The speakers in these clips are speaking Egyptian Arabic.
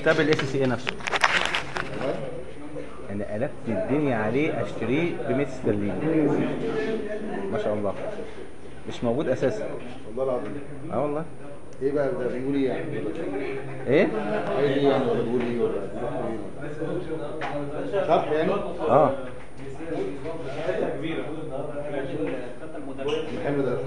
كتاب الاس سي اي نفسه انا قلبت الدنيا عليه اشتريه ب 100 استرليني ما شاء الله مش موجود اساسا والله العظيم اه والله ايه بقى ده بيقول ايه يعني ايه عايز ايه يعني ولا بيقول ايه ولا بيقول ايه شرح يعني اه حلو ده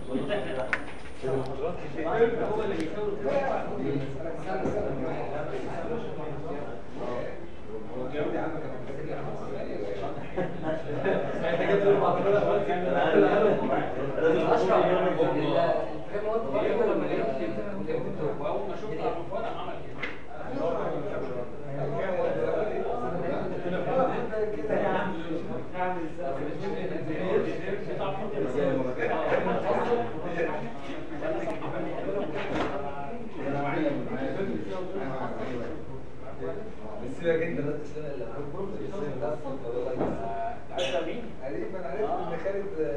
سيبك انت بس السنه اللي عرفت انا عرفت ان خالد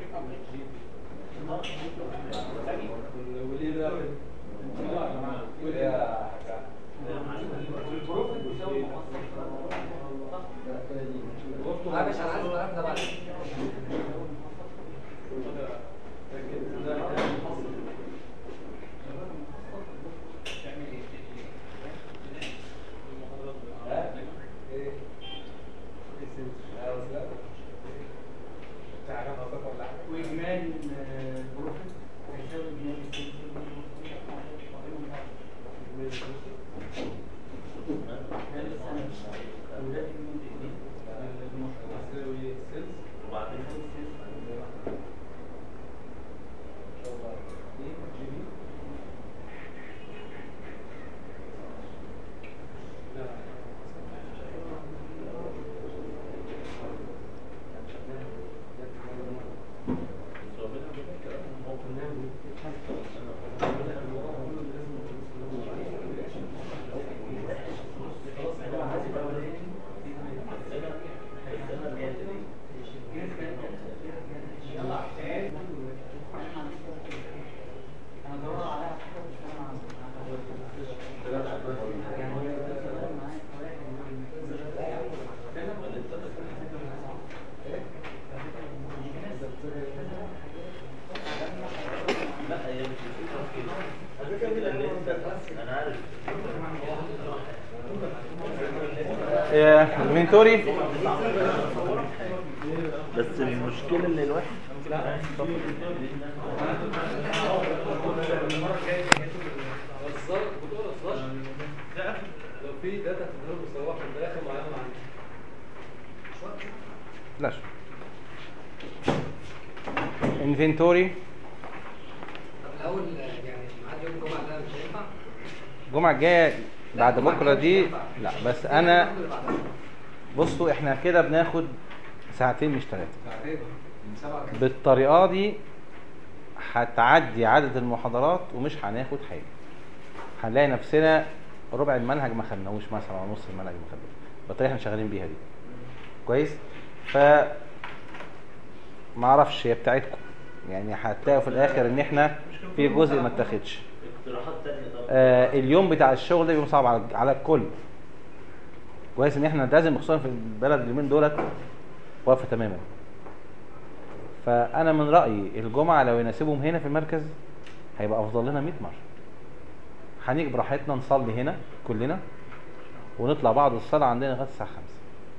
وليه بقى وليه يا لا مش انا عايز الكلام ده بعدين واجمالي البروفيت هيساوي اجمالي السيلز انفنتوري بس المشكلة اللي الواحد لو في داتا تقدروا تصوروا في الاخر معانا معانا لا شو انفنتوري طب الاول يعني ميعاد يوم الجمعه ده مش هينفع؟ الجمعة الجاية بعد بكرة دي لا بس انا بصوا احنا كده بناخد ساعتين مش ثلاثة ساعتين من سبعة كده بالطريقة دي هتعدي عدد المحاضرات ومش هناخد حاجة هنلاقي نفسنا ربع المنهج ما خدناهوش مثلا او نص المنهج ما خدناهوش بالطريقة احنا شغالين بيها دي كويس ف ما اعرفش هي بتاعتكم يعني هتلاقوا في الاخر ان احنا في جزء ما اتاخدش اقتراحات تانية طبعا آه اليوم بتاع الشغل ده بيبقى صعب على على الكل كويس ان احنا لازم خصوصا في البلد اليومين دولت واقفه تماما فانا من رايي الجمعه لو يناسبهم هنا في المركز هيبقى افضل لنا 100 مره هنيجي براحتنا نصلي هنا كلنا ونطلع بعد الصلاه عندنا لغايه الساعه 5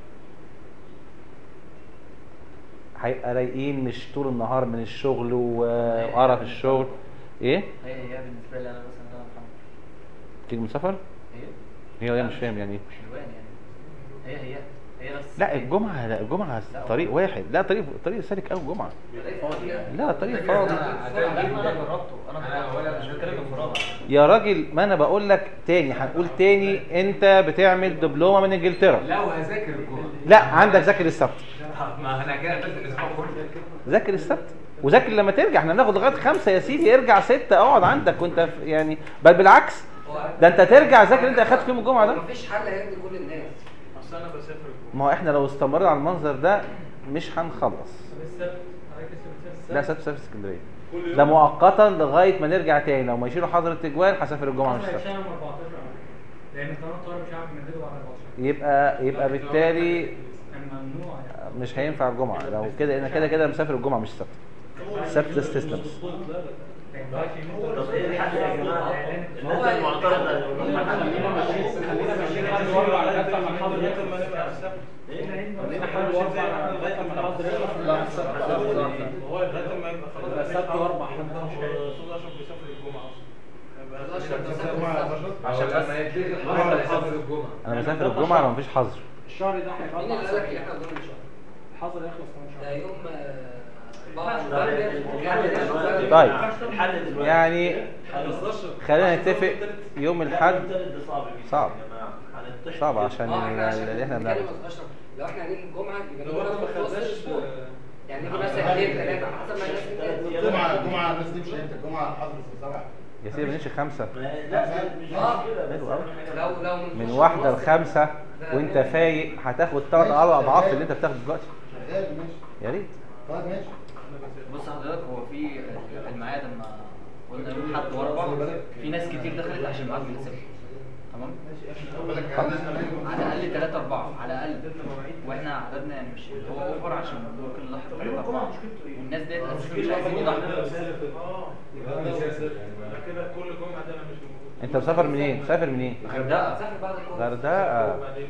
هيبقى رايقين مش طول النهار من الشغل و- وقرف الشغل ايه هي هي بالنسبه لي انا مثلا انا محمد تيجي من سفر هي هي هي مش فاهم يعني ايه حلوان يعني هي هي هي نفس لا الجمعة لا الجمعة لا، طريق واحد لا طريق طريق سالك قوي الجمعة فاضي يعني لا طريق فاضي لا انا جربته انا جربته مش بتكلم انفراد يا راجل ما انا بقول لك تاني هنقول تاني انت بتعمل دبلومة من انجلترا لا وهذاكر الجمعة لا عندك ذاكر السبت ما انا كده قلت الاسبوع كله ذاكر السبت وذاكر لما ترجع احنا بناخد لغايه خمسه يا سيدي ارجع سته اقعد عندك وانت في- يعني بل بالعكس ده انت ترجع ذاكر اللي انت اخدت فيهم الجمعه ده مفيش حل هيرضي كل الناس اصل انا بسافر الجمعه ما هو احنا لو استمرنا على المنظر ده مش هنخلص السبت حضرتك لسه بتسافر لا سبت سافر اسكندريه ده مؤقتا لغايه ما نرجع تاني لو ما يشيلوا حظر التجوال هسافر الجمعه مش اصلا السبت هشام 14 عام. لان قناه الطوارئ مش عارف يمددوا بعد 14 يبقى يبقى بالتالي كان ممنوع يعني مش هينفع الجمعه لو كده انا كده كده مسافر الجمعه مش السبت السبت استثناء ما ينفعش يمدوا طب ايه الحل يا جماعه؟ هو الناس المعترضه خلينا ماشيين خلينا ماشيين لحد ورا على لغايه لما الحظر يخلص ما نبقى السبت خلينا حد ورا لغايه لما الحظر يخلص لا السبت هو لغايه لما يبقى خلاص يبقى السبت واربع الاستاذ اشرف بيسافر الجمعه عشان لما يتلغي الحظر هيسافر الجمعه انا مسافر الجمعه لو مفيش حظر الشهر ده مين اللي هيبقى قال لك ان احنا قدام الشهر؟ الحظر يخلص كمان شهر ده يوم آه، 4 نوفمبر يعني طيب. الحل دلوقتي يعني خلينا نتفق يوم الاحد التالت ده صعب جدا صعب. يا جماعه هنطحن صعب كده. عشان اه احنا عشان اللي احنا بنتكلم بنعمله يا اشرف لو احنا هنيجي الجمعه يبقى لو نقول انا ما في وسط خدناش الاسبوع يعني نيجي مثلا اثنين ثلاثه حسب ما الناس بتنزل. الجمعة الجمعة الناس تمشي امتى؟ الجمعة الحظر سبعة يا سيدي بنمشي خمسه ما- لا مش آه. مشكله بس حلو أوي. أهم حاجة لو لو من نخش واحده مصر- لخمسه وانت فايق هتاخد ثلاث اضعاف اللي انت بتاخده دلوقتي شغال ماشي يا ريت طيب ماشي بص حضرتك هو في الميعاد لما قلنا يوم حد واربع في ناس كتير دخلت عشان الميعاد بيتسجل تمام على الاقل 3 4 على الاقل واحنا عددنا يعني مش اللي هو اوفر عشان ممكن نضحي 3 4 والناس ديت اساسا مش عايزين يضحوا كده كل جمعه ده انا مش موجود انت مسافر منين مسافر منين الغردقه مسافر بعد الكورة غردقه وبعدين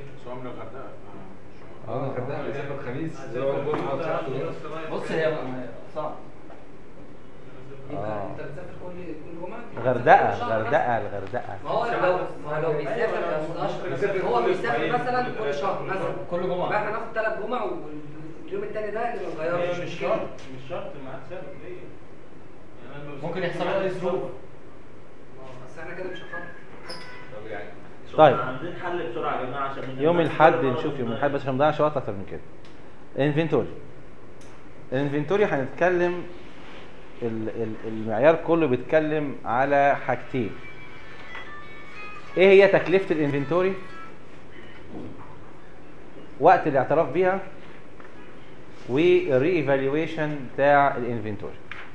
اه الغردقه بيسافر الخميس اللي هو الجمعه والسبت والجمعة. بص هي صعب انت آه. انت بتسافر كل كل جمعه غردقه شهر مثلا. غردقه الغردقه ما هو لو ما هو لو بيسافر يا استاذ اشرف هو بيسافر مثلا كل شهر مثلا كل جمعة. يبقى احنا ناخد ثلاث جمع واليوم الثاني ده اللي ما نغيرش مش شرط مش شرط الميعاد ثابت ليه؟ يعني أنا لو ممكن سافرت يحصل له اي ظروف بس احنا كده مش هنخرج طب يعني طيب. احنا عايزين حل بسرعه يا جماعه عشان يوم الاحد نشوف يوم الاحد بس مش هنضيعش وقت اكتر من كده الانفنتوري الانفنتوري هنتكلم ال- ال- المعيار كله بيتكلم على حاجتين ايه هي تكلفة الانفنتوري وقت الاعتراف بيها والري ايفالويشن بتاع الانفنتوري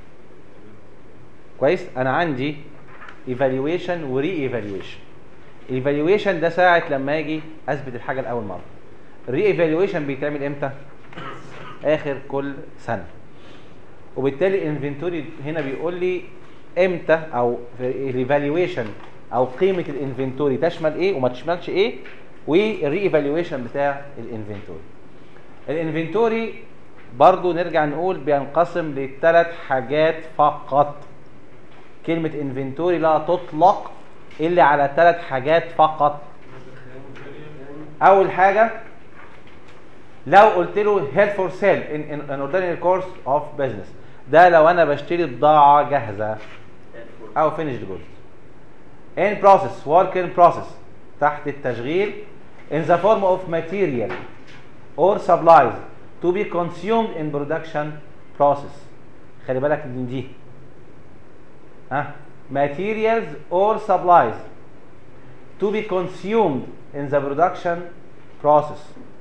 كويس انا عندي ايفالويشن وري ايفالويشن الايفالويشن ده ساعه لما اجي اثبت الحاجه لاول مره الري ايفالويشن بيتعمل امتى اخر كل سنه وبالتالي الانفنتوري هنا بيقول لي امتى او الايفالويشن او قيمه الانفنتوري تشمل ايه وما تشملش ايه والري ايفالويشن بتاع الانفنتوري الانفنتوري برضو نرجع نقول بينقسم لثلاث حاجات فقط كلمة انفنتوري لا تطلق إلا على ثلاث حاجات فقط أول حاجة لو قلت له head for sale in, in an ordinary course of business ده لو أنا بشتري بضاعة جاهزة أو finished goods in process work in process تحت التشغيل in the form of material or supplies to be consumed in production process خلي بالك من دي ها materials or supplies to be consumed in the production process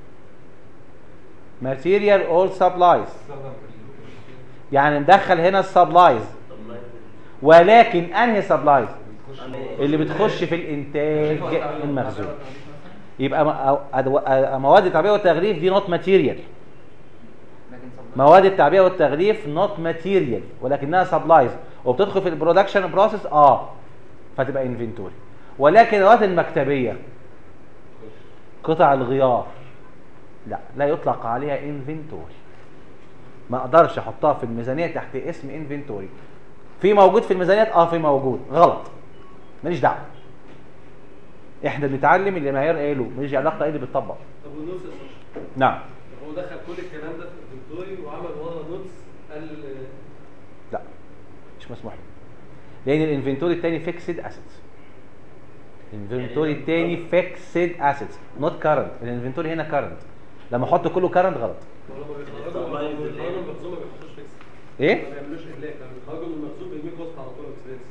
material or supplies يعني ندخل هنا السبلايز ولكن انهي سبلايز اللي بتخش في الانتاج المخزون يبقى م- أو- أدو- مواد التعبئه والتغليف دي نوت ماتيريال لكن صبر. مواد التعبئه والتغليف نوت ماتيريال ولكنها سبلايز وبتدخل في البرودكشن بروسيس اه فتبقى انفنتوري ولكن المواد المكتبيه قطع الغيار لا لا يطلق عليها انفنتوري ما اقدرش احطها في الميزانيه تحت اسم انفنتوري في موجود في الميزانيات اه في موجود غلط ماليش دعوه احنا بنتعلم اللي معيار قاله ماليش علاقه ايه اللي بيتطبق طب والنص يا استاذ نعم هو دخل كل الكلام ده في الدكتوري وعمل ورا نوتس قال لا مش مسموح له لان الانفنتوري الثاني فيكسد اسيتس الانفنتوري الثاني فيكسد اسيتس نوت كارنت الانفنتوري هنا كارنت لما احط كله كارنت غلط ولما بيخرجوا لما بيخرجوا من المخزون ما بيحطوش فيكس ايه ما بيعملوش اهلاك لما بيخرجوا من المخزون بيرميه كوست على طول اكسبنس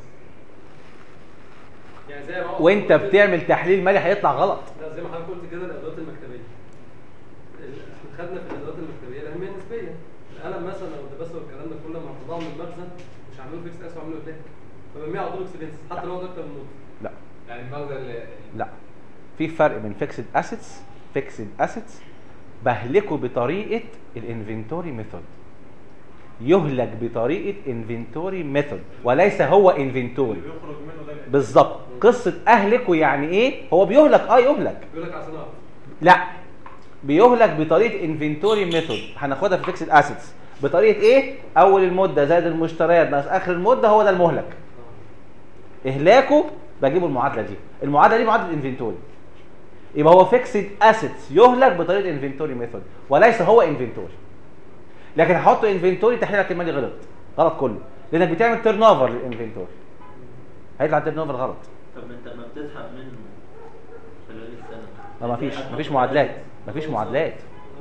يعني زي ما هو- وانت بتعمل تحليل مالي هيطلع غلط لا زي ما حضرتك قلت كده الادوات المكتبيه ال- احنا خدنا في الادوات المكتبيه الاهميه النسبيه القلم مثلا او الدباسه والكلام ده كله لما هطلعه من المخزن مش هعمله فيكس اس وعامله هناك فبرميه على طول اكسبنس حتى لو هو ده اكتر من نقطه لا يعني المغزى اللي لا في فرق بين فيكسد اسيتس فيكسد اسيتس بهلكه بطريقه الانفنتوري ميثود يهلك بطريقه انفنتوري ميثود وليس هو انفنتوري بيخرج منه ده بالظبط قصه اهلكه يعني ايه هو بيهلك اه يهلك بيقول لك عشان اعرف لا بيهلك بطريقه انفنتوري ميثود هناخدها في فيكسد اسيتس بطريقه ايه اول المده زائد المشتريات ناقص اخر المده هو ده المهلك اهلاكه بجيبه المعادله دي المعادله دي معادله انفنتوري يبقى هو فيكسد اسيتس يهلك بطريقه انفنتوري ميثود وليس هو انفنتوري لكن هحط انفنتوري تحليلك المالي غلط غلط كله لانك بتعمل تيرن اوفر للانفنتوري هيطلع تيرن اوفر غلط طب ما انت ما بتسحب منه خلال السنه ما ما فيش ما فيش معادلات ما فيش معادلات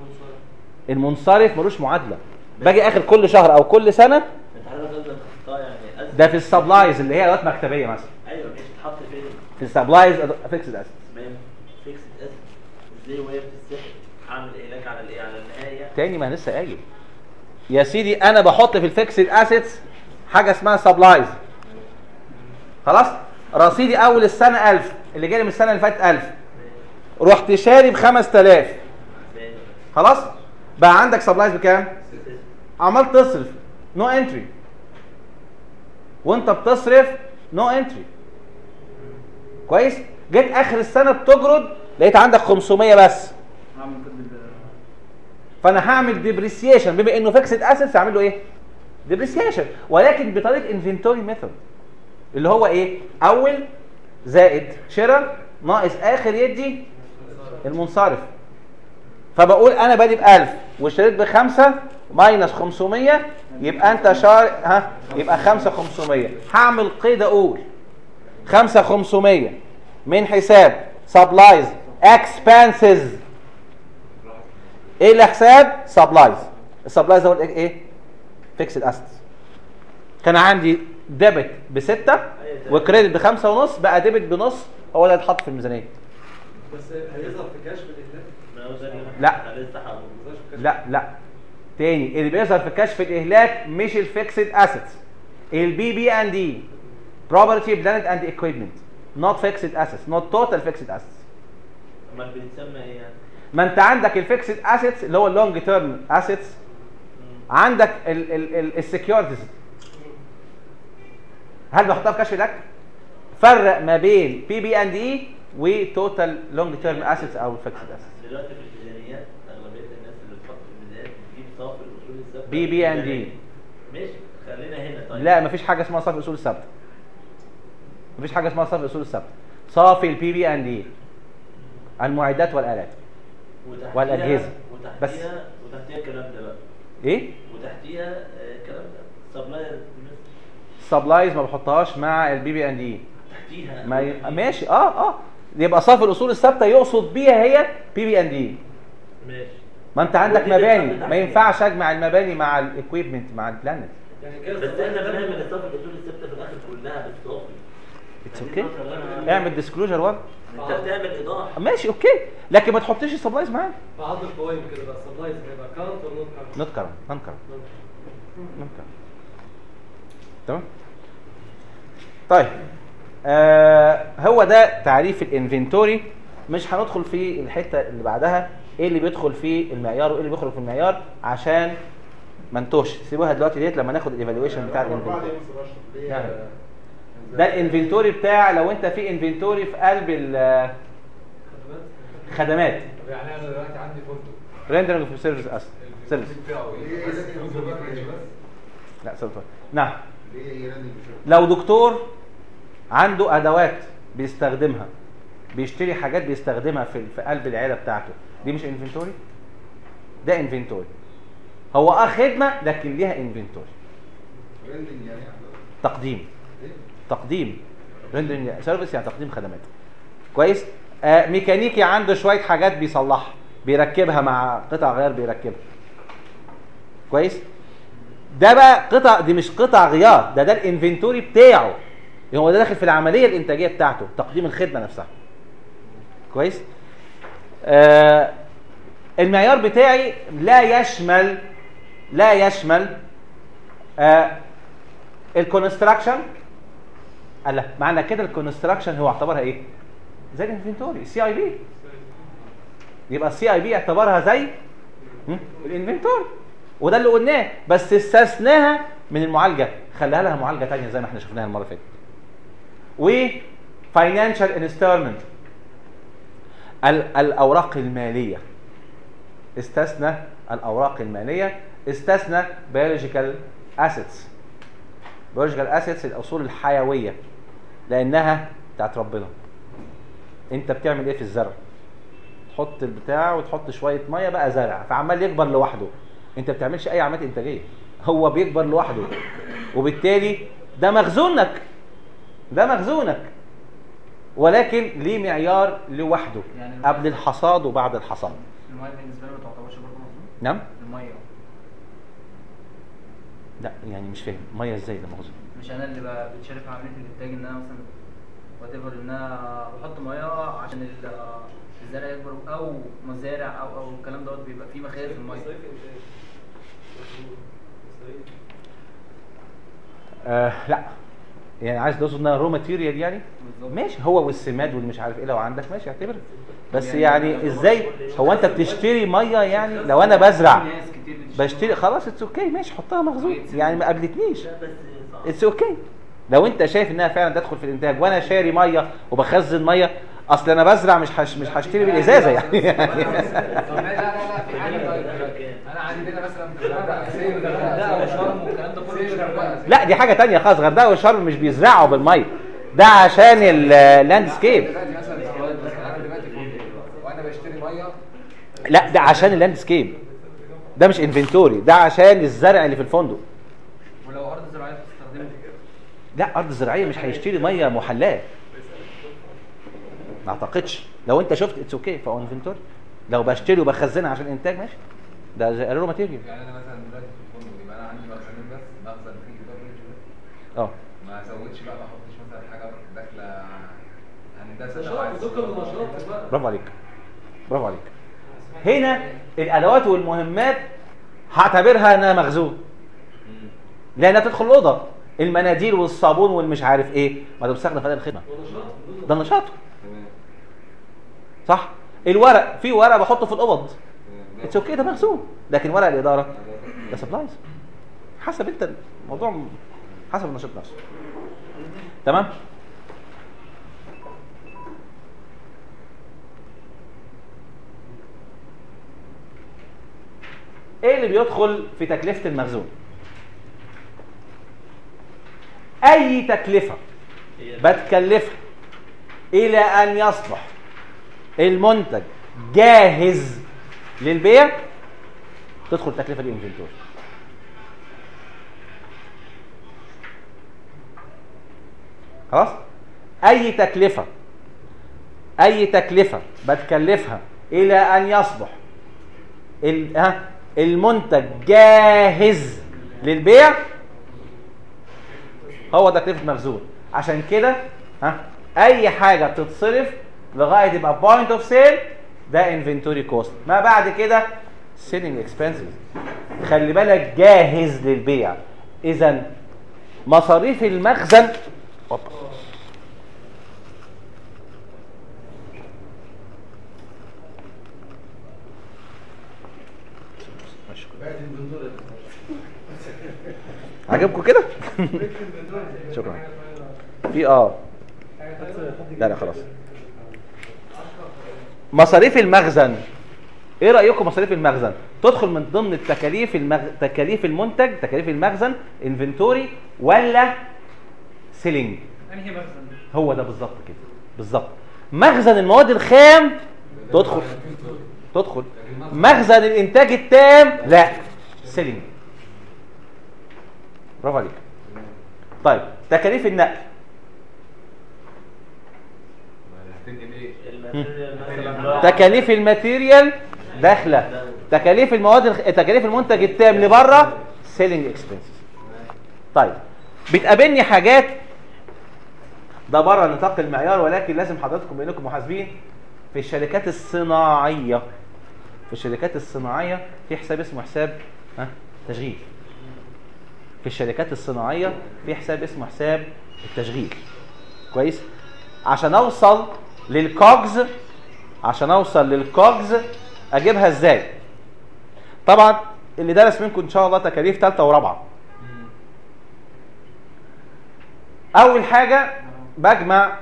المنصرف ملوش معادله باجي اخر كل شهر او كل سنه انت حضرتك قصدك تحطها يعني أزمة. ده في السبلايز اللي هي ادوات مكتبيه مثلا ايوه مش تحط فين في السبلايز فيكسد اسيتس تمام فيكس اسم ازاي وهي بتتسحب اعمل اهلاك على الايه على النهايه تاني ما أنا لسه قايل يا سيدي انا بحط في الفيكسد اسيتس حاجه اسمها سبلايز خلاص رصيدي اول السنه 1000 اللي جالي من السنه اللي فاتت 1000 رحت شاري ب 5000 تمام خلاص بقى عندك سبلايز بكام عمال تصرف نو انتري وانت بتصرف نو انتري كويس جيت اخر السنه بتجرد لقيت عندك 500 بس هعمل كده بال- فانا هعمل ديبريسيشن بما انه فيكسد اسيتس هعمل له ايه ديبريسيشن ولكن بطريقه انفنتوري ميثود اللي هو ايه اول زائد شراء ناقص اخر يدي المنصرف فبقول انا بادئ ب 1000 واشتريت بخمسة ماينس 500 يبقى انت شار ها يبقى 5 500 هعمل قيد اقول 5 500 من حساب سبلايز اكسبنسز ايه الحساب سبلايز السبلايز هو ايه فيكسد اسيتس كان عندي ديبت بستة وكريدت بخمسة ونص بقى ديبت بنص هو اللي هيتحط في الميزانيه بس هيظهر في كاش بالاهلاك ما هو ده لا. أنا لسه هقول لا لا تاني اللي بيظهر في كشف الاهلاك مش الفيكسد اسيتس البي بي ان دي بروبرتي بلانت اند equipment not fixed assets not total fixed assets امال بيتسمى ايه يعني؟ ما انت عندك الفيكسد اسيتس اللي هو اللونج تيرم اسيتس عندك السكيورتيز هل بحطها في كشف الاهلاك فرق ما بين بي بي ان دي وتوتال لونج تيرم اسيتس او فيكسد اسيتس دلوقتي في الميزانيات اغلبيه الناس اللي بتحط في الميزانيات بتجيب صافي الاصول الثابته بي بي ان دي ماشي خلينا هنا طيب لا مفيش حاجه اسمها صافي اصول الثابته مفيش حاجه اسمها صافي اصول الثابته صافي البي بي ان دي المعدات والالات وتحتيها- والأجهزة. بس. وتحتيها وتحتيها الكلام ده بقى ايه وتحتيها آه، الكلام ده سبلاير سبلايز ما بحطهاش مع البي بي ان دي تحتيها ما ي... ماشي اه اه يبقى صافي الاصول الثابته يقصد بيها هي بي بي ان دي ماشي ما انت عندك ودي تتحط مباني تحت ما ينفعش اجمع المباني مع الاكويبمنت مع البلانت يعني كده بس احنا بنعمل الصافي الاصول الثابته في الاخر كلها بالصافي اتس اوكي اعمل ديسكلوجر ورك انت بتعمل ايضاح ماشي اوكي لكن ما تحطش السبلايز معاه فعض القوائم كده بقى سبلايز هيبقى كاونت ولا نوت كاونت؟ نوت كرم نون كرم نون كرم تمام طيب آه هو ده تعريف الانفنتوري مش هندخل في الحته اللي بعدها ايه اللي بيدخل في المعيار وايه اللي بيخرج في المعيار عشان ما نتوهش سيبوها دلوقتي ديت لما ناخد الايفالويشن بتاع الانفنتوري يعني ده الانفنتوري بتاع لو انت في انفنتوري في قلب الخدمات طب يعني انا دلوقتي عندي فندق ريندرنج في سيرفيس اصلا سيرفيس بتاعه ايه؟ بس فندق باكج بس لا سيرفيس نعم لو دكتور عنده ادوات بيستخدمها بيشتري حاجات بيستخدمها في في قلب العياده بتاعته دي مش انفنتوري ده انفنتوري هو اه خدمه لكن ليها انفنتوري تقديم تقديم ريندرنج سيرفيس يعني تقديم خدمات كويس آه ميكانيكي عنده شويه حاجات بيصلحها بيركبها مع قطع غيار بيركبها كويس ده بقى قطع دي مش قطع غيار ده ده الانفنتوري بتاعه هو ده داخل في العمليه الانتاجيه بتاعته تقديم الخدمه نفسها كويس آه المعيار بتاعي لا يشمل لا يشمل آه الكونستراكشن لا معنى كده الكونستراكشن هو اعتبرها ايه زي الانفنتوري السي اي بي يبقى السي اي بي اعتبرها زي هم؟ الانفنتوري وده اللي قلناه بس استثناها من المعالجه خلاها لها معالجه ثانيه زي ما احنا شفناها المره اللي فاتت و financial instrument ال- الاوراق الماليه استثنى الاوراق الماليه استثنى biological assets biological assets الاصول الحيويه لانها بتاعت ربنا انت بتعمل ايه في الزرع تحط البتاع وتحط شويه ميه بقى زرع فعمال يكبر لوحده انت ما بتعملش اي عمليات انتاجيه هو بيكبر لوحده وبالتالي ده مخزونك ده مخزونك ولكن ليه معيار لوحده يعني قبل الحصاد وبعد الحصاد الميه بالنسبه له ما تعتبرش برضه مظلوم نعم الميه لا يعني مش فاهم ميه ازاي ده مخزون مش انا اللي ب- بتشارك في عمليه الانتاج ان انا مثلا وات ايفر ان انا بحط ميه عشان ال- الزرع يكبر او مزارع او او الكلام دوت بيبقى فيه مخازن ميه آه لا يعني عايز تقصد انها رو ماتيريال يعني بالظبط. ماشي هو والسماد والمش عارف ايه لو عندك ماشي اعتبر بس يعني يعني ازاي هو انت بتشتري ميه يعني لو انا بزرع في ناس كتير بتشتري بشتري خلاص اتس اوكي ماشي حطها مخزون يعني ما قابلتنيش لا بس صعب اتس اوكي لو انت شايف انها فعلا تدخل في الانتاج وانا شاري ميه وبخزن ميه اصل انا بزرع مش هش مش هشتري بالازازه يعني, طب لا لا لا في حاجه طيب انا عندنا مثلا في الغردقه سيل لا وشرم والكلام ده كله سيل الغردقه لا دي حاجه تانية خالص غردقه وشرم مش بيزرعوا بالميه ده عشان اللاندسكيب دلوقتي مثلا سؤال مثلا انا دلوقتي فندق وانا بشتري ميه لا ده عشان اللاندسكيب ده مش انفنتوري ده عشان الزرع اللي في الفندق ولو ارض زراعيه بتستخدمه لا ارض زراعيه مش هيشتري ميه محلاه ما اعتقدش لو انت شفت اتس اوكي فهو انفنتوري لو بشتري وبخزنها عشان انتاج ماشي ده زي رو ماتيريال يعني انا مثلا دلوقتي في الفندق يبقى انا عندي مخزنين بس مخزن فيه بافرج بس اه ما ازودش بقى ما احطش مثلا حاجه داخله هندسه نشاط تبع ودكتور النشاط بقى برافو عليك برافو عليك هنا الادوات والمهمات هعتبرها انها مخزون مم. لانها تدخل الاوضه المناديل والصابون والمش عارف ايه ما ده بيستخدم في هذه الخدمه ونشاط ده نشاطه تمام صح الورق في ورق بحطه في الاوض تمام. اتس اوكي ده مخزون لكن ورق الاداره ده سبلايز حسب انت الموضوع م- حسب النشاط نفسه تمام ايه اللي بيدخل في تكلفه المخزون اي تكلفه هي بتكلفها الى ان يصبح المنتج جاهز للبيع تدخل تكلفه الانفنتوري خلاص اي تكلفه اي تكلفه بتكلفها الى ان يصبح ال- ها، المنتج جاهز للبيع هو ده تكلفه مخزون عشان كده ها اي حاجه بتتصرف لغايه يبقى بوينت اوف سيل ده انفنتوري كوست ما بعد كده سيلينج اكسبنسز خلي بالك جاهز للبيع اذا مصاريف المخزن أوبا. عجبكم كده شكرا في اه لا لا خلاص مصاريف المخزن ايه رايكم مصاريف المخزن تدخل من ضمن التكاليف المغ... تكاليف المنتج تكاليف المخزن انفنتوري ولا سيلينج انهي مخزن هو ده بالظبط كده بالظبط مخزن المواد الخام تدخل تدخل مخزن الانتاج التام لا سيلينج برافو عليك طيب تكاليف النقل هتنقل ايه؟ الماتيريال مثلا تكاليف الماتيريال داخله تكاليف المواد الخ... تكاليف المنتج التام لبره سيلينج اكسبنسز طيب بتقابلني حاجات ده بره نطاق المعيار ولكن لازم حضراتكم بانكم محاسبين في الشركات الصناعيه في الشركات الصناعيه في حساب اسمه حساب ها تشغيل في الشركات الصناعيه في حساب اسمه حساب التشغيل كويس عشان اوصل للكوجز عشان اوصل للكوجز اجيبها ازاي طبعا اللي درس منكم ان شاء الله تكاليف ثالثه ورابعه اول حاجه بجمع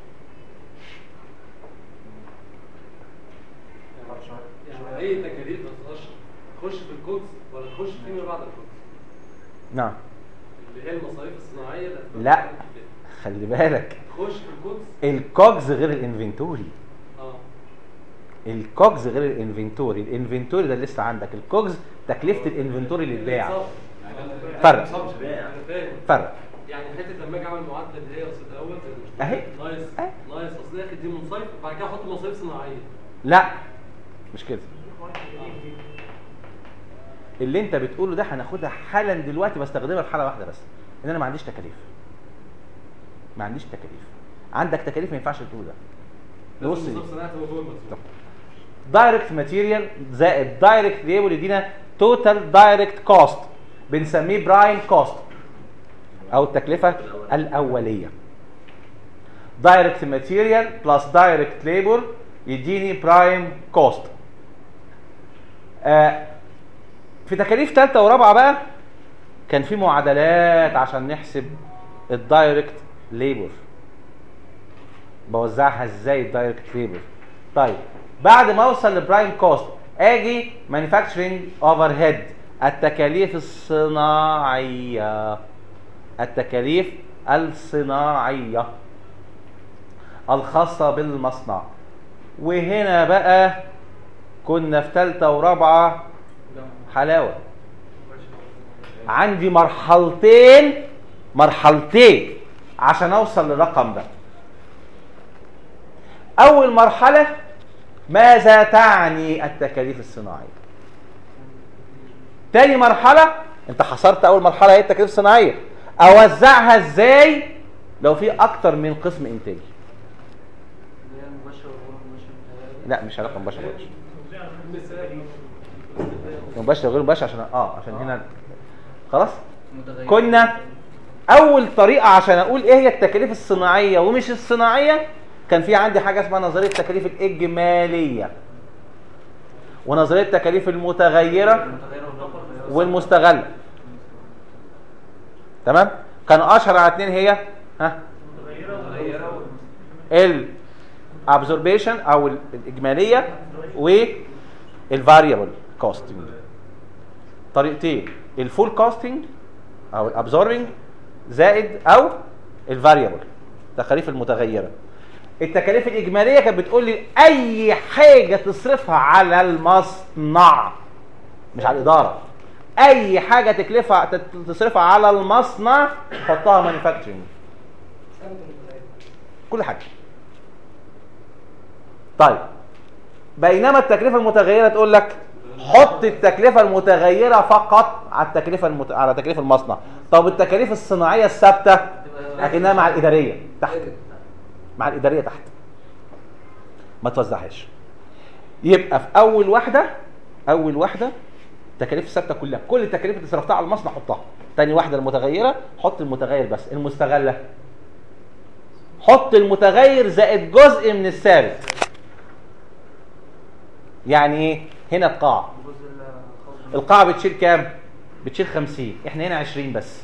يعني اي تكاليف ما تقدرش تخش في الكودز ولا تخش فيما بعد الكودز نعم اللي هي المصاريف الصناعيه اللي هتبقى لا موجودة في خلي بالك الكودز. تخش في الكودز الكوجز غير الانفنتوري اه الكوجز غير الانفنتوري الانفنتوري ده لسه عندك الكوجز تكلفه الانفنتوري اللي اتباع فرق. انا فاهم فرق يعني حته لما اجي اعمل معادله اللي هي رصيد الاول زي المشترك أهي. ناقص أهي. ناقص اصل دي دي منصرف بعد كده احط مصاريف صناعيه لا مش كده اللي انت بتقوله ده هناخدها حالا دلوقتي بستخدمها في حاله واحده بس ان انا ما عنديش تكاليف ما عنديش تكاليف عندك تكاليف ما ينفعش تقول ده لازم نبص دي مصاريف صناعيه تبقى جوه المسؤول دايركت ماتيريال زائد دايركت ليبل يدينا توتال دايركت كوست بنسميه برايم كوست او التكلفه الاوليه دايركت ماتيريال بلس دايركت ليبل يديني برايم كوست في تكاليف ثالثه ورابعه بقى كان في معادلات عشان نحسب الدايركت ليبر بوزعها ازاي الدايركت ليبر طيب بعد ما اوصل لبرايم كوست اجي مانيفاكتشرنج اوفر هيد التكاليف الصناعيه التكاليف الصناعيه الخاصه بالمصنع وهنا بقى كنا في ثالثه ورابعه حلاوه عندي مرحلتين مرحلتين عشان اوصل للرقم ده اول مرحله ماذا تعني التكاليف الصناعيه تاني مرحله انت حصرت اول مرحله هي التكاليف الصناعيه اوزعها ازاي لو في اكتر من قسم انتاجي اللي هي المباشر والغير المباشر لا مش علاقه مباشره مباشر مثال مباشر وغير مباشر عشان اه عشان هنا خلاص متغير كنا اول طريقه عشان اقول ايه هي التكاليف الصناعيه ومش الصناعيه كان في عندي حاجه اسمها نظريه التكاليف الاجماليه ونظريه التكاليف المتغيره المتغيرة والغير والمستغله تمام كانوا اشهر على اتنين هي ها المتغيرة الابزوربيشن او الاجماليه والفاريبل كوستنج طريقتين الفول كوستنج او الابزوربنج زائد او الفاريبل التكاليف المتغيره التكاليف الاجماليه كانت بتقول لي اي حاجه تصرفها على المصنع مش على الاداره اي حاجه تكلفها تت- تصرفها على المصنع حطها مانيفاكتشرنج كل حاجه طيب بينما التكلفه المتغيره تقول لك حط التكلفه المتغيره فقط على التكلفه المت... على تكلفه المصنع طب التكاليف الصناعيه الثابته لكنها مع الاداريه تحت مع الاداريه تحت ما توزعهاش يبقى في اول واحده اول واحده التكاليف الثابته كلها كل التكاليف اللي صرفتها على المصنع حطها تاني واحده المتغيره حط المتغير بس المستغله حط المتغير زائد جزء من الثابت يعني ايه هنا القاعه الجزء الخاص القاعه بتشيل كام بتشيل 50 احنا هنا 20 بس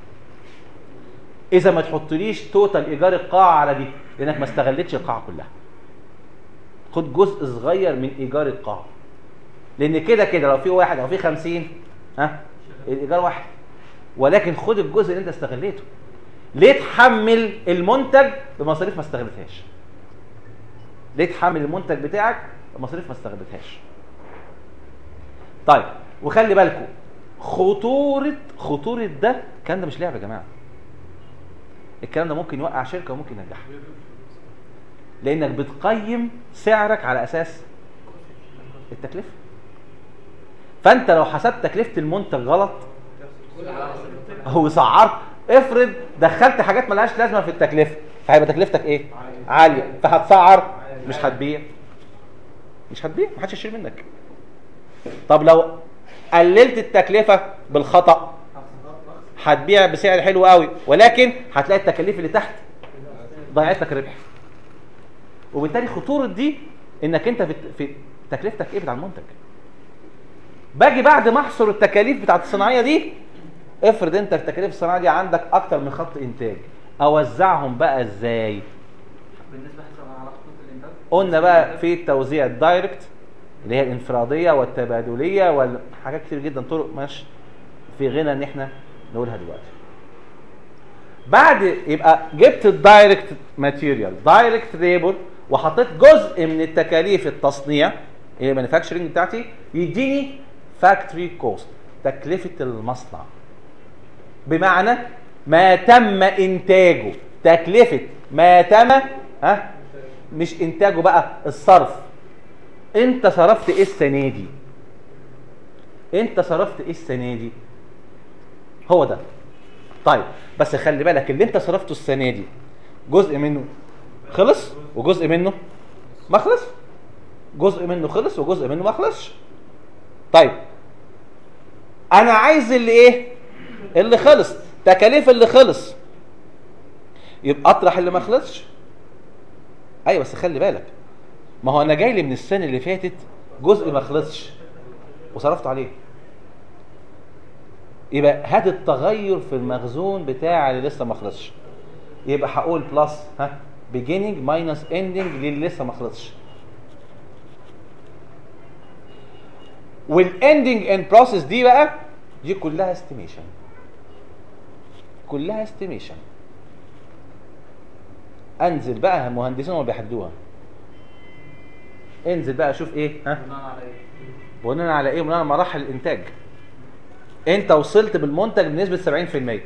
اذا ما تحطليش توتال ايجار القاعه على دي لانك ما استغلتش القاعه كلها خد جزء صغير من ايجار القاعه لان كده كده لو في واحد او في 50 ها الايجار واحد ولكن خد الجزء اللي انت استغليته ليه تحمل المنتج بمصاريف ما استغلتهاش ليه تحمل المنتج بتاعك بمصاريف ما استغلتهاش طيب وخلي بالكم خطورة خطورة ده الكلام ده مش لعبة يا جماعة الكلام ده ممكن يوقع شركة وممكن ينجحها لأنك بتقيم سعرك على أساس التكلفة فأنت لو حسبت تكلفة المنتج غلط هو سعرت افرض دخلت حاجات ملهاش لازمة في التكلفة فهيبقى تكلفتك ايه؟ عالية فهتسعر مش هتبيع مش هتبيع محدش هيشتري منك طب لو قللت التكلفه بالخطا هتبيع بسعر حلو قوي ولكن هتلاقي التكاليف اللي تحت ضيعت لك الربح وبالتالي خطوره دي انك انت في, في تكلفتك ايه بتاع المنتج باجي بعد ما احصر التكاليف بتاعت الصناعيه دي افرض انت التكاليف الصناعيه دي عندك اكتر من خط انتاج اوزعهم بقى ازاي بالنسبه حسب على خطوط الانتاج قلنا بقى في التوزيع الدايركت اللي هي الانفراديه والتبادليه والحاجات كتير جدا طرق مش في غنى ان احنا نقولها دلوقتي بعد يبقى جبت الدايركت ماتيريال دايركت ليبر وحطيت جزء من التكاليف التصنيع اللي المانيفاكتشرنج بتاعتي يديني فاكتوري كوست تكلفه المصنع بمعنى ما تم انتاجه تكلفه ما تم ها مش انتاجه بقى الصرف انت صرفت ايه السنه دي انت صرفت ايه السنه دي هو ده طيب بس خلي بالك اللي انت صرفته السنه دي جزء منه خلص وجزء منه ما خلص جزء منه خلص وجزء منه ما خلصش طيب انا عايز اللي ايه اللي خلص تكاليف اللي خلص يبقى اطرح اللي ما خلصش ايوه بس خلي بالك ما هو انا جاي لي من السنه اللي فاتت جزء ما خلصش وصرفت عليه يبقى هات التغير في المخزون بتاع اللي لسه ما خلصش يبقى هقول بلس ها beginning minus ending للي لسه ما خلصش والاندنج اند بروسيس دي بقى دي كلها استيميشن كلها استيميشن انزل بقى مهندسين هم بيحدوها انزل بقى شوف ايه ها بناء على ايه؟ بناء على ايه بناء على مراحل الانتاج انت وصلت بالمنتج بنسبه 70%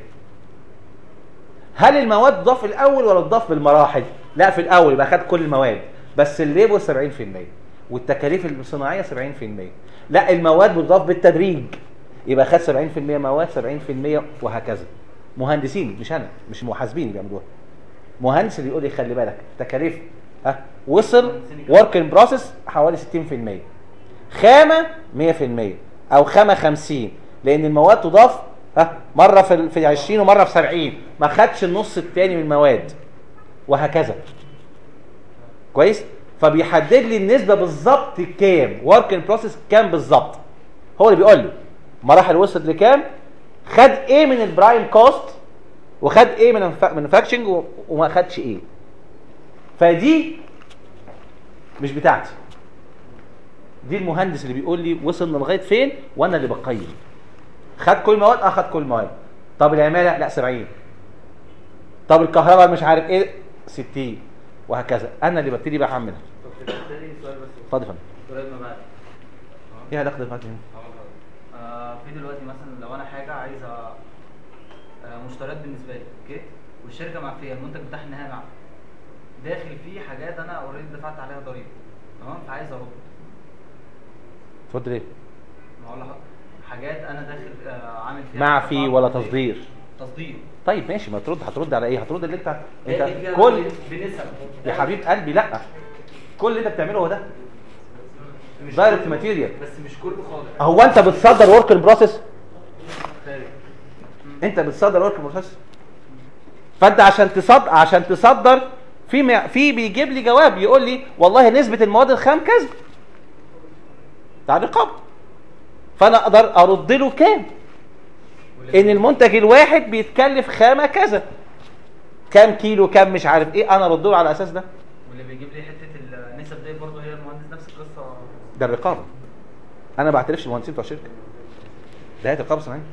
هل المواد تضاف الاول ولا تضاف بالمراحل لا في الاول يبقى خد كل المواد بس الليبر 70% والتكاليف الصناعيه 70% لا المواد بتضاف بالتدريج يبقى خد 70% مواد 70% وهكذا مهندسين مش انا مش محاسبين اللي بيعملوها مهندس اللي يقول لي خلي بالك تكاليف ها وصل ورك ان بروسيس حوالي 60% خامه 100% او خامه 50 لان المواد تضاف ها مره في ال- في 20 ومره في 70 ما خدش النص الثاني من المواد وهكذا كويس فبيحدد لي النسبه بالظبط كام ورك ان بروسيس كام بالظبط هو اللي بيقول لي مراحل وصلت لكام خد ايه من البرايم كوست وخد ايه من المانيفاكتشرنج وما خدش ايه فدي مش بتاعتي دي المهندس اللي بيقول لي وصلنا لغايه فين وانا اللي بقيم خد كل المواد اه خد كل المواد طب العماله لا 70 طب الكهرباء مش عارف ايه 60 وهكذا انا اللي ببتدي بقى اعملها طب في الحته دي سؤال بس اتفضل يا فندم سؤال ما بعد ايه علاقه دلوقتي هنا آه في دلوقتي مثلا لو انا حاجه عايزه آه مشتريات بالنسبه لي اوكي والشركه معفيه المنتج بتاعها النهائي معفي داخل فيه حاجات انا اوريدي دفعت عليها ضريبه تمام فعايز ارد اتفضل ايه ما اقول لحضرتك حاجات انا داخل آه عامل فيها معفي دفع ولا ضريبة. تصدير تصدير طيب ماشي ما ترد هترد على ايه هترد اللي انت داخل انت فيها كل بنسب يا حبيب قلبي لا كل اللي انت بتعمله هو ده دايركت ماتيريال بس مش كله خالص هو انت بتصدر ورك ان بروسيس خارج انت بتصدر ورك بروسيس فانت عشان تصدر عشان تصدر في مع... في بيجيب لي جواب يقول لي والله نسبه المواد الخام كذا بتاع الرقابه فانا اقدر ارد له كام ان المنتج الواحد بيتكلف خامه كذا كام كيلو كام مش عارف ايه انا ارد له على الاساس ده واللي بيجيب لي حته النسب دي برضه هي المهندس نفس القصه ده الرقابه انا ما بعترفش المهندسين بتوع الشركه ده هي الرقابه الصناعيه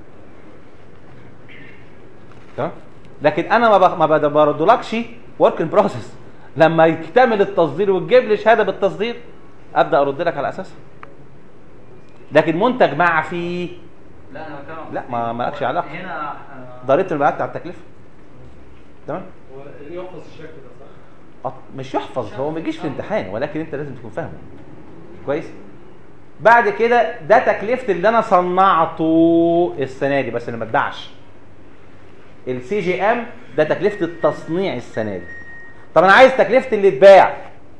تمام لكن انا ما ب- ما بد- بردلكش ورك ان بروسيس لما يكتمل التصدير وتجيب لي شهاده بالتصدير ابدا ارد لك على اساسها لكن منتج معفي لا انا بتكلم عن لا، ما- مالكش علاقة. هنا آه، ضريبه المبيعات على التكلفه تمام هو يحفظ الشكل ده صح؟ أط- مش يحفظ هو ما يجيش في الامتحان ولكن انت لازم تكون فاهمه كويس بعد كده ده تكلفه اللي انا صنعته السنه دي بس اللي ما اتباعش السي جي ام ده تكلفه التصنيع السنه دي طب انا عايز تكلفه اللي اتباع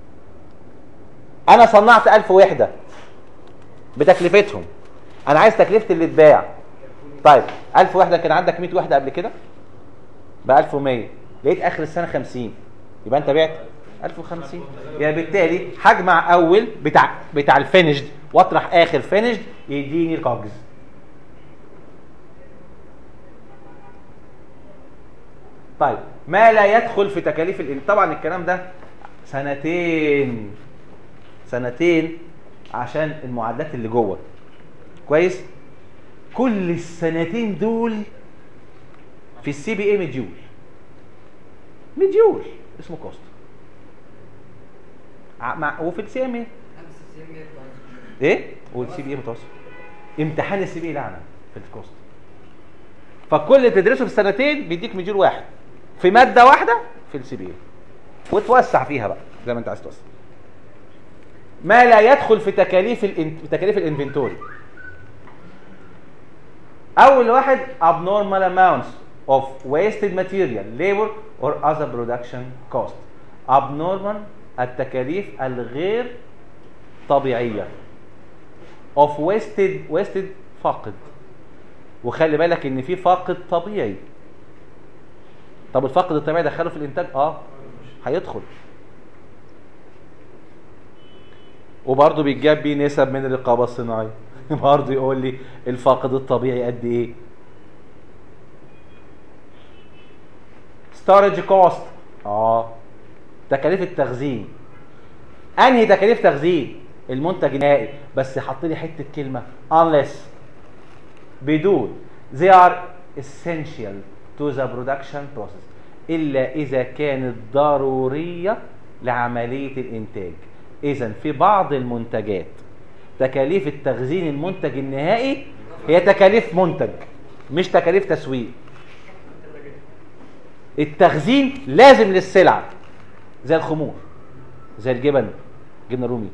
انا صنعت 1000 وحده بتكلفتهم انا عايز تكلفه اللي اتباع طيب 1000 وحده كان عندك 100 وحده قبل كده ب 1100 لقيت اخر السنه 50 يبقى انت بعت 1050 يعني بالتالي هجمع اول بتاع بتاع الفينيشد واطرح اخر فينيشد يديني الكوجز طيب ما لا يدخل في تكاليف الإن... طبعا الكلام ده سنتين سنتين عشان المعادلات اللي جوه كويس كل السنتين دول في السي بي اي مديول مديول اسمه كوست ع- مع وفي السي ام اي خمسة سي ام ايه والسي بي اي متوسط امتحان السي بي اي لعنه في الكوست فكل اللي تدرسه في السنتين بيديك مديول واحد في ماده واحده في السي بي اي وتوسع فيها بقى زي ما انت عايز توسع ما لا يدخل في تكاليف الان... في تكاليف الانفنتوري اول واحد abnormal amounts of wasted material labor or other production cost abnormal التكاليف الغير طبيعيه of wasted wasted فاقد وخلي بالك ان في فاقد طبيعي طب الفاقد الطبيعي دخله في الانتاج اه هيدخل وبرضه بيتجاب بيه نسب من الرقابه الصناعيه برضه يقول لي الفاقد الطبيعي قد ايه ستورج كوست اه تكاليف التخزين انهي تكاليف تخزين المنتج النهائي بس حط لي حته كلمه unless بدون they are essential to the production process الا اذا كانت ضروريه لعمليه الانتاج اذا في بعض المنتجات تكاليف التخزين المنتج النهائي هي تكاليف منتج مش تكاليف تسويق التخزين لازم للسلعه زي الخمور زي الجبن جبنه رومي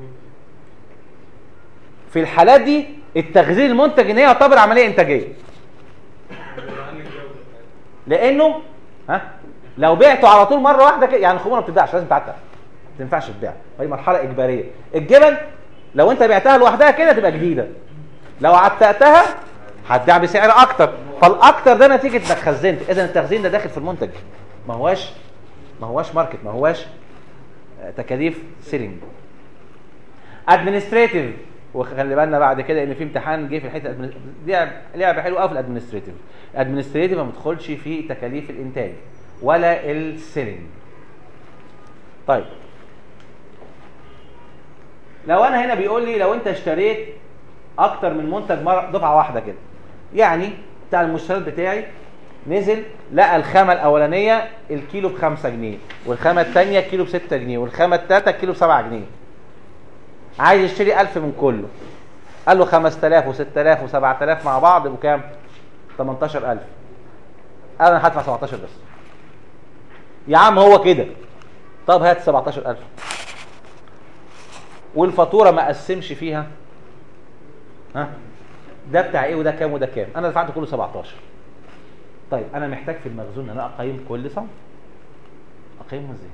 في الحالات دي التخزين المنتج النهائي يعتبر عمليه انتاجيه لانه ها لو بعته على طول مره واحده كده يعني الخمور ما بتتباعش لازم تعتق ما تنفعش تبيع هي مرحله اجباريه الجبن لو انت بعتها لوحدها كده تبقى جديده لو عتقتها هتبيع بسعر اكتر فالاكتر ده نتيجه انك خزنت اذا التخزين ده داخل في المنتج ما هواش ما هواش ماركت ما هواش آه، تكاليف سيلينج ادمنستريتيف وخلي بالنا بعد كده ان في امتحان جه في الحته الادمن- لعب لعبه حلوه قوي في الادمنستريتيف الادمنستريتيف ما بتدخلش في تكاليف الانتاج ولا السيلينج طيب لو انا هنا بيقول لي لو انت اشتريت اكتر من منتج مرة دفعه واحده كده يعني بتاع المشتريات بتاعي نزل لقى الخامه الاولانيه الكيلو ب 5 جنيه والخامه الثانيه الكيلو ب 6 جنيه والخامه الثالثه الكيلو ب 7 جنيه عايز يشتري 1000 من كله قال له 5000 و6000 و7000 مع بعض يبقوا كام 18000 قال انا هدفع 17 بس يا عم هو كده طب هات 17000 والفاتوره ما قسمش فيها ها ده بتاع ايه وده كام وده كام انا دفعت كله 17 طيب انا محتاج في المخزون ان انا اقيم كل صنف اقيمه ازاي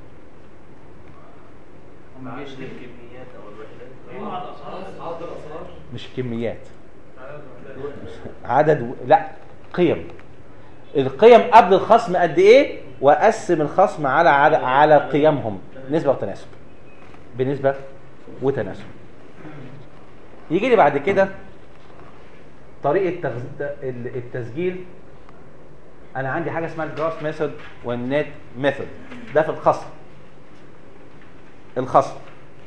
معلش الكميات او ايه الوحدات مع الاسعار عرض الاسعار مش كميات عدد و... لا قيم القيم قبل الخصم قد ايه واقسم الخصم على على على قيمهم نسبه وتناسب بنسبه وتناسب يجي لي بعد كده طريقه تغز... ال- التسجيل انا عندي حاجه اسمها الجراس ميثود والنت ميثود ده في الخصم الخصم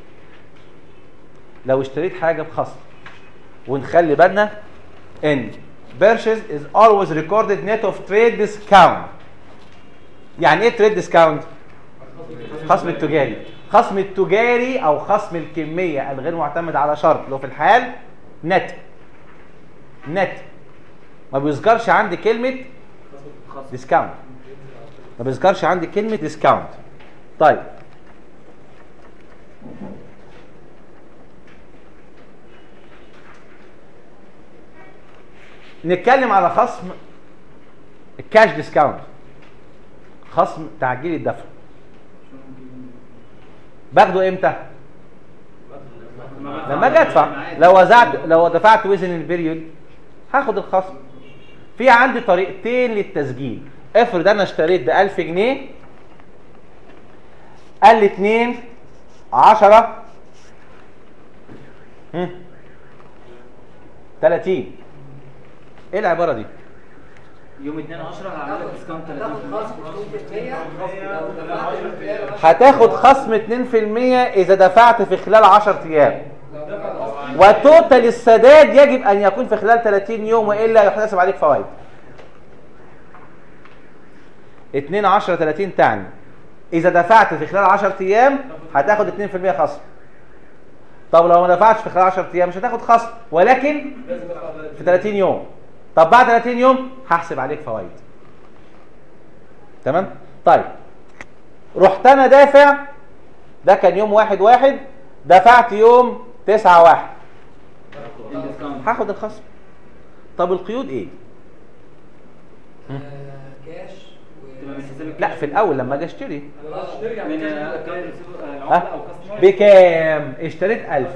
لو اشتريت حاجه بخصم ونخلي بالنا ان purchase is always recorded net of trade discount يعني ايه trade discount خصم التجاري خصم التجاري او خصم الكميه الغير معتمد على شرط لو في الحال نت نت ما بيذكرش عندي كلمه ديسكاونت ما بيذكرش عندي كلمه ديسكاونت طيب نتكلم على خصم الكاش ديسكاونت خصم تعجيل الدفع باخده امتى لما اجي ادفع لو وزعت لو دفعت وزن البريود هاخد الخصم في عندي طريقتين للتسجيل افرض انا اشتريت ب 1000 جنيه قال لي 2 10 هم، 30 ايه العباره دي يوم 2 10 هعمل لك ديسكاونت 30% تاخد خصم 2% لو دفعت الرجالة هتاخد خصم 2% اذا دفعت في خلال 10 ايام وتوتال السداد يجب ان يكون في خلال 30 يوم والا يحتسب عليك فوائد 2 10 30 تعني اذا دفعت في خلال 10 ايام هتاخد 2% خصم طب لو ما دفعتش في خلال 10 ايام مش هتاخد خصم ولكن في 30 يوم طب بعد 30 يوم هحسب عليك فوائد تمام طيب رحت انا دافع ده كان يوم واحد واحد دفعت يوم تسعة واحد الديسكاونت هاخد الخصم طب القيود ايه آه، كاش تبقى من حساب لا في الاول لما اجي اشتري خلاص نرجع من نتكلم اكونت عن العملاء ها او كاستمر بكام اشتريت ألف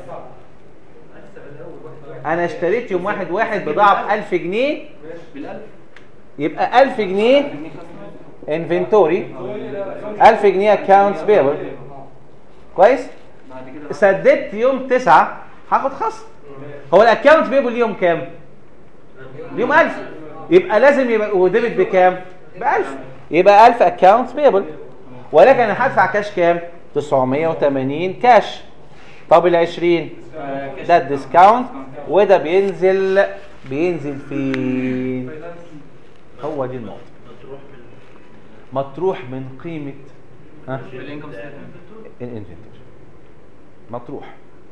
انا اشتريت يوم واحد واحد بضاعة بألف جنيه بالالف يبقى ألف جنيه جنيه خصم انفنتوري ألف جنيه accounts payable كويس بعد كده سددت يوم تسعة هاخد خصم هو الاكونت بيبل يوم كام اليوم 1000 يبقى لازم يبقى وديبت بكام ب 1000 يبقى 1000 اكونت بيبل ولكن انا هدفع كاش كام 980 كاش طب ال 20 ده الديسكاونت وده بينزل بينزل فين هو دي النقطه مطروح من مطروح من قيمه ها بالانكم ستيتمنت الانفنتوري مطروح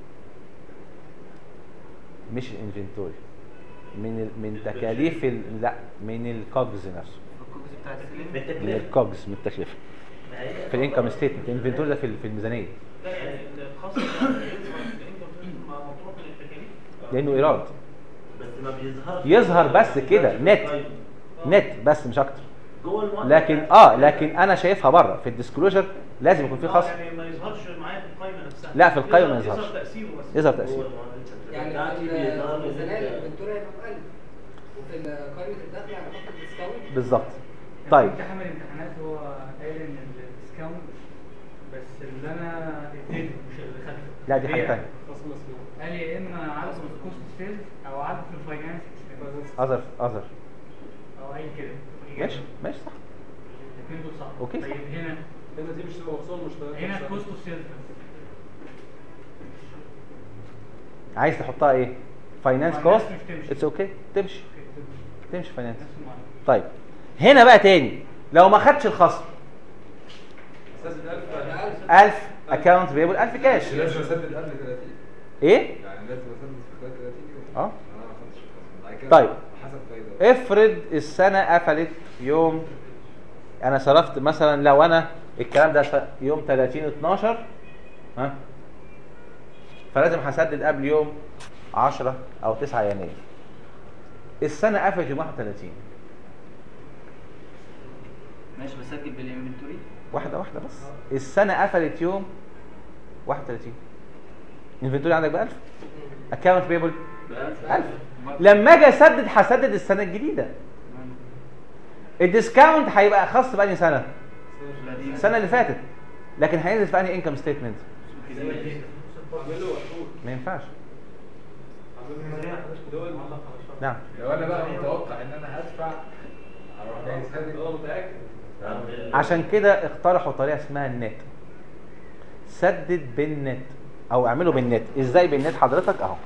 مش الانفنتوري من ال... من تكاليف ال... لا من الكوجز نفسه الكوكس بتاع السليم من بالتكلفة الكوجز من التكلفه ما هي- في الانكم ستيتمنت الانفنتوري ده في ال- في الميزانيه لا يعني الخصم ده يظهر الانكم ستيتمنت مع مطروح من التكاليف لانه ايراد بس ما بيظهرش يظهر بس كده نت طيب. نت بس مش اكتر جوه المؤسسة لكن اه لكن انا شايفها بره في الديسكلوجر لازم يكون في آه، خصم يعني ما يظهرش معايا في القائمه نفسها لا، في القائمة ما يظهر- يظهرش. يظهر تاثيره بس يظهر جوه تاثير المؤسسة يعني بتاعتي في بيظهر له الميزانية في- الانفنتوري هيبقى ب 1000 وفي قائمة الدخل هنحط الديسكاونت بالظبط طيب امتحان الامتحانات هو قايل ان الديسكاونت بس اللي انا اديته مش اللي خدته لا دي حاجه بيع. ثانيه خصم مسموح قال لي يا اما عدد في الكوست سيلز او عدد في الفاينانس expense. اذر اذر او اي كده ماشي ماشي صح الاثنين دول صح أوكي، صح. طيب هنا هنا دي مش تبقى مقصود مشترك هنا الكوست سيلز عايز تحطها ايه فاينانس Finance كوست مش تمشي. اتس اوكي تمشي تمشي فاينانس نفس المعادلة. طيب هنا بقى تاني لو ما خدش الخصم اساس ال 1000 1000 اكونت بيبل 1000 كاش لازم اسدد قبل 30 ايه يعني لازم اسدد في خلال 30 يوم اه انا ما خدتش الخصم. بعد كده طيب. حسب فايده افرض السنه قفلت يوم انا صرفت مثلا لو انا الكلام ده س- يوم 30 12 ها فلازم هسدد قبل يوم 10 او 9 يناير السنه قفلت يوم 31 ماشي بسجل بالانفنتوري واحده واحده بس السنه قفلت يوم 31 الانفنتوري عندك ب 1000 اكونت بيبل 1000 لما اجي اسدد هسدد السنه الجديده الديسكاونت هيبقى خاص بأنهي سنه السنه اللي فاتت لكن هينزل في انهي انكم ستيتمنت عامله وحدود ما ينفعش دول نعم لو انا بقى متوقع ان انا هدفع اروح جاي سادد انا متاكد عشان كده اقترحوا طريقه اسمها النت سدد بالنت او اعمله بالنت ازاي بالنت حضرتك اهو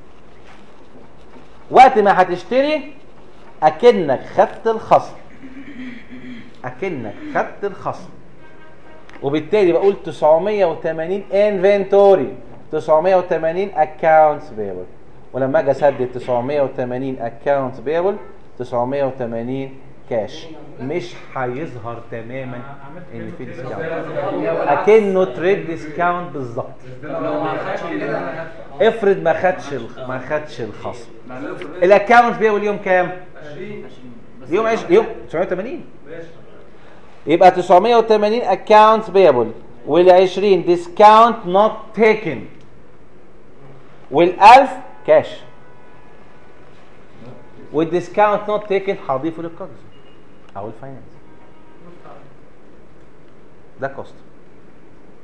وقت ما هتشتري اكنك خدت الخصم اكنك خدت الخصم وبالتالي بقول 980 انفنتوري 980 اكونتس بيبل ولما اجي اسدد 980 اكونتس بيبل 980 كاش مش هيظهر تماما ان في ديسكاونت اكنه تريد ديسكاونت بالظبط لو ما خدش ال- افرض ما خدش الخ- ما خدش الخصم بعمله في الريت الاكونت بيبل يوم كام 20 بس يوم 20 يوم 980 ماشي يبقى 980 اكونت بيبل وال 20 ديسكاونت نوت تيكن وال 1000 كاش والديسكاونت نوت تيكن هضيفه للكوكس او الفاينانس ده كوست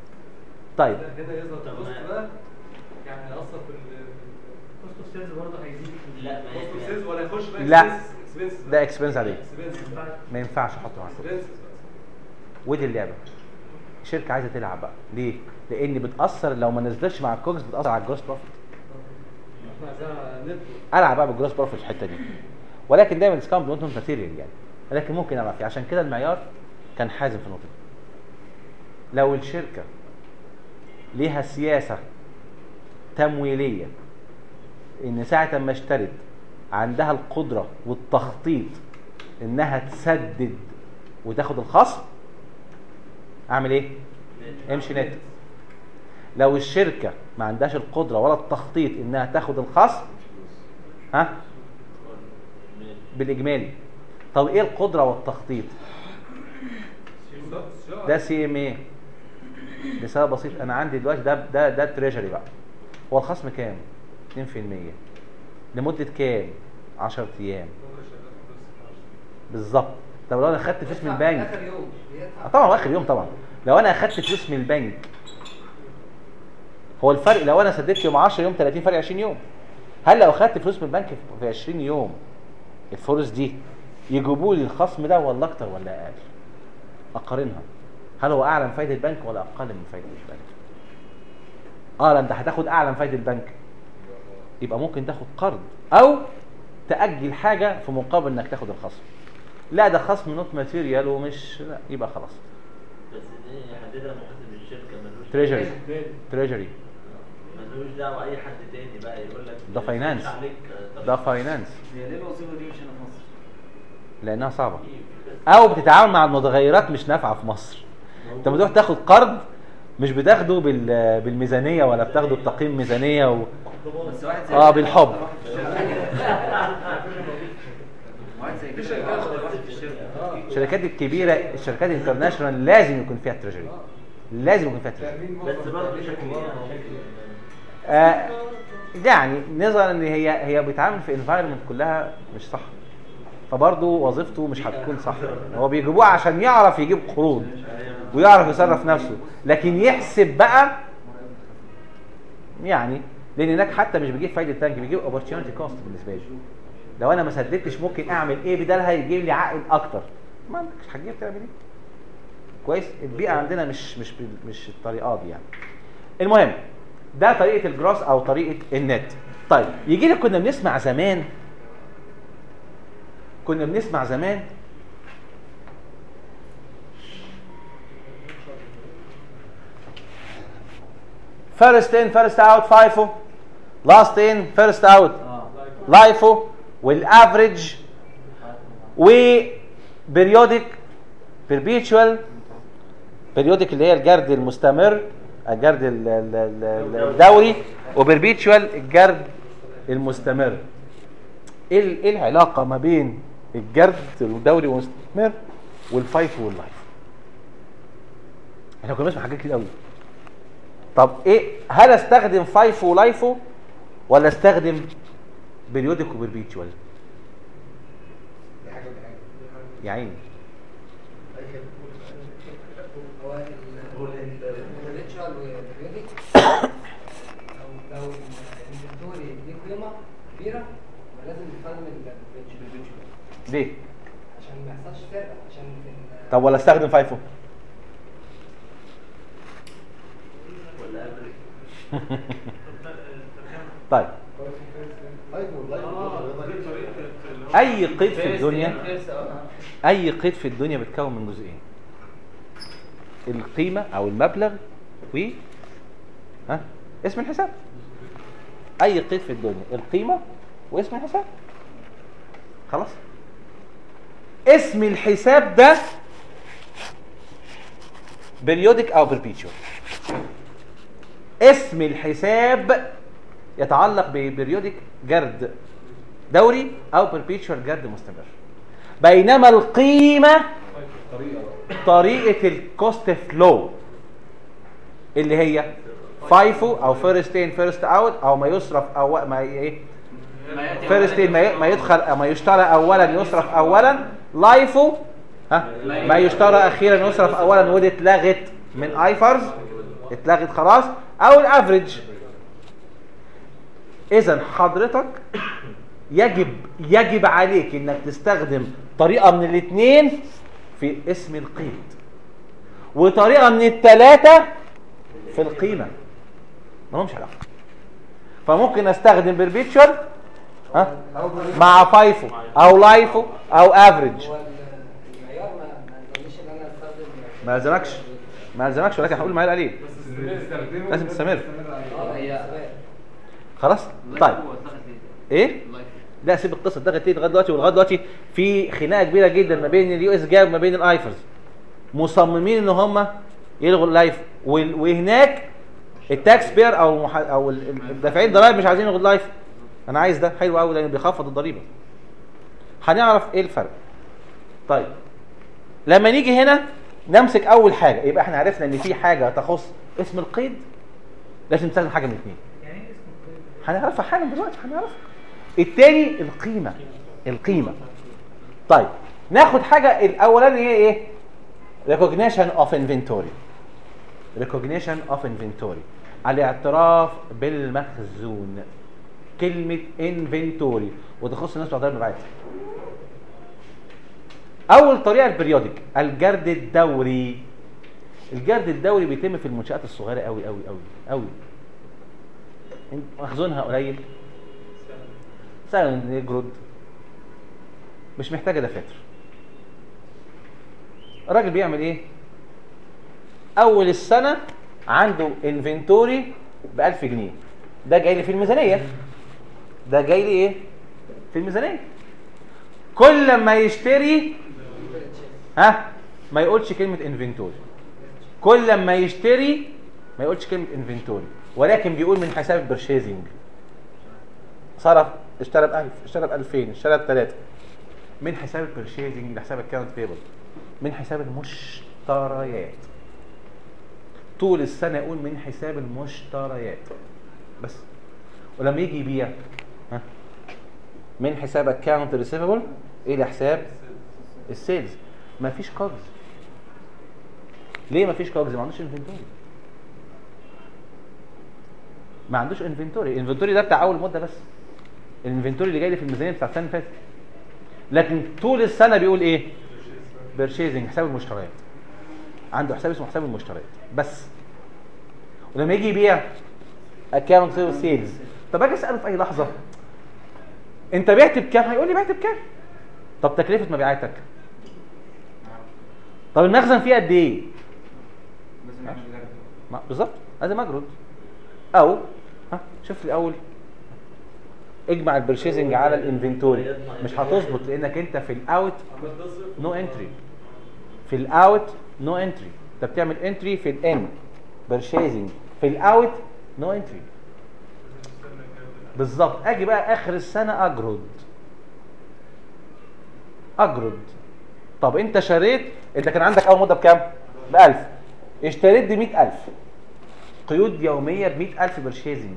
طيب هنا يظهر الكوست بقى يعني هيأثر في ال كوست اوف سيلز برضه هيزيد لا ما كوست هي سيلز ولا يخش بقى لا. اكسبنس ده اكسبنس عليه اكسبنس ما ينفعش احطه مع الكوست اكسبنس ودي اللعبه الشركه عايزه تلعب بقى ليه لان بتاثر لو ما نزلتش مع الكوكس بتاثر على الجروس بروفيت احنا عايزينها نت العب بقى بالجروس بروفيت في الحته دي ولكن دايما ديسكاونت نوت ماتيريال يعني ولكن ممكن العب فيه عشان كده المعيار كان حازم في النقطه دي لو الشركه ليها سياسه تمويليه ان ساعه ما اشترت عندها القدره والتخطيط انها تسدد وتاخد الخصم اعمل ايه امشي نت لو الشركه ما عندهاش القدره ولا التخطيط انها تاخد الخصم ها بالاجمالي طب ايه القدره والتخطيط ده سي ام ايه لسبب بسيط انا عندي دلوقتي ده ده ده تريجري بقى هو الخصم كام 2% لمده كام 10 ايام بالظبط طب لو انا خدت فلوس من البنك اخر يوم آه بيدفع طبعا هو اخر يوم طبعا لو انا اخدت فلوس من البنك هو الفرق لو انا سددت يوم 10 يوم 30 فرق 20 يوم هل لو اخدت فلوس من البنك في 20 يوم الفلوس دي يجيبوا لي الخصم ده ولا اكتر ولا اقل اقارنها هل هو اعلى من فايده البنك ولا اقل من فايده البنك اه لا انت هتاخد اعلى من فايده البنك يبقى ممكن تاخد قرض او تاجل حاجه في مقابل انك تاخد الخصم لا ده خصم نوت ماتيريال ومش لا يبقى خلاص بس دي يحددها محاسب الشركه ملوش تريجري تريجري ملوش دعوه اي حد تاني بقى يقول لك ده فاينانس. عليك آه، ده طب فاينانس هي ليه الوظيفه دي مش هنا في مصر؟ لانها صعبه او بتتعامل مع المتغيرات مش نافعه في مصر انت بتروح تاخد قرض مش بتاخده بال- بالميزانيه ولا بتاخده بتقييم ميزانيه و... بس واحد زي اه كده بالحب. واحد في الشركة. واحد زي كده واحد في الشركه الشركات الكبيره الشركات الانترناشونال لازم يكون فيها تريجري لازم يكون فيها تريجري بس برضه شكل يعني آه يعني نظرا ان هي هي بيتعامل في انفايرمنت كلها مش صح فبرضه وظيفته مش هتكون صح هو بيجيبوه عشان يعرف يجيب قروض ويعرف يصرف نفسه لكن يحسب بقى يعني لان هناك حتى مش بيجيب فايده تانك بيجيب اوبورتيونيتي كوست بالنسبه لي لو انا ما سددتش ممكن اعمل ايه بدالها يجيب لي عائد اكتر ما عندكش هتجيب تعمل ايه كويس البيئه عندنا مش مش بال- مش الطريقه دي يعني المهم ده طريقه الجروس او طريقه النت طيب يجي لك كنا بنسمع زمان كنا بنسمع زمان فيرست ان فيرست اوت فايفو لاست ان فيرست اوت لايفو والافريج وبريودك بيربيتشوال بيريودك اللي هي الجرد المستمر الجرد ال- ال- ال- الدوري وبربيتشوال الجرد المستمر ايه ال- ايه العلاقه ما بين الجرد الدوري والمستمر والفايف واللايف احنا كنا بنسمع حاجات كتير قوي طب ايه هل استخدم فايف ولايفو ولا استخدم بريودك وبربيتشوال يا عيني هو الريتشوال والبريودك لو لو الانفنتوري دي قيمه كبيره يبقى لازم نستخدم الريتشوال ليه عشان ما يحصلش سرقه عشان في ال- طب ولا استخدم فايفو ولا افريج طيب اي قيد في الدنيا اي قيد في الدنيا بيتكون من جزئين القيمه او المبلغ و ها اسم الحساب اي قيد في الدنيا القيمه واسم الحساب خلاص اسم الحساب ده بريودك او بربيتشوال اسم الحساب يتعلق ببريودك جرد دوري او بربيتشوال جرد مستمر بينما القيمه طريقه الكوست فلو اللي هي فايفو او فيرست ان فيرست اوت او ما يصرف او ما ايه فيرست ان ما ي- ما يدخل ما يشترى اولا يصرف اولا لايفو ها ما يشترى اخيرا يصرف اولا ودي اتلغت من ايفرز اتلغت خلاص او الافريج اذا حضرتك يجب يجب عليك انك تستخدم طريقه من الاثنين في اسم القيد وطريقه من الثلاثه في القيمه ما لهمش علاقه فممكن استخدم بربيتشوال ها مع فايفو او لايفو او افريج هو المعيار ما ما يلزمنيش ان انا استخدم ما يلزمكش ما يلزمكش ولكن هقول المعيار عليه لازم تستمر اه هي خلاص اللايف طيب هو اتلغت ليه؟ ايه اللايف. لا سيب القصه ده ليه لغايه دلوقتي ولغايه دلوقتي في خناقه كبيره جدا ما بين اليو اس جاب وما بين الايفرز مصممين ان هم يلغوا اللايف وال- وهناك التاكس بير او مح... او ال- ال- الدافعين الضرائب مش عايزين يلغوا اللايف انا عايز ده حلو قوي لان بيخفض الضريبه هنعرف ايه الفرق طيب لما نيجي هنا نمسك اول حاجه يبقى احنا عرفنا ان في حاجه تخص اسم القيد لازم تستخدم حاجه من الاثنين يعني ايه اسم القيد؟ هنعرفها حالا دلوقتي هنعرفها التاني القيمة القيمة طيب ناخد حاجة الأولاني هي إيه؟ recognition of inventory recognition of inventory الاعتراف بالمخزون كلمة inventory وتخص الناس بتوع ضرب المبيعات أول طريقة البريودك الجرد الدوري الجرد الدوري بيتم في المنشآت الصغيرة أوي أوي أوي أوي مخزونها قليل سهل يجرد مش محتاجه دفاتر الراجل بيعمل ايه اول السنه عنده انفنتوري ب 1000 جنيه ده جاي لي في الميزانيه ده جاي لي ايه في الميزانيه كل ما يشتري ها ما يقولش كلمه انفنتوري كل ما يشتري ما يقولش كلمه انفنتوري ولكن بيقول من حساب البرشيزنج صرف اشترى ب 1000 اشترى ب 2000 اشترى ب 3 من حساب البرشيزنج لحساب الكاونت بيبل من حساب المشتريات طول السنه يقول من حساب المشتريات بس ولما يجي يبيع ها من حساب اكاونت ريسيفبل الى حساب السيلز مفيش كوجز ليه مفيش كوجز ما عندوش انفنتوري ما عندوش انفنتوري الانفنتوري ده بتاع اول مده بس الانفنتوري اللي جاي لي في الميزانيه بتاع السنه اللي فاتت لكن طول السنه بيقول ايه بيرشيزنج حساب المشتريات عنده حساب اسمه حساب المشتريات بس ولما يجي يبيع اكونت سيلز طب اجي اساله في اي لحظه انت بعت بكام هيقول لي بعت بكام طب تكلفه مبيعاتك طب المخزن فيه قد ايه لازم نعمل جرد. ما- بالظبط لازم اجرد او ها شوف لي اول اجمع البرشيزنج على الانفنتوري مش هتظبط لانك انت في الاوت نو انتري في الاوت نو انتري انت بتعمل انتري في الان برشيزنج في الاوت نو انتري بالظبط اجي بقى اخر السنه اجرد اجرد طب انت شريت انت كان عندك اول مده بكام ب 1000 اشتريت ب 100000 قيود يوميه ب 100000 برشيزنج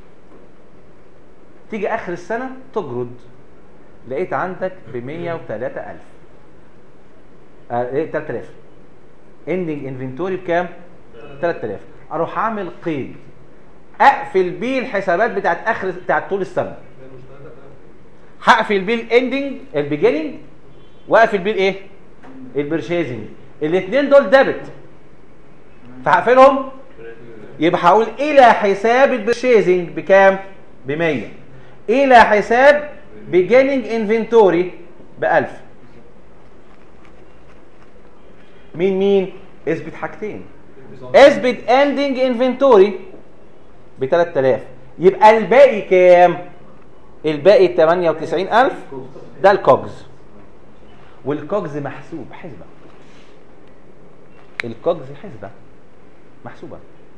تيجي اخر السنه تجرد لقيت عندك ب 103000 آه ايه 3000 اندنج انفنتوري بكام 3000 اروح اعمل قيد اقفل بيه الحسابات بتاعت اخر بتاعت طول السنه هقفل بيه الاندنج البيجيننج واقفل بيه الايه البرشيزنج الاثنين دول ديبت فهقفلهم يبقى هقول الى حساب البرشيزنج بكام ب 100 الى حساب beginning inventory ب 1000 مين مين اثبت حاجتين اثبت ending inventory ب 3000 يبقى الباقي كام الباقي 98000 ده الكوجز والكوجز محسوب حسبه الكوجز حسبه محسوبه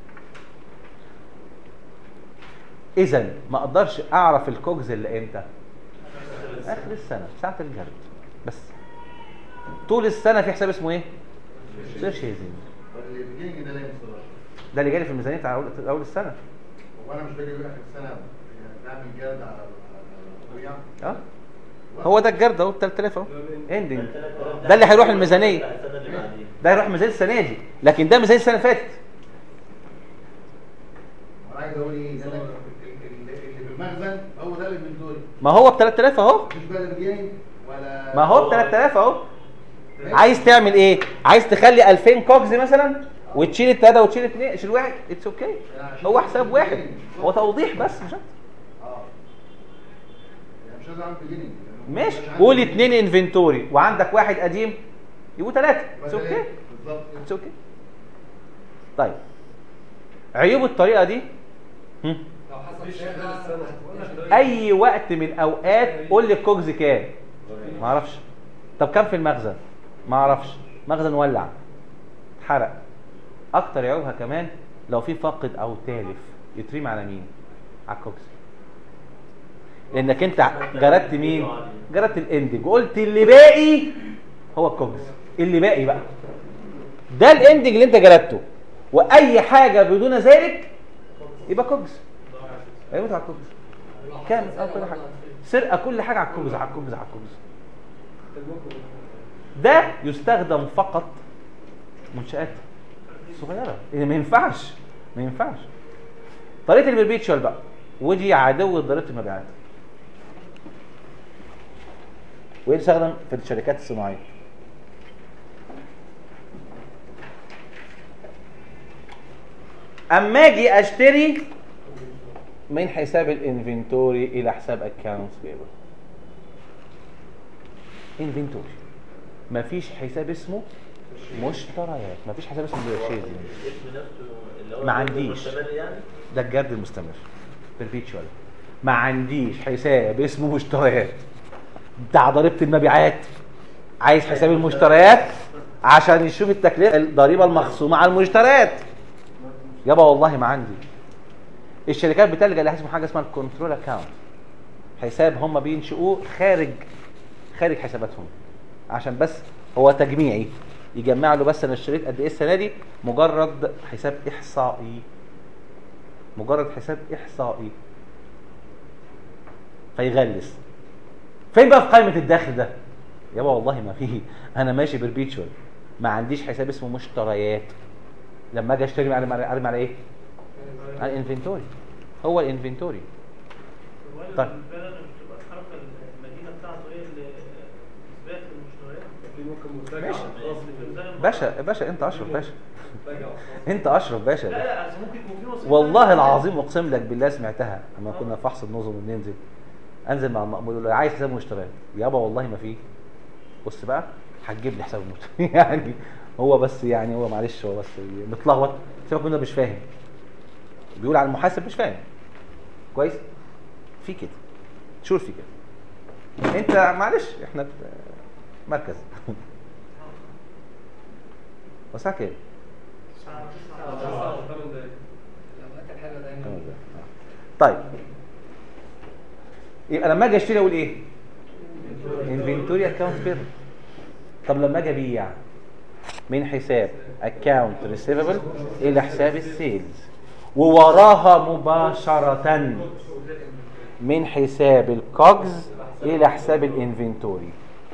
اذا ما اقدرش اعرف الكوجز الا امتى اخر السنه ساعه الجرد بس طول السنه في حساب اسمه ايه سيرشيزنج البيجيننج ده ليه مصدر ده اللي جالي في الميزانيه بتاع اول اول السنه هو انا مش باجي اخر السنه بعمل جرد على الطبيعه اه هو ده الجرد اهو 3000 اهو اندنج ده اللي هيروح الميزانيه السنه اللي بعديها ده هيروح ميزانيه السنه دي لكن ده ميزانيه السنه اللي فاتت عايز اقول ايه قال لك اللي اللي في المخزن هو ده الانفنتوري ما هو ب 3000 اهو مش بقى اللي جاي ولا ما هو ب 3000 اهو عايز تعمل ايه عايز تخلي 2000 كوكز مثلا وتشيل الثلاثه وتشيل اثنين تشيل واحد اتس اوكي okay. هو حساب واحد هو توضيح بس مش أكتر. اه يعني مش لازم اعمل بيجيننج ماشي قول اثنين انفنتوري وعندك واحد قديم يبقوا ثلاثه اتس اوكي بالظبط اتس اوكي طيب عيوب الطريقه دي هم؟ لو حصل مفيش سرقة حاجة للسنة. هتكون- اي وقت من اوقات قول لي الكوكز كام ما اعرفش طب كام في المخزن ما اعرفش مخزن ولع اتحرق اكتر عيوبها كمان لو في فاقد او تالف يترمي على مين على الكوكس لانك انت جردت مين جردت الاندج وقلت اللي باقي هو الكوكس اللي باقي بقى ده الاندج اللي انت جردته واي حاجه بدون ذلك يبقى كوكس هيموت على الكوكس لو حصل كام سرقة كل برضه حاجه هتفرق. سرقه كل حاجه على الكوكس على الكوكس على الكوكس ده يستخدم فقط منشآت صغيرة اللي ما ينفعش ما ينفعش طريقة البربيتشوال بقى ودي عدو ضريبة المبيعات وهي تستخدم في الشركات الصناعية اما اجي اشتري من حساب الانفنتوري الى حساب اكونتس بيبل انفنتوري مفيش حساب اسمه مشتريات مفيش حساب اسمه purchasing الاسم نفسه اللي هو ما عنديش. مستمر يعني ده الجرد المستمر perpetual ما عنديش حساب اسمه مشتريات بتاع ضريبه المبيعات عايز حساب المشتريات عشان يشوف التكلفه الضريبه المخصومه على المشتريات يابا والله ما عندي الشركات بتلجا لحاجه اسمها حاجه اسمها الكنترول اكاونت حساب هم بينشئوه خارج خارج حساباتهم عشان بس هو تجميعي يجمع له بس انا اشتريت قد ايه السنه دي مجرد حساب احصائي مجرد حساب احصائي فيغلس فين بقى في قائمه الدخل ده يابا والله ما فيه انا ماشي بربيتشوال ما عنديش حساب اسمه مشتريات لما اجي اشتري ارمي على ارمي على ايه على الانفنتوري هو الانفنتوري طيب. البلد مش تبقى الحركه المدينه بتاعته هي اللي اثبات المشتريات في ممكن منتجع ماشي. خاص بالفرد. باشا باشا انت اشرف باشا منتجع خاص. انت اشرف باشا لا لا أصل ممكن يكون في وسيط والله تاني. العظيم اقسم لك بالله سمعتها لما كنا في فحص النظم وننزل انزل مع المأمور يقول له عايز حساب مشتريات يابا والله ما فيه بص بقى هتجيب لي حساب المشتريات يعني هو بس يعني هو معلش هو بس متلخبط سيبك منه مش فاهم بيقول على المحاسب مش فاهم كويس في كده شور في كده انت معلش احنا ب- مركز وساعة كام؟ تسعة وثمان دقايق. الاوقات الحلوه دايما تمام ده. طيب يبقى لما اجي اشتري اقول ايه انفنتوري اكونت بير طب لما اجي ابيع من حساب اكونت ريسيفبل الى حساب السيلز ووراها مباشره من حساب الكوجز الى حساب الانفنتوري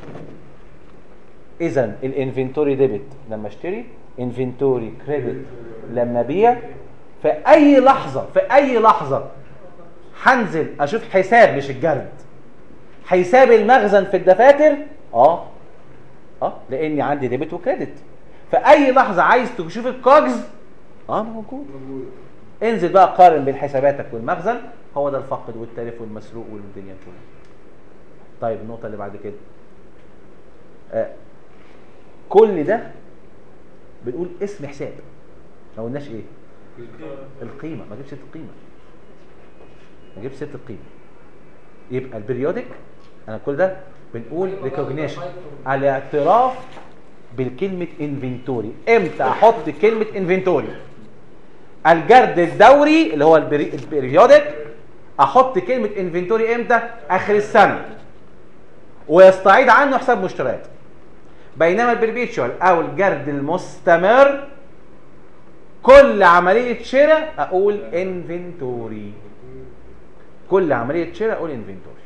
اذا الانفنتوري ديبت لما اشتري انفنتوري كريدت لما ابيع في اي لحظه في اي لحظه هنزل اشوف حساب مش الجرد حساب المخزن في الدفاتر اه اه لاني عندي ديبت وكريدت في اي لحظه عايز تشوف الكوجز اه موجود انزل بقى قارن بين حساباتك والمخزن هو ده الفقد والتلف والمسروق والدنيا كلها طيب النقطه اللي بعد كده آه كل ده بنقول اسم حساب ما قلناش ايه القيمه ما جبتش ست القيمه ما جبتش ست القيمه يبقى البريودك انا كل ده بنقول ريكوجنيشن الاعتراف بالكلمه انفنتوري امتى احط كلمه انفنتوري الجرد الدوري اللي هو البري- البريودك احط كلمه انفنتوري امتى اخر السنه ويستعيد عنه حساب مشتريات بينما البربيتشوال او الجرد المستمر كل عمليه شراء اقول انفنتوري كل عمليه شراء اقول انفنتوري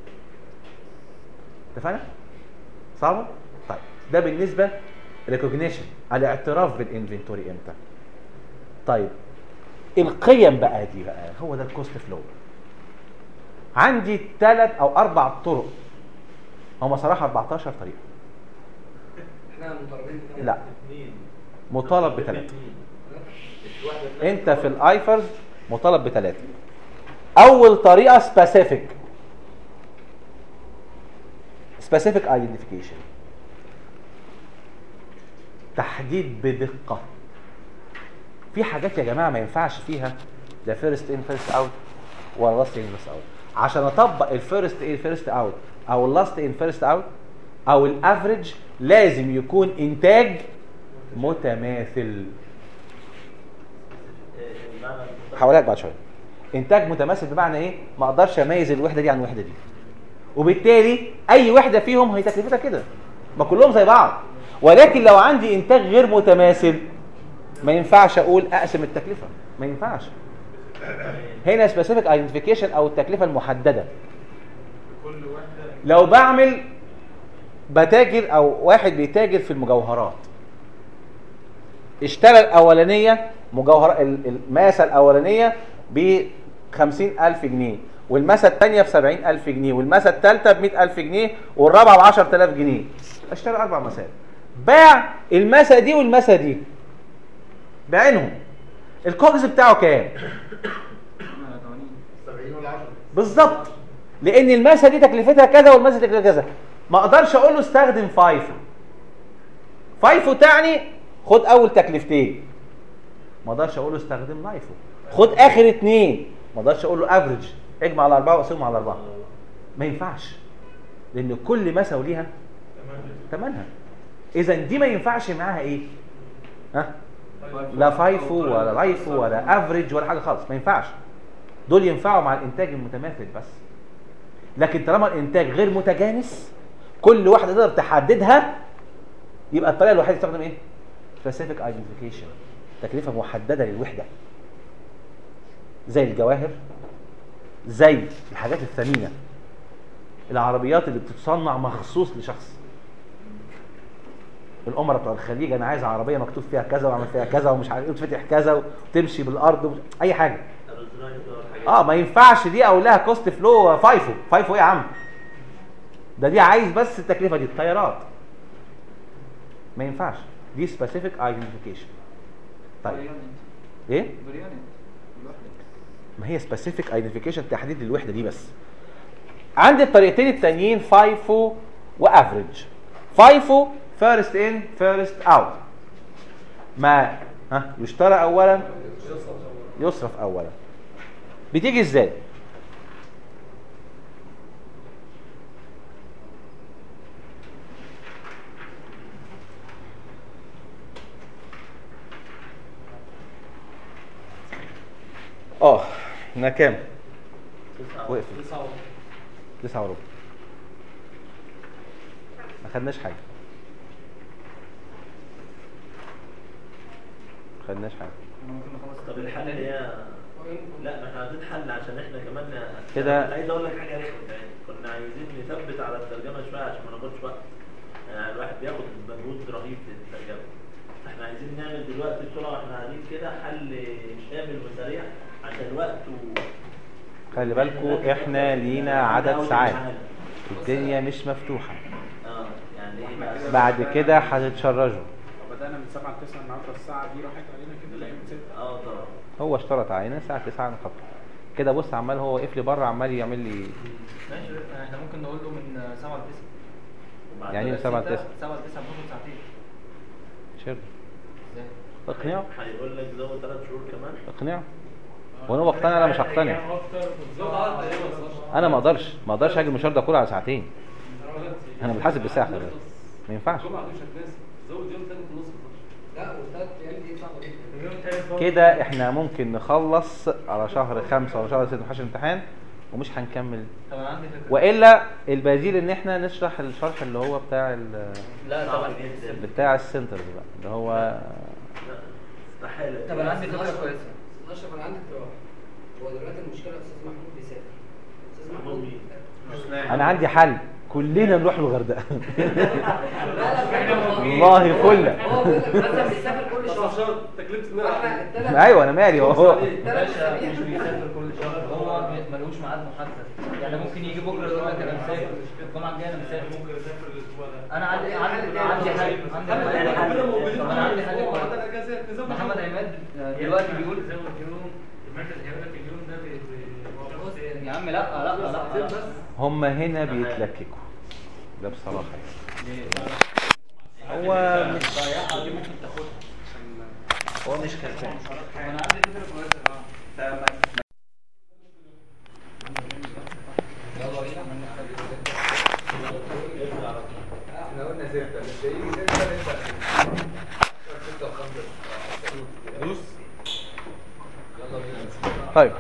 اتفقنا صعبه طيب ده بالنسبه ريكوجنيشن الاعتراف بالانفنتوري امتى طيب القيم بقى دي بقى هو ده الكوست فلو عندي ثلاث او اربع طرق هم صراحه 14 طريقه احنا مطالبين بكده. لا مطالب بثلاثه الواحدة انت في الايفرز مطالب بثلاثه اول طريقه سبيسيفيك سبيسيفيك ايدنتيفيكيشن تحديد بدقه في حاجات يا جماعه ما ينفعش فيها لا فيرست ان فيرست اوت ولا لاست ان فيرست اوت عشان اطبق الفيرست ان فيرست اوت او اللاست ان فيرست اوت او الافريج لازم يكون انتاج متماثل المعنى هقولها لك بعد شويه انتاج متماثل بمعنى ايه ما اقدرش اميز الوحده دي عن الوحده دي وبالتالي اي وحده فيهم هي تكلفتها كده ما كلهم زي بعض ولكن لو عندي انتاج غير متماثل ما ينفعش اقول اقسم التكلفه ما ينفعش هنا سبيسيفيك ايدنتيفيكيشن او التكلفه المحدده لو بعمل بتاجر او واحد بيتاجر في المجوهرات اشترى الاولانيه مجوهر ال- الماسه الاولانيه ب 50000 جنيه والماسه الثانيه ب 70000 جنيه والماسه الثالثه ب 100000 جنيه والرابعه ب 10000 جنيه اشترى اربع مسات باع الماسه دي والماسه دي بعينهم الكوكس بتاعه كام 70 ولا 10 بالظبط لان الماسه دي تكلفتها كذا والماسه دي تكلفتها كذا ما اقدرش اقول له استخدم فايفو فايفو تعني خد اول تكلفتين ما اقدرش اقول له استخدم لايفو خد اخر اتنين ما اقدرش اقول له افريج اجمع على اربعه واقسمهم على اربعه ما ينفعش لان كل مسه وليها ثمنها اذا دي ما ينفعش معاها ايه ها لا فايفو ولا لايفو ولا افريج ولا حاجه خالص ما ينفعش دول ينفعوا مع الانتاج المتماثل بس لكن طالما الانتاج غير متجانس كل واحده تقدر تحددها يبقى الطريقه الوحيده تستخدم ايه specific identification تكلفه محدده للوحده زي الجواهر زي الحاجات الثمينه العربيات اللي بتتصنع مخصوص لشخص الامراء بتوع الخليج انا عايز عربيه مكتوب فيها كذا واعمل فيها كذا ومش عارف ايه وتفتح كذا وتمشي بالارض ومش... اي حاجه الرزراية والحاجات اه ما ينفعش دي او لها كوست فلو فايفو فايفو ايه يا عم ده دي عايز بس التكلفه دي الطيارات ما ينفعش دي سبيسيفيك ايدنتيفيكيشن طيب ايه برياني ما هي سبيسيفيك ايدنتيفيكيشن تحديد للوحده دي بس عندي الطريقتين التانيين فايفو وافريج فايفو فيرست ان فيرست اوت ما ها يشترى اولا يصرف اولا بتيجي ازاي اه احنا كام وقفت تسعة وربع ما خدناش حاجة ما خدناش حاجة طب الحل هي لا ما احنا عايزين حل عشان احنا كمان كده- أنا عايز اقول لك حاجه رخمه كمان كنا عايزين نثبت على الترجمه شويه عشان ما ناخدش وقت يعني الواحد بياخد مجهود رهيب في الترجمه احنا عايزين نعمل دلوقتي بسرعه واحنا قاعدين كده حل شامل وسريع عشان الوقت و... خلي بالكوا احنا لينا عدد ساعات الدنيا مش مفتوحة اه يعني ايه بقى؟ بعد كده هتتشرجوا بدأنا من 7 ل 9 النهارده الساعة دي راحت علينا كده لا من 6 اه طبعا هو اشترط علينا الساعة 9 نخطط كده بص عمال هو واقف لي بره عمال يعمل لي ماشي احنا ممكن نقول له من 7 ل 9 وبعد يعني كده من 7 ل 9 7 ل 9 بناخد ساعتين شر ازاي؟ اقنعه هيقول لك زود ثلاث شهور كمان اقنعه وانا مقتنع انا مش هقتنع بالظبط عدد ايام ما وصلش. انا ما اقدرش ما اقدرش اجي المشوار ده كله على ساعتين انا بتحاسب بالساعه خلي بالك. ما ينفعش الجمعه دي مش هتناسب زود يوم تاني في النص لا والثلاث ايام دي صعبه جدا اليوم التالت برضه كده احنا ممكن نخلص على شهر خمسة ولا شهر ستة محدش امتحان ومش هنكمل طب انا عندي فكره والا البديل ان احنا نشرح الشرح اللي هو بتاع ال- لا صعب طبعا جدا بتاع السنترز بقى اللي هو لا استحاله طب انا عندي فكره أشرف- كويسه اشرف انا عندي اقتراح هو دلوقتي المشكله استاذ محمود بيسافر استاذ محمود محمود مين؟ انا عندي حل كلنا نروح الغردقه لا لا والله فله هو بيقول لك مثلا بيسافر كل بس شهر عشان تكلفه فاحنا التلات ايوه انا مالي هو التلات باشا اسابيع مش بيسافر كل شهر هو ملوش ميعاد محدد يعني ممكن يجي بكره يقول لك انا مسافر الجمعه الجايه انا مسافر ممكن يسافر الاسبوع ده انا عندي عندي عندي حل عندي حل طب انا عندي حل كويس محمد عماد دلوقتي بيقول يا عم لا لا لا لا هم هنا بيتلككوا ده بصراحه يعني هو مش ضيعها دي ممكن تاخدها هو مش كسبان انا عندي فكره كويسه يلا بينا احنا قلنا ستة مش هيجي ستة نبدأ ستة وخمسة دوس يلا بينا طيب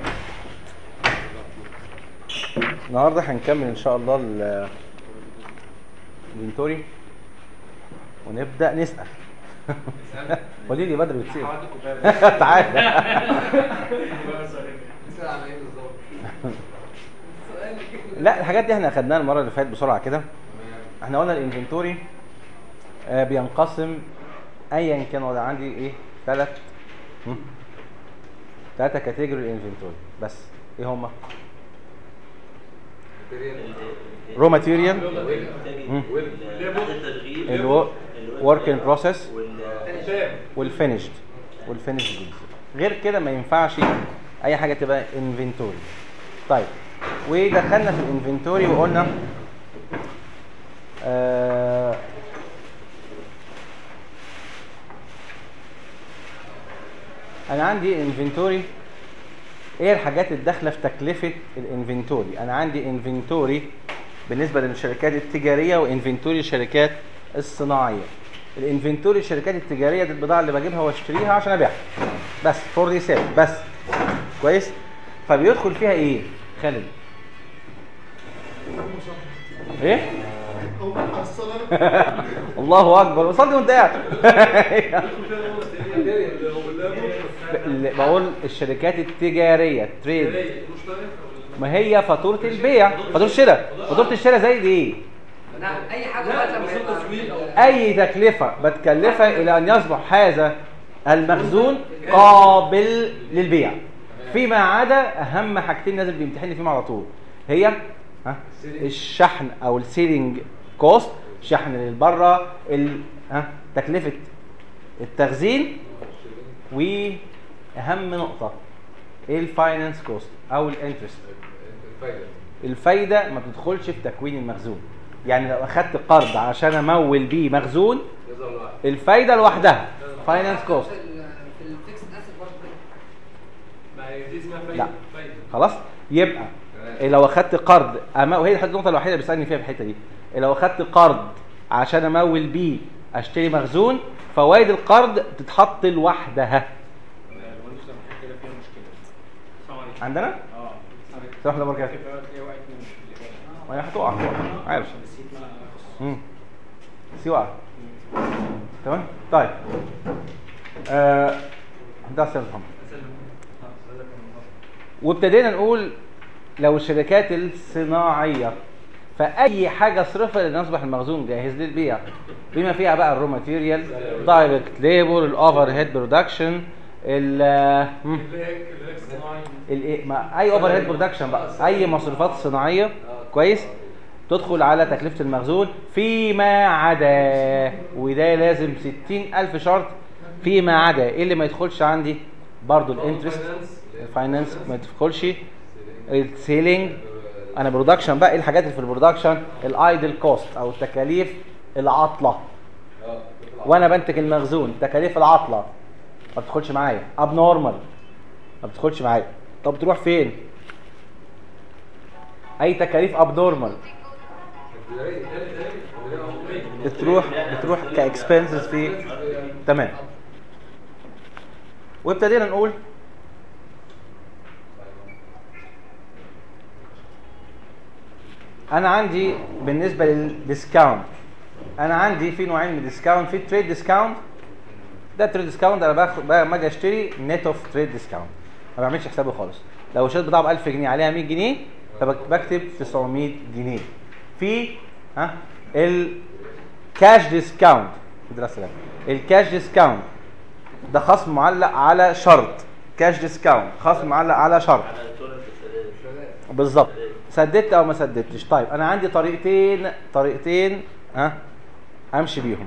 النهارده هنكمل ان شاء الله ال- الانفنتوري ونبدا نسال قولي لي بدر بتسال تعالى نسأل عن ايه بالظبط؟ لا الحاجات دي احنا اخدناها المره اللي فاتت بسرعه كده احنا قلنا الانفنتوري آه بينقسم ايا كان وضع عندي ايه ثلاث ثلاثه كاتيجوري الانفنتوري بس ايه هما رو ماتيريال الورك ان بروسيس والفينيشد والفينيشد جودز غير كده ما ينفعش اي حاجه تبقى انفنتوري طيب ودخلنا في الانفنتوري وقلنا آه انا عندي انفنتوري ايه الحاجات الداخله في تكلفه الانفنتوري انا عندي انفنتوري بالنسبه للشركات التجاريه وانفنتوري الشركات الصناعيه الانفنتوري الشركات التجاريه دي البضاعه اللي بجيبها واشتريها عشان ابيعها بس فور ريسيل بس كويس فبيدخل فيها ايه خالد ايه الله اكبر وصلي وانت قاعد ال- بقول الشركات التجاريه تريد ما هي فاتوره البيع فاتوره الشراء فاتوره الشراء زي دي ايه نعم اي حاجه بقى لما يبقى اي تكلفه بتكلفها الى ان يصبح هذا المخزون قابل للبيع فيما عدا اهم حاجتين لازم بيمتحني فيهم على طول هي ها الشحن او السيلينج كوست شحن للبره ال- ها تكلفه التخزين واهم نقطه الفاينانس كوست او الانترست الفايدة الفايده ما بتدخلش في تكوين المخزون يعني لو اخدت قرض عشان امول بيه مخزون يظهر لوحده الفايده لوحدها فاينانس كوست في ال- في الفيكس اسيد برضه كده. ما هي دي اسمها لا. فايده فايده خلاص يبقى لو اخدت قرض أما وهي دي النقطه الوحيده اللي بيسالني فيها في الحته دي لو اخدت قرض عشان امول بيه اشتري مخزون فوائد القرض تتحط لوحدها كده فيها مشكله السلام عليكم عندنا اه صح ولا بركه كيف هي وقعت مني في الإجابة. ما هي هتقع هتقع. عارف نسيت ما امم سواء تمام طيب آه ده استاذ محمد وابتدينا نقول لو الشركات الصناعيه فاي حاجه اصرفها لان يصبح المخزون جاهز للبيع بما فيها بقى الرو ماتيريال دايركت ليبر الاوفر هيد برودكشن ال مم. الايه ما اي اوفر هيد برودكشن بقى اي مصروفات صناعيه كويس تدخل على تكلفه المخزون فيما عدا وده لازم 60000 شرط فيما عدا ايه اللي ما يدخلش عندي برضو الانترست الفاينانس ما تدخلش السيلينج انا برودكشن بقى ايه الحاجات اللي في البرودكشن الايدل كوست او التكاليف العطله وانا بنتج المخزون تكاليف العطله ما بتدخلش معايا اب نورمال ما بتدخلش معايا طب بتروح فين اي تكاليف اب نورمال بتروح بتروح كاكسبنسز في تمام وابتدينا نقول انا عندي بالنسبه للديسكاونت انا عندي في نوعين من الديسكاونت في تريد ديسكاونت ده تريد ديسكاونت انا باخد بقى لما اجي اشتري نت اوف تريد ديسكاونت ما بعملش حسابه خالص لو اشتريت بضاعه ب 1000 جنيه عليها 100 جنيه فبكتب 900 جنيه في ها الكاش ديسكاونت الكاش ديسكاونت ده خصم معلق على شرط كاش ديسكاونت خصم معلق على شرط على الشغل السداد بالظبط سددت او ما سددتش طيب انا عندي طريقتين طريقتين ها امشي بيهم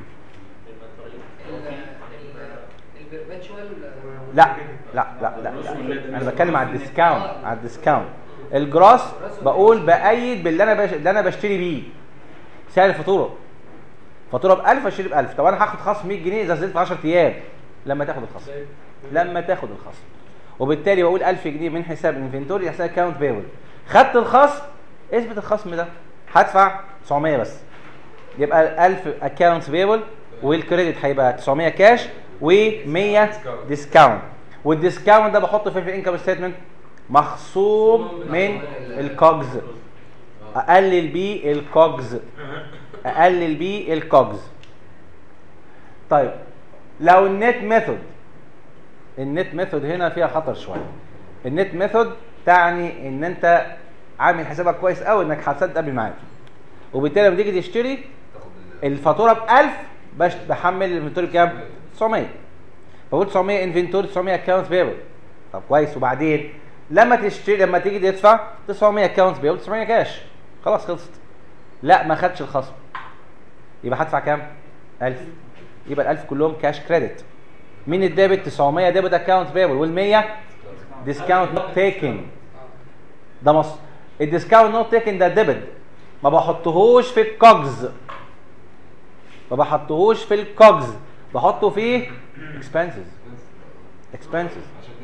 الفيرتشوال لا لا لا لا, لا. انا بتكلم على الديسكاونت على الديسكاونت الجراس بقول بايد باللي انا بش... اللي انا بشتري بيه سعر الفاتوره فاتوره ب 1000 اشتري ب 1000 طب انا هاخد خصم 100 جنيه اذا زدت في 10 ايام لما تاخد الخصم لما تاخد الخصم وبالتالي بقول 1000 جنيه من حساب الانفنتوري حساب اكونت بيبل خدت الخصم اثبت الخصم ده هدفع 900 بس يبقى 1000 اكونت بيبل والكريدت هيبقى 900 كاش و100 ديسكاونت والديسكاونت ده بحطه فين في الانكم ستيتمنت مخصوم من الكوجز اقلل بيه الكوجز اقلل بيه الكوجز طيب لو النت ميثود النت ميثود هنا فيها خطر شويه النت ميثود تعني ان انت عامل حسابك كويس قوي انك هتسدد قبل الميعاد وبالتالي لما تيجي تشتري الفاتوره ب 1000 بش بحمل الانفنتوري بكام 900 بقول 900 انفنتوري 900 اكونت بيبل طب كويس وبعدين لما تشتري لما تيجي تدفع 900 اكونت بيبل 900 كاش خلاص خلصت لا ما خدش الخصم يبقى هدفع كام 1000 يبقى ال 1000 كلهم كاش كريدت مين الديبت 900 ديبت اكونت بيبل وال100 ديسكاونت نوت تيكن ده مصر الديسكاونت نوت تيكن ده ديبت ما بحطهوش في الكوجز ما بحطهوش في الكوجز بحطه في اكسبنسز اكسبنسز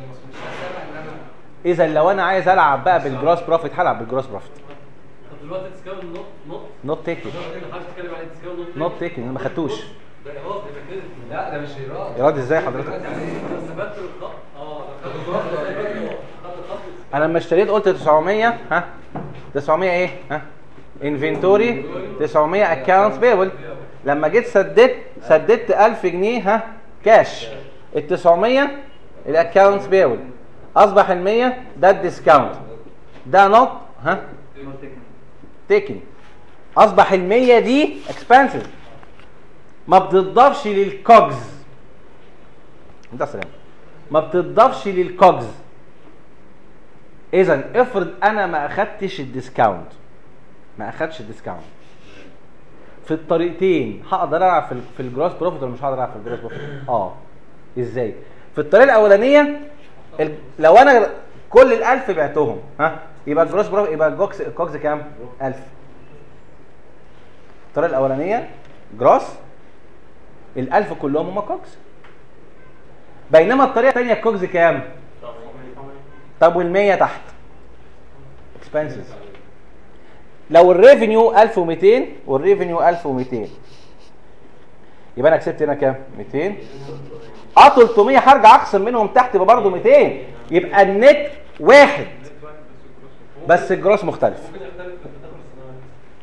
اذا لو انا عايز العب بقى بالجروس بروفيت هلعب بالجروس بروفيت طب دلوقتي ديسكاونت نوت نوت نوت تيكن محدش بيتكلم عليه ديسكاونت نوت نوت تيكن انا ما خدتوش ده ايراد يبقى كده لا ده مش ايراد ايراد ازاي حضرتك استفدت بالخط اه ده خدت خط خدت خط انا لما اشتريت قلت 900 ها 900 ايه ها انفنتوري 900 اكونتس بيبل لما جيت سددت سددت 1000 جنيه ها كاش ال 900 الاكونتس بيبل اصبح ال 100 ده الديسكاونت ده نوت ها تيكن اصبح ال 100 دي اكسبنسيف ما بتضافش للكوجز ده سلام ما بتضافش للكوجز اذا افرض انا ما اخدتش الديسكاونت ما اخدش الديسكاونت في الطريقتين هقدر العب في ال- في الجروس بروفيت ولا مش هقدر العب في الجروس بروفيت اه ازاي في الطريقه الاولانيه ال- لو انا كل ال1000 بعتهم ها يبقى الجروس بروفيت يبقى الجوكس الكوكس كام 1000 الطريقه الاولانيه جروس ال1000 كلهم هم كوكس بينما الطريقه الثانيه الكوكس كام طب وال100 تحت اكسبنسز لو الريفينيو 1200 والريفينيو 1200 يبقى انا كسبت هنا كام 200 اه 300 هرجع اخصم منهم تحت يبقى برضه 200 يبقى النت واحد بس الجروس مختلف ممكن يختلف في تداخل السنوات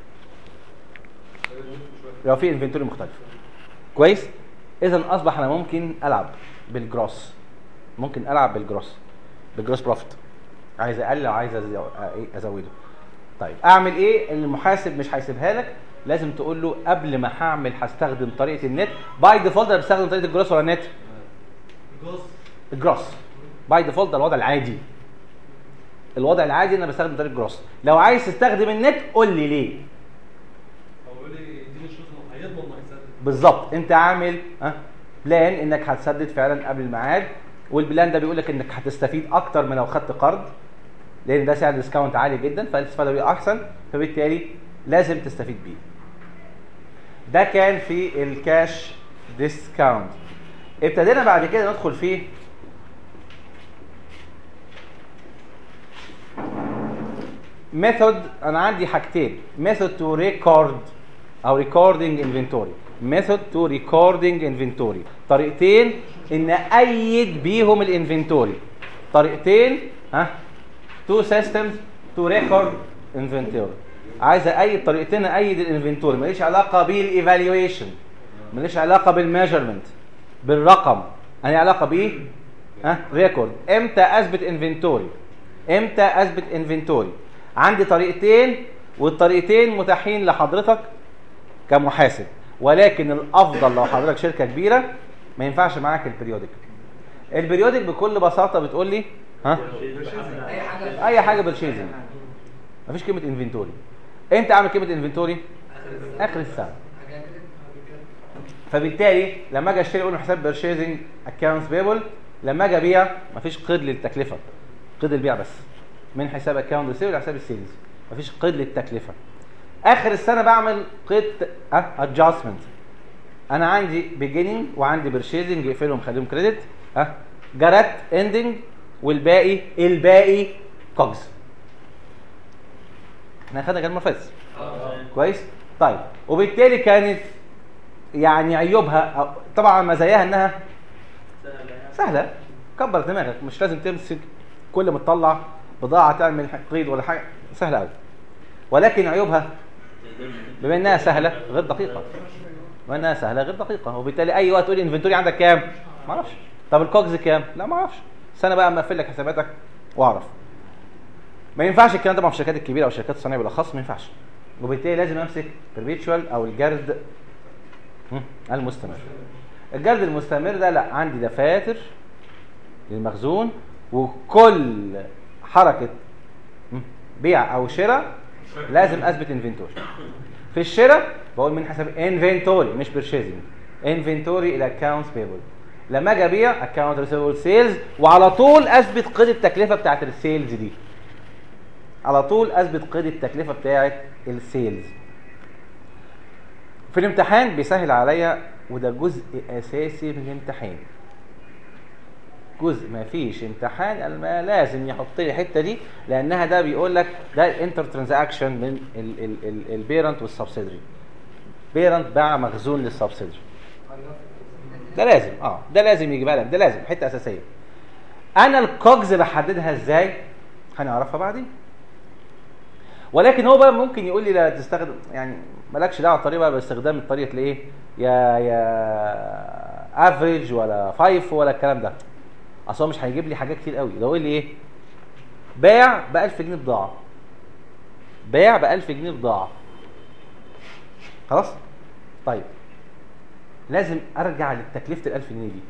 لو في انفنتوري مختلف كويس اذا اصبح انا ممكن العب بالجروس ممكن العب بالجروس بالجروس بروفيت عايز اقلل وعايز أزو- إيه ازوده طيب اعمل ايه المحاسب مش هيسيبها لك لازم تقول له قبل ما هعمل هستخدم طريقه النت باي ديفولت انا بستخدم طريقه الجروس ولا النت جوز الجروس باي ديفولت ده الوضع العادي الوضع العادي ان انا بستخدم طريقه جروس لو عايز تستخدم النت قول لي ليه هو يقول لي اديني شروط انه هيضمن انه هيسدد بالظبط انت عامل ها بلان انك هتسدد فعلا قبل الميعاد والبلان ده بيقول لك انك هتستفيد اكتر من لو خدت قرض لان ده سعر ديسكاونت عالي جدا فالاستفاده بيه احسن فبالتالي لازم تستفيد بيه ده كان في الكاش ديسكاونت ابتدينا بعد كده ندخل في ميثود انا عندي حاجتين ميثود تو ريكورد او ريكوردنج انفنتوري ميثود تو ريكوردنج انفنتوري طريقتين ان ايد بيهم الانفنتوري طريقتين ها تو سيستمز تو ريكورد انفنتوري عايز ايد طريقتين ايد الانفنتوري ماليش علاقه بالايفالويشن ماليش علاقه بالميجرمنت بالرقم انا لي علاقه بيه ها ريكورد امتى اثبت انفنتوري امتى اثبت انفنتوري عندي طريقتين والطريقتين متاحين لحضرتك كمحاسب ولكن الافضل لو حضرتك شركه كبيره ما ينفعش معاك البريودك البريودك بكل بساطه بتقول لي ها اي حاجه اي حاجه بالشيزنج مفيش كلمه انفنتوري انت عامل كلمه انفنتوري اخر السنه حاجه كده فبالتالي لما اجي اشتري اقول له حساب بيرشيزنج اكونتس بيبل لما اجي ابيع مفيش قيد للتكلفه قيد البيع بس من حساب اكونت ريسيفل لحساب السيلز مفيش قيد للتكلفه اخر السنه بعمل قيد ادجستمنت انا عندي بيجيننج وعندي بيرشيزنج اقفلهم خليهم كريدت ها جرت اندنج والباقي الباقي كوجز احنا خدنا كلمه فاز كويس طيب وبالتالي كانت يعني عيوبها أو- طبعا مزاياها انها سهله كبر دماغك مش لازم تمسك كل ما تطلع بضاعه تعمل قيد ولا حاجه سهله قوي ولكن عيوبها بما انها سهله غير دقيقه بما انها سهله غير دقيقه وبالتالي اي وقت تقول انفنتوري عندك كام ما اعرفش طب الكوكز كام لا ما اعرفش سنه بقى اما اقفل لك حساباتك واعرف ما ينفعش الكلام ده مع الشركات الكبيره او الشركات الصناعيه بالاخص ما ينفعش وبالتالي لازم امسك perpetual او الجرد هم، المستمر الجرد المستمر ده لا عندي دفاتر للمخزون وكل حركه هم، بيع او شراء لازم اثبت انفنتوري في الشراء بقول من حسب انفنتوري مش بيرشيزنج انفنتوري الى اكونتس بيبل لما اجي ابيع اكونت ريسيفبل سيلز وعلى طول اثبت قيد التكلفه بتاعت السيلز دي على طول اثبت قيد التكلفه بتاعت السيلز في الامتحان بيسهل عليا وده جزء اساسي من الامتحان جزء ما فيش امتحان ما لازم يحط لي الحته دي لانها ده بيقول لك ده الانتر ترانزاكشن من البيرنت والسبسيدري بيرنت باع مخزون للسبسيدري ده لازم اه ده لازم يجيبها لك ده لازم حته اساسيه انا الكوجز بحددها ازاي هنعرفها بعدين ولكن هو بقى ممكن يقول لي لا تستخدم يعني مالكش دعوه الطريقه بقى باستخدام الطريقه الايه يا يا افريج ولا فايف ولا الكلام ده اصل هو مش هيجيب لي حاجات كتير قوي ده يقول لي ايه باع ب 1000 جنيه بضاعه باع ب 1000 جنيه بضاعه خلاص طيب لازم ارجع لتكلفه ال 1000 جنيه دي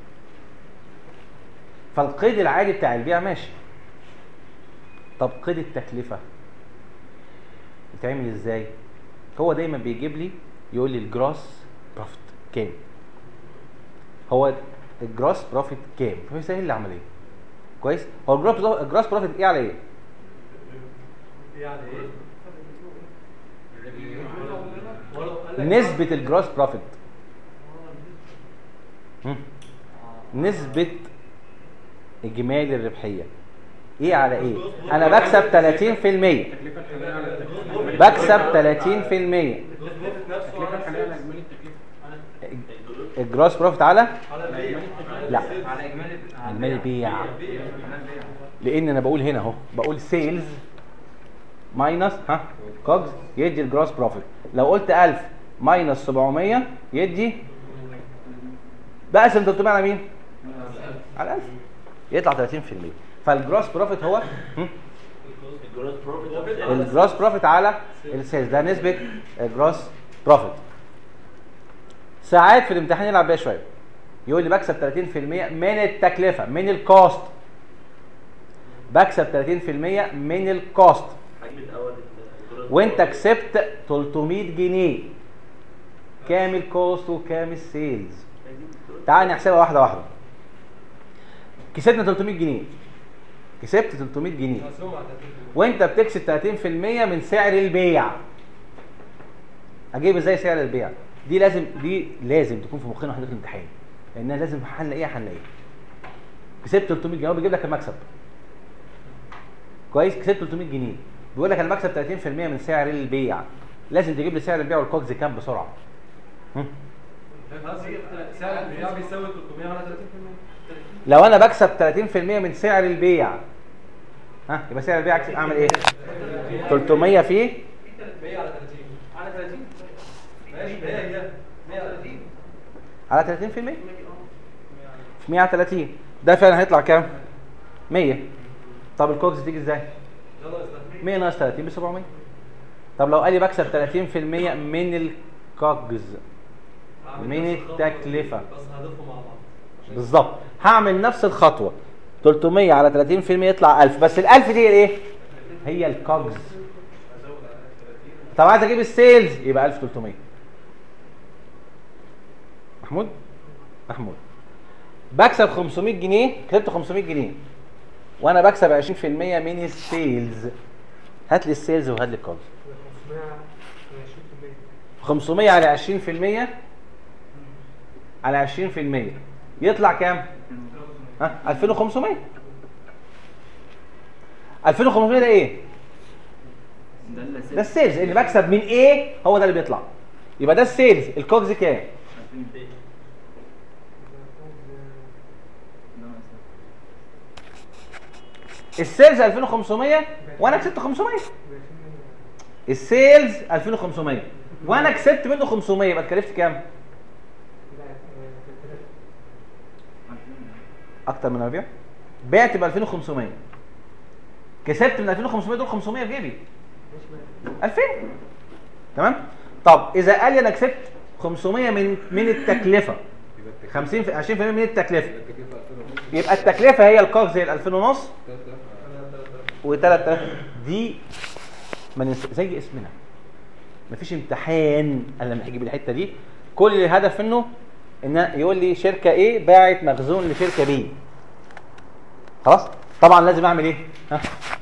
فالقيد العادي بتاع البيع ماشي طب قيد التكلفه يتعمل ازاي هو دايما بيجيب لي يقول لي الجراس بروفيت كام هو الجراس بروفيت كام فبيسهل لي العمليه كويس هو الجراس الجراس بروفيت ايه على ايه يعني ايه؟ ولو قال لك نسبه الجراس بروفيت هم. نسبه اجمالي الربحيه ايه على ايه انا بكسب 30% التكلفه الحاليه على التكلفه بكسب 30% البروفيت نفسه التكلفه على الحاليه على اجمالي التكلفه الجراس بروفيت على على البيع لا على اجمالي اجمالي البيع لان انا بقول هنا اهو بقول سيلز ماينس ها كوجز يدي الجراس بروفيت لو قلت 1000 ماينس 700 يدي بقسم 300 على مين على 1000 يطلع 30% فالجراس بروفيت هو هم؟ الجروس بروفيت الجراس بروفيت على السيلز ده نسبه الجراس بروفيت ساعات في الامتحان يلعب بيها شويه يقول لي بكسب 30% من التكلفه من الكوست بكسب 30% من الكوست حجم الاول الجروس وانت كسبت 300 جنيه كام الكوست وكام السيلز تعال نحسبها واحده واحده كسبنا 300 جنيه كسبت 300 جنيه مقسوم على 30 وانت بتكسب 30% من سعر البيع اجيب ازاي سعر البيع دي لازم دي لازم تكون في مخنا واحنا في الامتحان لانها لازم هنلاقيها هنلاقيها كسبت 300 جنيه هو بيجيب لك المكسب كويس كسبت 300 جنيه بيقول لك انا بكسب 30% من سعر البيع لازم تجيب لي سعر البيع والكوكز كام بسرعه هم؟ خلاص سعر البيع بيساوي 300 على 30% لو انا بكسب 30% من سعر البيع ها يبقى سعر البيع أكسب- اعمل ايه 300 فيه 100 على 30 على 30 ماشي 100 هي 100 على 30 على 30% في 130 ده فعلا هيطلع كام 100 طب الكوكس تيجي ازاي يلا استنى 100 ناقص 30 ب 700 طب لو قال لي بكسب 30% من الكوكس هعمل من نفس الخطوة التكلفة. بس هضيفهم مع بعض بالظبط هعمل نفس الخطوه 300 على 30% يطلع 1000 بس ال 1000 دي ايه هي الكوجز طب عايز اجيب السيلز يبقى 1300 محمود محمود بكسب 500 جنيه كسبت 500 جنيه وانا بكسب 20% من السيلز هات لي السيلز وهات لي الكوجز 500 على 20% على 20% يطلع كام؟ ها 2500 2500 ده ايه؟ ده اللي ده السيلز اللي بكسب من ايه هو ده اللي بيطلع يبقى ده السيلز الكوجز كام؟ السيلز 2500 وانا كسبت 500 السيلز 2500 وانا كسبت منه 500 يبقى اتكلفت كام؟ اكتر من اربيع بعت ب 2500 كسبت من 2500 دول 500 في جيبي 2000 تمام طب اذا قال لي انا كسبت 500 من من التكلفه 50 في 20% من التكلفه يبقى التكلفه هي الكوكس زي ال 2000 ونص و3000 دي ما ننسى زي اسمنا مفيش امتحان الا لما يجيب الحته دي كل الهدف منه ان يقول لي شركه ايه باعت مخزون لشركه بي خلاص طبعا لازم اعمل ايه ها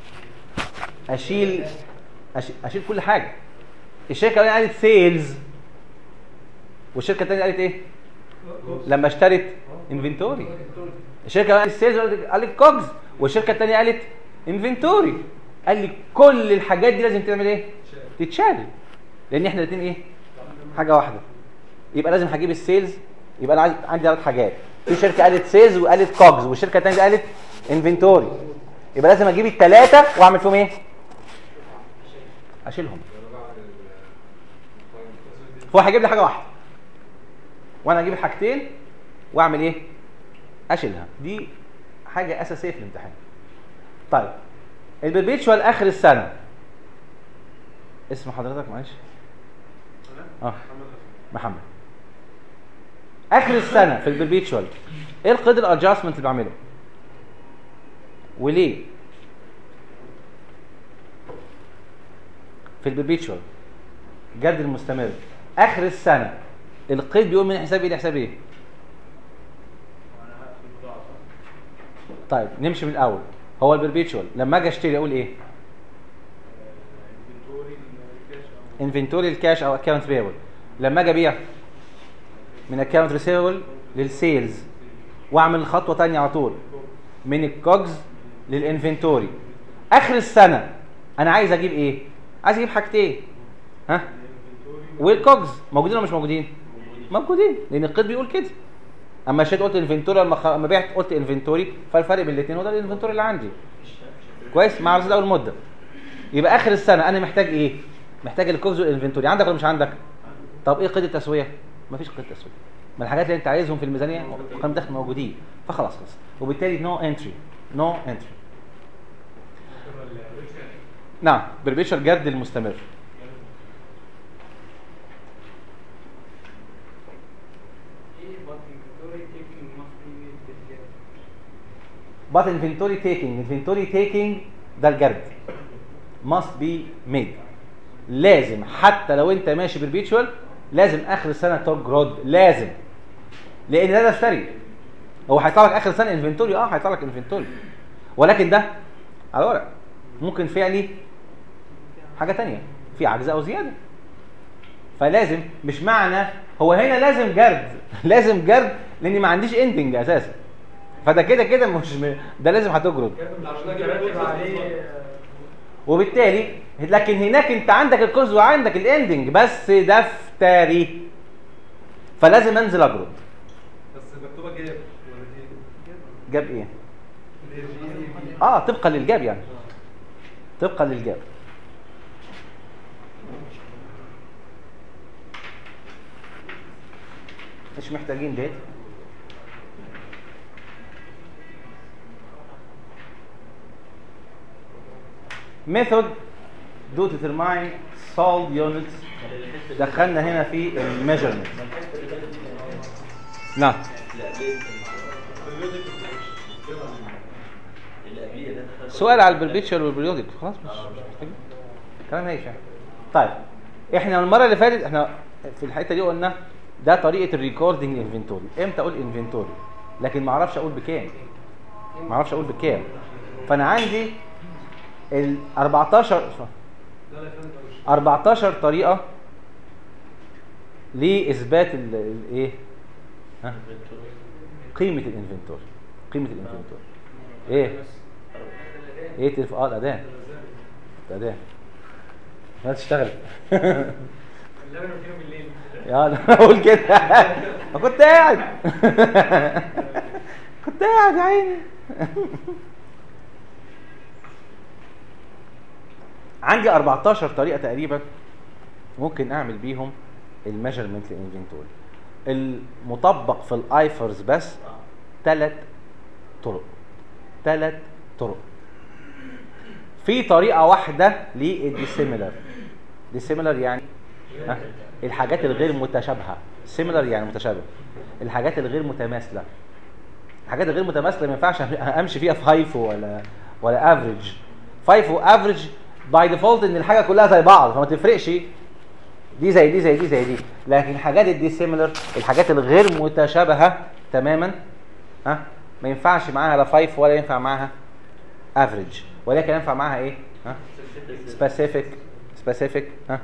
اشيل اشيل, أشيل كل حاجه الشركه اللي قالت سيلز والشركه الثانيه قالت ايه لما اشترت انفنتوري الشركه اللي قالت سيلز قالت كوجز والشركه الثانيه قالت انفنتوري قال لي كل الحاجات دي لازم تعمل ايه تتشال لان احنا الاثنين ايه حاجه واحده يبقى لازم هجيب السيلز يبقى انا عايز- عندي ثلاث حاجات في شركه قالت سيلز وقالت كوجز والشركه الثانيه قالت انفنتوري يبقى لازم اجيب الثلاثه واعمل فيهم ايه اشيلهم هو هيجيب لي حاجه واحده وانا اجيب الحاجتين واعمل ايه اشيلها دي حاجه اساسيه في الامتحان طيب البربيتشوال اخر السنه اسم حضرتك معلش اه محمد اخر السنه في البربيتشوال ايه القيد الادجستمنت اللي بعمله وليه في البربيتشوال جرد المستمر اخر السنه القيد بيقول من حساب ايه لحساب ايه طيب نمشي من الاول هو البربيتشوال لما اجي اشتري اقول ايه انفنتوري الكاش او اكونت بيبل لما اجي ابيع من اكونت ريسيفبل للسيلز واعمل خطوه ثانيه على طول من الكوجز للانفنتوري اخر السنه انا عايز اجيب ايه عايز اجيب حاجتين ها والكوجز موجودين ولا مش موجودين موجودين لان القيد بيقول كده اما شيت قلت انفنتوري لما خ... لما بعت قلت انفنتوري فالفرق بين الاثنين هو ده الانفنتوري اللي عندي كويس مع رصيد اول مده يبقى اخر السنه انا محتاج ايه محتاج الكوجز والانفنتوري عندك ولا مش عندك طب ايه قيد التسويه مفيش قيد تسويه ما الحاجات اللي انت عايزهم في الميزانيه كانوا داخل موجودين فخلاص خلاص وبالتالي نو انتري نو انتري نعم بربيشر جرد المستمر but inventory taking inventory taking ده الجرد must be made لازم حتى لو انت ماشي بالبيتشوال لازم اخر السنه تجرد لازم لان ده دفتري هو هيطلع لك اخر السنه انفنتوري اه هيطلع لك انفنتوري ولكن ده على ورق ممكن فعلي حاجه تانية في عجز او زياده فلازم مش معنى هو هنا لازم جرد لازم جرد لاني ما عنديش اندنج اساسا فده كده كده مش م... ده لازم هتجرد عشان اجيب الكود عليه وبالتالي لكن هناك انت عندك الكوز وعندك الاندنج بس دفتري فلازم انزل اجرد بس مكتوبه جاب ولا ايه؟ جاب ايه اللي هي جي دي بي. اه طبقا للجاب يعني طبقا للجاب مش محتاجين ديت method do determine sold units دخلنا هنا في الميجرمنت نعم لا ليه اللي قبليه ده سؤال على البربيتشوال والبريودك خلاص مش مش محتاج كلام هايش يعني طيب احنا المره اللي فاتت احنا في الحته دي قلنا ده طريقه الريكوردنج انفنتوري امتى اقول انفنتوري لكن ما اعرفش اقول بكام ما اعرفش اقول بكام فانا عندي ال 14 14 طريقه لاثبات ال- الايه ها قيمه الانفنتوري قيمه الانفنتوري ايه ايه تلف اه الاذان الاذان ما تشتغل اللبن وكيلو بالليل يا انا اقول كده ما كنت قاعد كنت قاعد يا عيني عندي 14 طريقه تقريبا ممكن اعمل بيهم الميجرمنت للانفنتوري المطبق في الايفرز بس ثلاث طرق ثلاث طرق في طريقه واحده للديسيميلر ديسيميلر يعني ها؟ الحاجات الغير متشابهه سيميلر يعني متشابه الحاجات الغير متماثله الحاجات الغير متماثله ما ينفعش امشي فيها في هايفو ولا ولا افريج فايفو افريج باي ديفولت ان الحاجه كلها زي بعض فما تفرقش دي زي دي زي دي زي دي لكن حاجات الدي سيميلر الحاجات الغير متشابهه تماما ها ما ينفعش معاها لا فايف ولا ينفع معاها افريج ولكن ينفع معاها ايه ها سبيسيفيك سبيسيفيك ها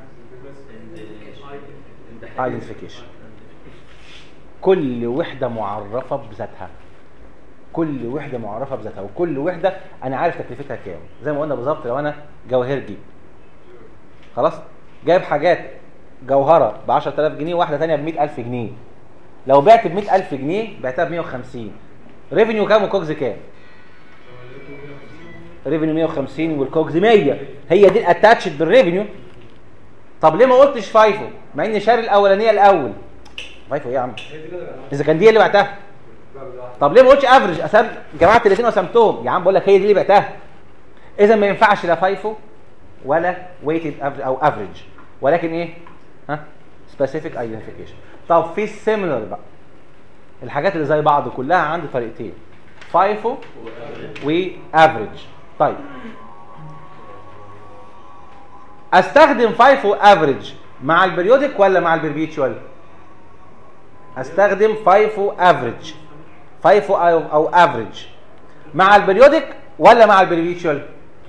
ايدنتيفيكيشن كل وحده معرفه بذاتها كل وحده معرفه بذاتها وكل وحده انا عارف تكلفتها كام زي ما قلنا بالظبط لو انا جوهرجي خلاص جايب حاجات جوهره ب 10000 جنيه وواحده ثانيه ب 100000 جنيه لو بعت ب 100000 جنيه بعتها ب 150 ريفينيو كام وكوجز كام ريفينيو 150 والكوجز 100 هي دي الاتاتشد بالريفينيو طب ليه ما قلتش فايفو مع ان شاري الاولانيه الاول فايفو ايه يا عم اذا كان دي اللي بعتها طب ليه ما قلتش افريج اسام جمعت الاثنين وقسمتهم يا عم بقول لك هي دي اللي بعتها اذا ما ينفعش لا فايفو ولا ويتد او افريج ولكن ايه ها سبيسيفيك ايدنتيفيكيشن طب في السيميلر بقى الحاجات اللي زي بعض كلها عندي طريقتين فايفو وافريج طيب استخدم فايفو افريج مع البريودك ولا مع البربيتشوال استخدم فايفو افريج فايفو او او افريج مع البريودك ولا مع البربيتشوال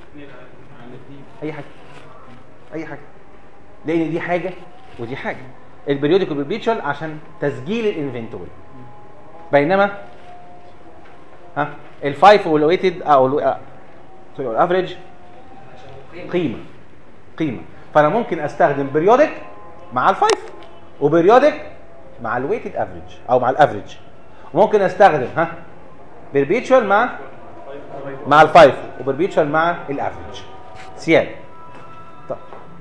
اي حاجه اي حاجه لان دي حاجه ودي حاجه البريودك والبربيتشوال عشان تسجيل الانفنتوري بينما ها الفايفو والويتد او الافريج قيمه قيمه فانا ممكن استخدم بريودك مع الفايف وبريودك مع الويتد افريج او مع الافريج وممكن استخدم ها بربيتشوال مع مع الفايف وبربيتشوال مع الافريج سيان طب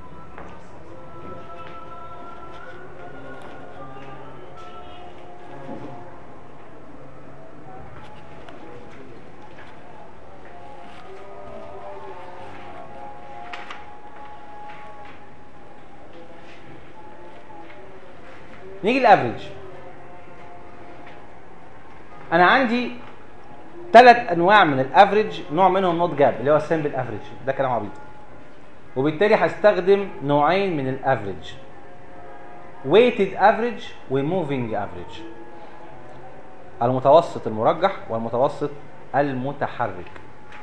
نيجي الافريج انا عندي ثلاث انواع من الافريج نوع منهم نوت جاب اللي هو السمبل افريج ده كلام عبيط وبالتالي هستخدم نوعين من الافريج ويتد افريج وموفينج افريج المتوسط المرجح والمتوسط المتحرك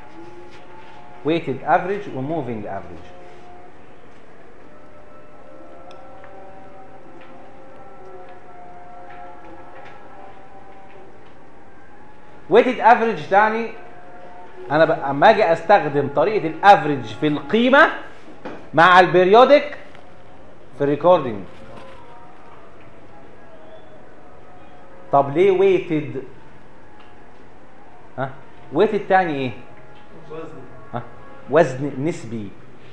ويتد افريج وموفينج افريج ويتد افريج تعني انا ب... اما اجي استخدم طريقه الافريج في القيمه مع البريودك في الريكوردنج طب ليه ويتد ها ويتد تعني ايه ها وزن نسبي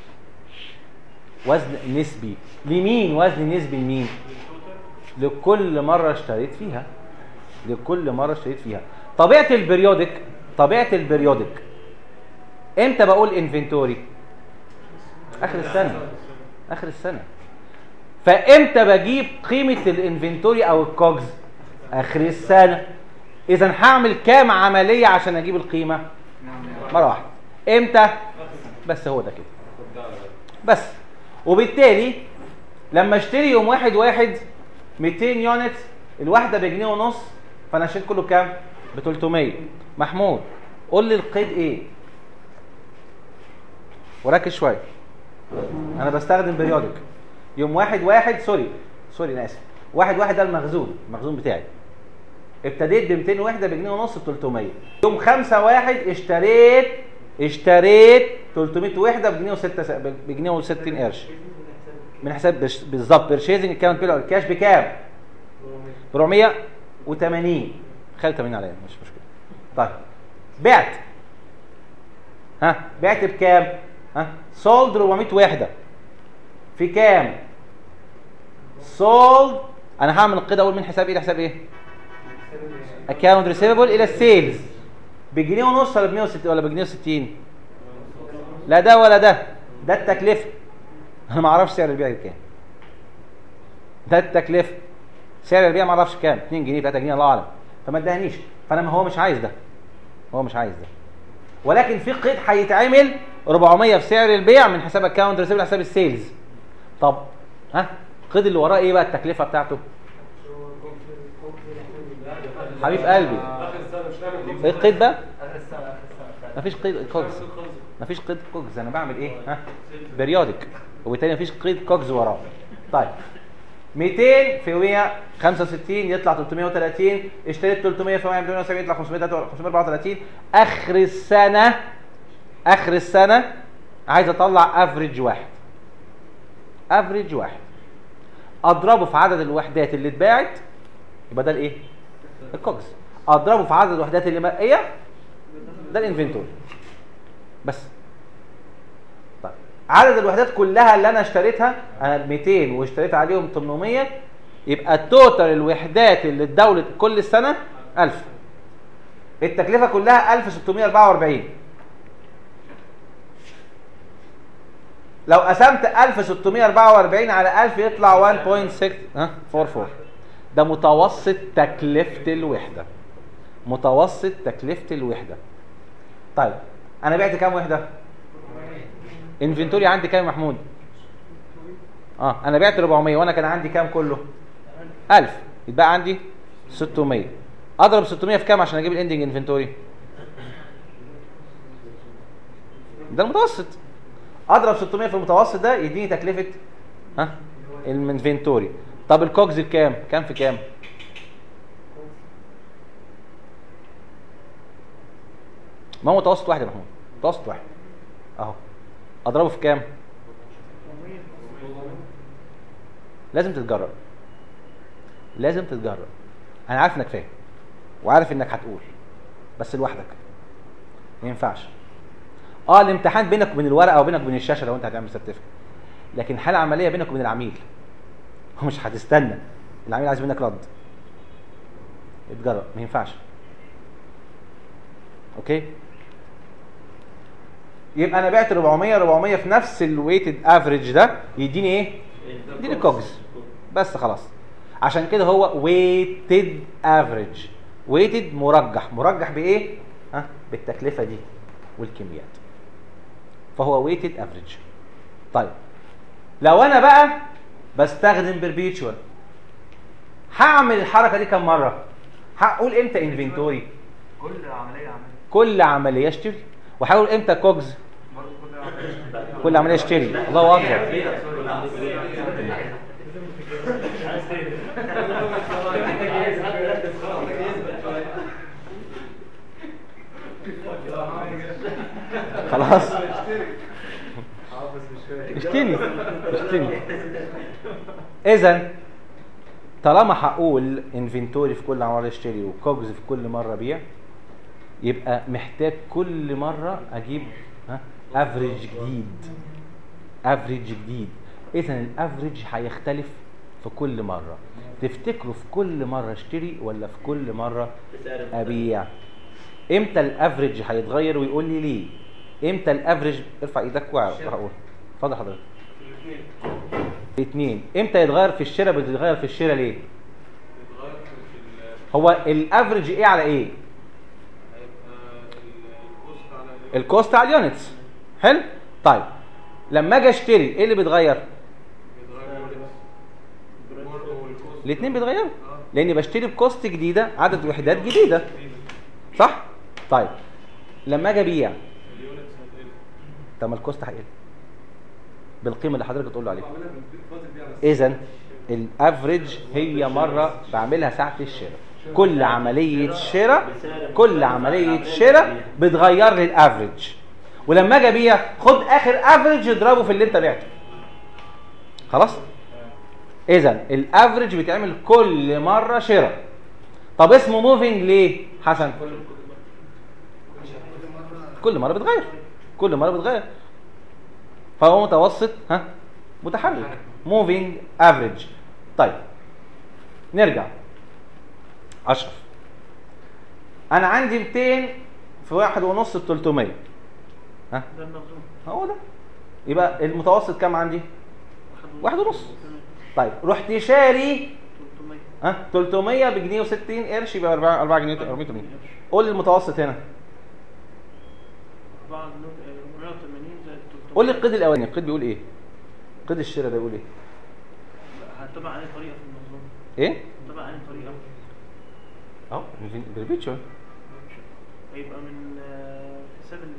وزن نسبي لمين وزن نسبي لمين لكل مره اشتريت فيها لكل مره اشتريت فيها طبيعه البريودك طبيعه البريودك امتى بقول انفنتوري اخر السنه اخر السنه فامتى بجيب قيمه الانفنتوري او الكوجز اخر السنه اذا هعمل كام عمليه عشان اجيب القيمه مره واحده امتى بس هو ده كده بس وبالتالي لما اشتري يوم واحد واحد 200 يونت الواحده بجنيه ونص فانا اشتريت كله بكام ب 300 محمود قول لي القيد ايه وركز شويه انا بستخدم بريودك يوم واحد واحد سوري سوري انا اسف واحد واحد ده المخزون المخزون بتاعي ابتديت ب 200 وحده بجنيه ونص ب 300 يوم 5 واحد اشتريت اشتريت 300 وحده بجنيه و6 بجنيه و60 قرش من حساب برش- بالظبط بيرشيزنج اكونت بيل الكاش بكام 480 خلي 80 عليا مش مشكله طيب بعت ها بعت بكام ها سولد 400 وحده في كام سولد انا هعمل القيد اول من حساب ايه لحساب ايه اكونت ريسيفبل الى السيلز بجنيه ونص ولا ب 160 ولا بجنيه و60 لا ده ولا ده ده التكلفه انا ما اعرفش سعر البيع بكام ده التكلفه سعر البيع ما اعرفش كام 2 جنيه 3 جنيه الله اعلم فما ادانيش فانا ما هو مش عايز ده هو مش عايز ده ولكن في قيد هيتعمل 400 في سعر البيع من حساب اكونت ريسيفبل لحساب السيلز طب ها القيد اللي وراه ايه بقى التكلفه بتاعته حبيب قلبي اخر السنه مش هنعمل ايه القيد بقى اخر السنه اخر السنه مفيش قيد كوجز مفيش قيد كوجز انا بعمل ايه ها بريودك وبالتالي مفيش قيد كوجز وراه طيب 200 في 165 يطلع 330 اشتريت 300 في 170 يطلع 534 اخر السنه اخر السنه عايز اطلع افريج واحد افريج واحد اضربه في عدد الوحدات اللي اتباعت يبقى ده الايه الكوجز اضربه في عدد الوحدات اللي مرئيه ده الانفنتوري بس طيب عدد الوحدات كلها اللي انا اشتريتها انا 200 واشتريت عليهم 800 يبقى التوتال الوحدات اللي اتداولت كل سنه 1000 التكلفه كلها 1644 لو قسمت 1644 على 1000 يطلع 1.6 ها 44 ده متوسط تكلفه الوحده متوسط تكلفه الوحده طيب انا بعت كام وحده انفنتوري عندي كام يا محمود اه انا بعت 400 وانا كان عندي كام كله 1000 يتبقى عندي 600 اضرب 600 في كام عشان اجيب الاندنج انفنتوري ده المتوسط اضرب 600 في المتوسط ده يديني تكلفه ها الانفنتوري طب الكوكز بكام كام في كام ما هو متوسط واحد يا محمود متوسط واحد اهو اضربه في كام لازم تتجرب لازم تتجرب انا عارف انك فاهم وعارف انك هتقول بس لوحدك ما ينفعش اه الامتحان بينك وبين الورقه وبينك وبين الشاشه لو انت هتعمل سيرتيفيكت لكن حاله عمليه بينك وبين العميل ومش هتستنى العميل عايز منك رد اتجرب ما ينفعش اوكي يبقى انا بعت 400 400 في نفس الويتد افريج ده يديني ايه يديني كوجز بس خلاص عشان كده هو ويتد افريج ويتد مرجح مرجح بايه ها بالتكلفه دي والكميات فهو ويتد افريج طيب لو انا بقى بستخدم بربيتشوال هعمل الحركه دي كم مره هقول امتى انفنتوري كل عمليه عمليه كل عمليه اشتري وهقول امتى كوجز برضه كل عمليه كل عمليه اشتري الله اكبر خلاص اشتري اشتري اذا طالما هقول انفنتوري في كل عماره اشتري وكوجز في كل مره بيع يبقى محتاج كل مره اجيب ها افريج جديد افريج جديد اذا الافريج هيختلف في كل مره تفتكروا في كل مره اشتري ولا في كل مره بسعر ابيع امتى الافريج هيتغير ويقول لي ليه امتى الافريج ارفع ايدك وراح اقول اتفضل حضرتك الاثنين امتى يتغير في الشراء بيتغير في الشراء ليه بيتغير في هو الافريج ايه على ايه الكوست على اليونتس حلو طيب لما اجي اشتري ايه اللي بيتغير الاثنين بيتغيروا لاني بشتري بكوست جديده عدد وحدات جديده صح طيب لما اجي ابيع طب ما الكوست هيقل بالقيمه اللي حضرتك بتقول له عليها اذا الافريج هي مره بعملها ساعه الشراء كل عمليه شراء كل عمليه شراء بتغير لي الافريج ولما اجي ابيع خد اخر افريج اضربه في اللي انت بعته خلاص اذا الافريج بيتعمل كل مره شراء طب اسمه موفينج ليه حسن كل مره بتغير كل مره بتغير فهو متوسط ها متحرك موفينج افريج طيب نرجع اشرف انا عندي 200 في واحد ونص ب 300 ها ده المخزون هو ده يبقى المتوسط كام عندي واحد ونص طيب رحت شاري 300 ها 300 بجنيه و60 قرش يبقى 4 4 جنيه 480 قول لي المتوسط هنا 4 جنيه 480 زائد 300 قول لي القيد الاولاني القيد بيقول ايه قيد الشراء ده بيقول ايه هتبع عليه طريقه في المخزون ايه هتبع عليه طريقه اهو بريبيتشوال هيبقى من آه، حساب ال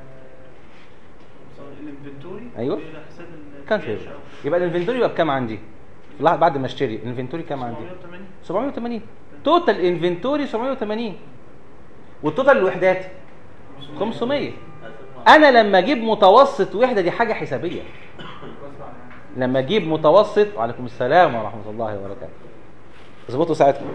آه، الانفنتوري أيوة. الى حساب ال- كان الكاش فيه أو يبقى الانفنتوري يبقى بكام عندي في اللحظة بعد ما اشتري الانفنتوري كام عندي 780 780 توتال انفنتوري 780 والتوتال الوحدات 500 انا لما اجيب متوسط وحده دي حاجه حسابيه لما اجيب متوسط وعليكم السلام ورحمه الله وبركاته اظبطوا ساعتكم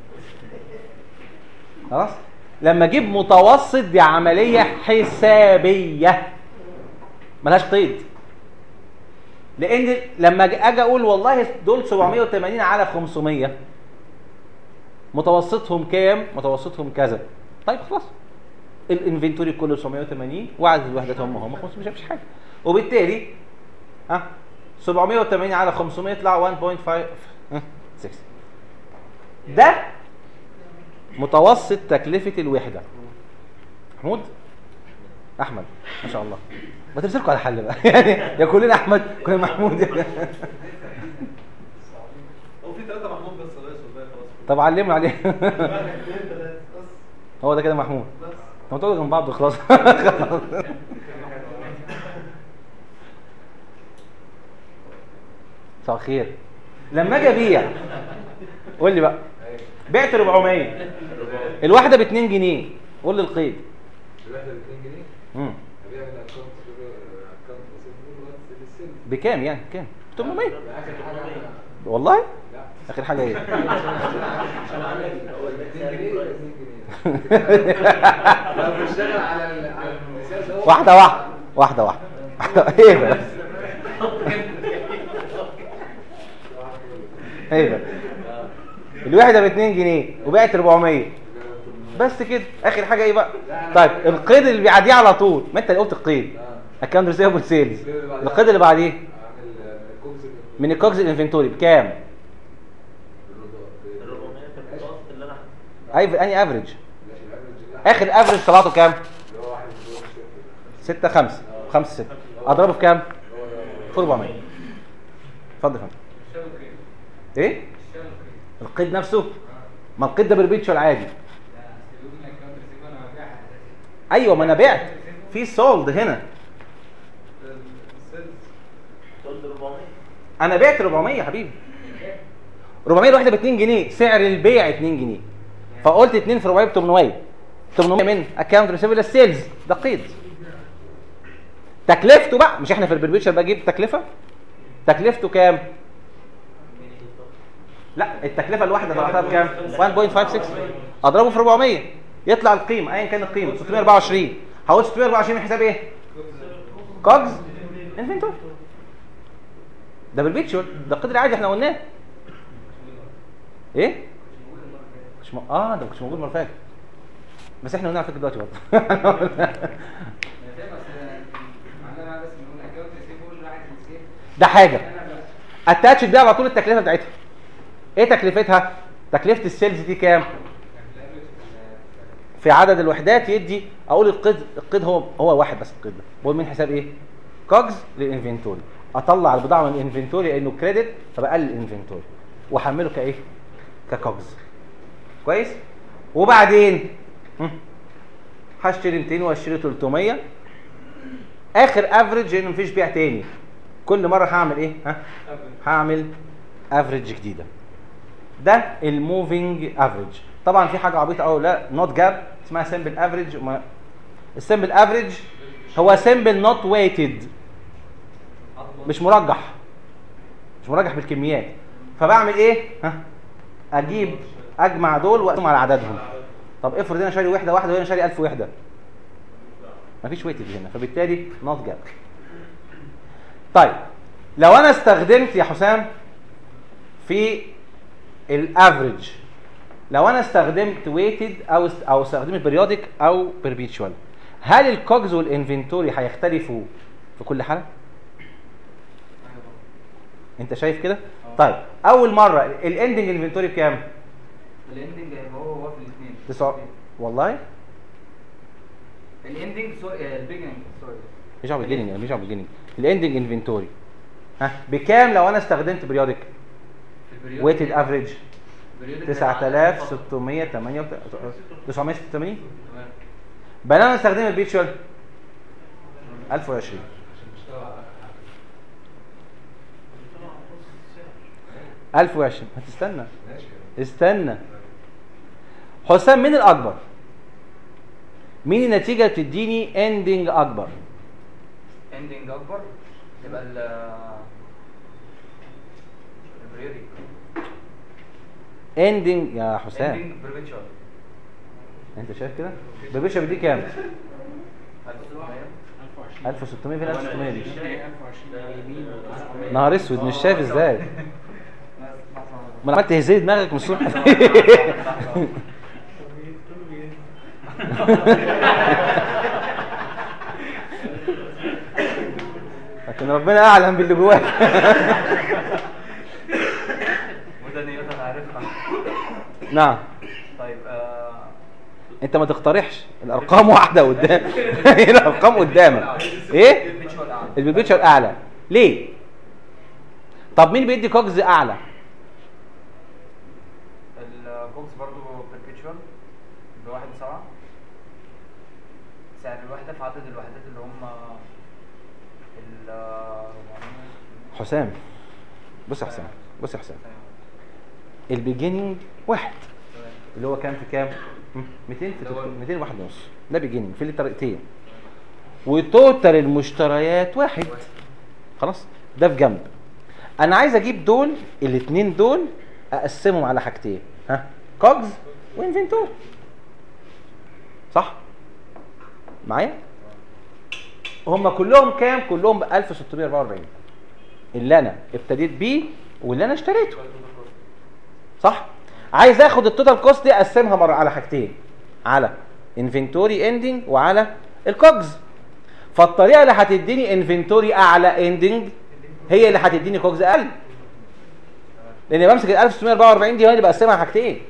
خلاص لما اجيب متوسط دي عمليه حسابيه ملهاش قيد لان لما أجي- اجي اقول والله دول 780 على 500 متوسطهم كام متوسطهم كذا طيب خلاص الانفنتوري كله 780 وعدد الوحدات هم هم 500 مفيش حاجه وبالتالي ها 780 على 500 يطلع 1.56 ده متوسط تكلفه الوحده محمود احمد ما شاء الله ما ترسلكوا على حل بقى يعني يا كلنا احمد كلنا محمود هو في ثلاثة محمود بس يا ريس والباقي خلاص طب علمنا عليه اثنين ثلاثة بس هو ده كده محمود بس طب تقعدوا جنب بعض خلاص مساء الخير لما اجي ابيع قول لي بقى بعت 400 الواحده ب 2 جنيه قول لي القيد الواحدة ب 2 جنيه امم ابيع من الاكونت اكونت ريسيفبل للسيل بكام يعني كام 800 اخر حاجة والله لا اخر حاجه ايه عشان عمل هو 2 جنيه يبقى 2 جنيه لو بنشتغل على ال- على المثال ده واحده واحده واحده واحده ايه بس ايه بقى الواحده ب 2 جنيه وبعت 400 بس كده اخر حاجه ايه بقى طيب القيد اللي بعديه على طول ما انت اللي قلت القيد اكونت ريسيفبل سيلز القيد اللي بعديه عامل الكوكس من الكوكس الانفنتوري بكام 400 في المتوسط اللي انا اي اني افريج ماشي الافرج ده اخر افريج طلعته كام اللي هو واحد من دول 6 5 5 6 اضربه في كام في 400 اتفضل يا فندم ايه القيد نفسه ما القيد ده بربيتشوال عادي ايوه ما انا بعت في سولد هنا السيلز قلت 400 انا بعت 400 يا حبيبي 400 الواحده ب 2 جنيه سعر البيع 2 جنيه فقلت 2 في 400 ب 800 800 من اكونت ريسيفبل سيلز ده قيد تكلفته بقى مش احنا في البربيتشر بجيب تكلفه تكلفته كام لا التكلفه الواحده طلعتها بكام 1.56 اضربه في 400 يطلع القيمه ايا كان القيمه 624 هقول 624 من حساب ايه كوجز انفنتوري ده بالبيكشر ده القدر العادي احنا قلناه ايه مش م... اه ده مش موجود المره اللي فاتت بس احنا قلنا على فكره دلوقتي برضه ده حاجه اتاتش بيها على طول التكلفه بتاعتها ايه تكلفتها تكلفه السيلز دي كام في عدد الوحدات يدي اقول القيد القيد هو هو واحد بس القيد ده بقول من حساب ايه كوجز للانفنتوري اطلع البضاعه من الانفنتوري لانه كريدت فبقلل الانفنتوري واحمله كايه ككوجز كويس وبعدين هم، هشتري 200 واشتري 300 اخر افريج لان مفيش بيع تاني كل مره هعمل ايه ها هعمل افريج جديده ده الموفينج افريج طبعا في حاجه عبيطه قوي لا نوت جاب اسمها سمبل افريج السمبل افريج هو سمبل نوت ويتد مش مرجح مش مرجح بالكميات فبعمل ايه ها اجيب اجمع دول واقسم على عددهم طب افرض انا شاري وحده واحده وانا شاري 1000 وحده مفيش ويتد هنا فبالتالي نوت جاب طيب لو انا استخدمت يا حسام في الافريج لو انا استخدمت ويتد او است- او استخدمت بريودك او بيربيتشوال هل الكوجز والانفنتوري هيختلفوا في كل حاله انت شايف كده طيب اول مره الاندنج انفنتوري بكام الاندنج هيبقى هو هو في الاثنين تسعة والله الاندنج سوري البيجننج سوري مش دعوه بالجيننج مش دعوه بالجيننج الاندنج انفنتوري ها بكام لو انا استخدمت بريودك في البريود ويتد افريج البريودك هيبقى على فترة. 9688 986 تمام بينما انا استخدم البيتشوال 1020 1020 هتستنى استنى حسام مين الاكبر مين النتيجه اللي بتديني اندنج اكبر اندنج اكبر يبقى ال البريودك اندنج يا حسام اندنج بريفيتشوال انت شايف كده بيبيشا بدي كام 1600 1600 فين 1600 دي نهار اسود مش شايف ازاي ما انا عملت هزيت دماغك من الصبح لكن ربنا اعلم باللي جواك وده نيوتن عارفها نعم طيب آه انت ما تقترحش الارقام واحده قدام الارقام قدامك ايه البريفيتشوال اعلى البيبيتشر اعلى ليه طب مين بيدي كوكز اعلى الكوكس برضو بربيتشوال بواحد سبعة سعر الوحدة في عدد الوحدات اللي هم ال 400 حسام بص يا حسام بص يا حسام البيجيننج واحد اللي هو كام في كام مم، 200 في 300 200 واحد ونص ده بيجيننج في الطريقتين وتوتال المشتريات واحد خلاص ده في جنب انا عايز اجيب دول الاثنين دول اقسمهم على حاجتين ها كوجز وانفنتور صح معايا هم كلهم كام كلهم ب 1644 اللي انا ابتديت بيه واللي انا اشتريته صح عايز اخد التوتال كوست دي اقسمها مره على حاجتين على انفنتوري اندنج وعلى الكوجز فالطريقه اللي هتديني انفنتوري اعلى اندنج هي اللي هتديني كوجز اقل لان بمسك ال 1644 دي هي اللي بقسمها على حاجتين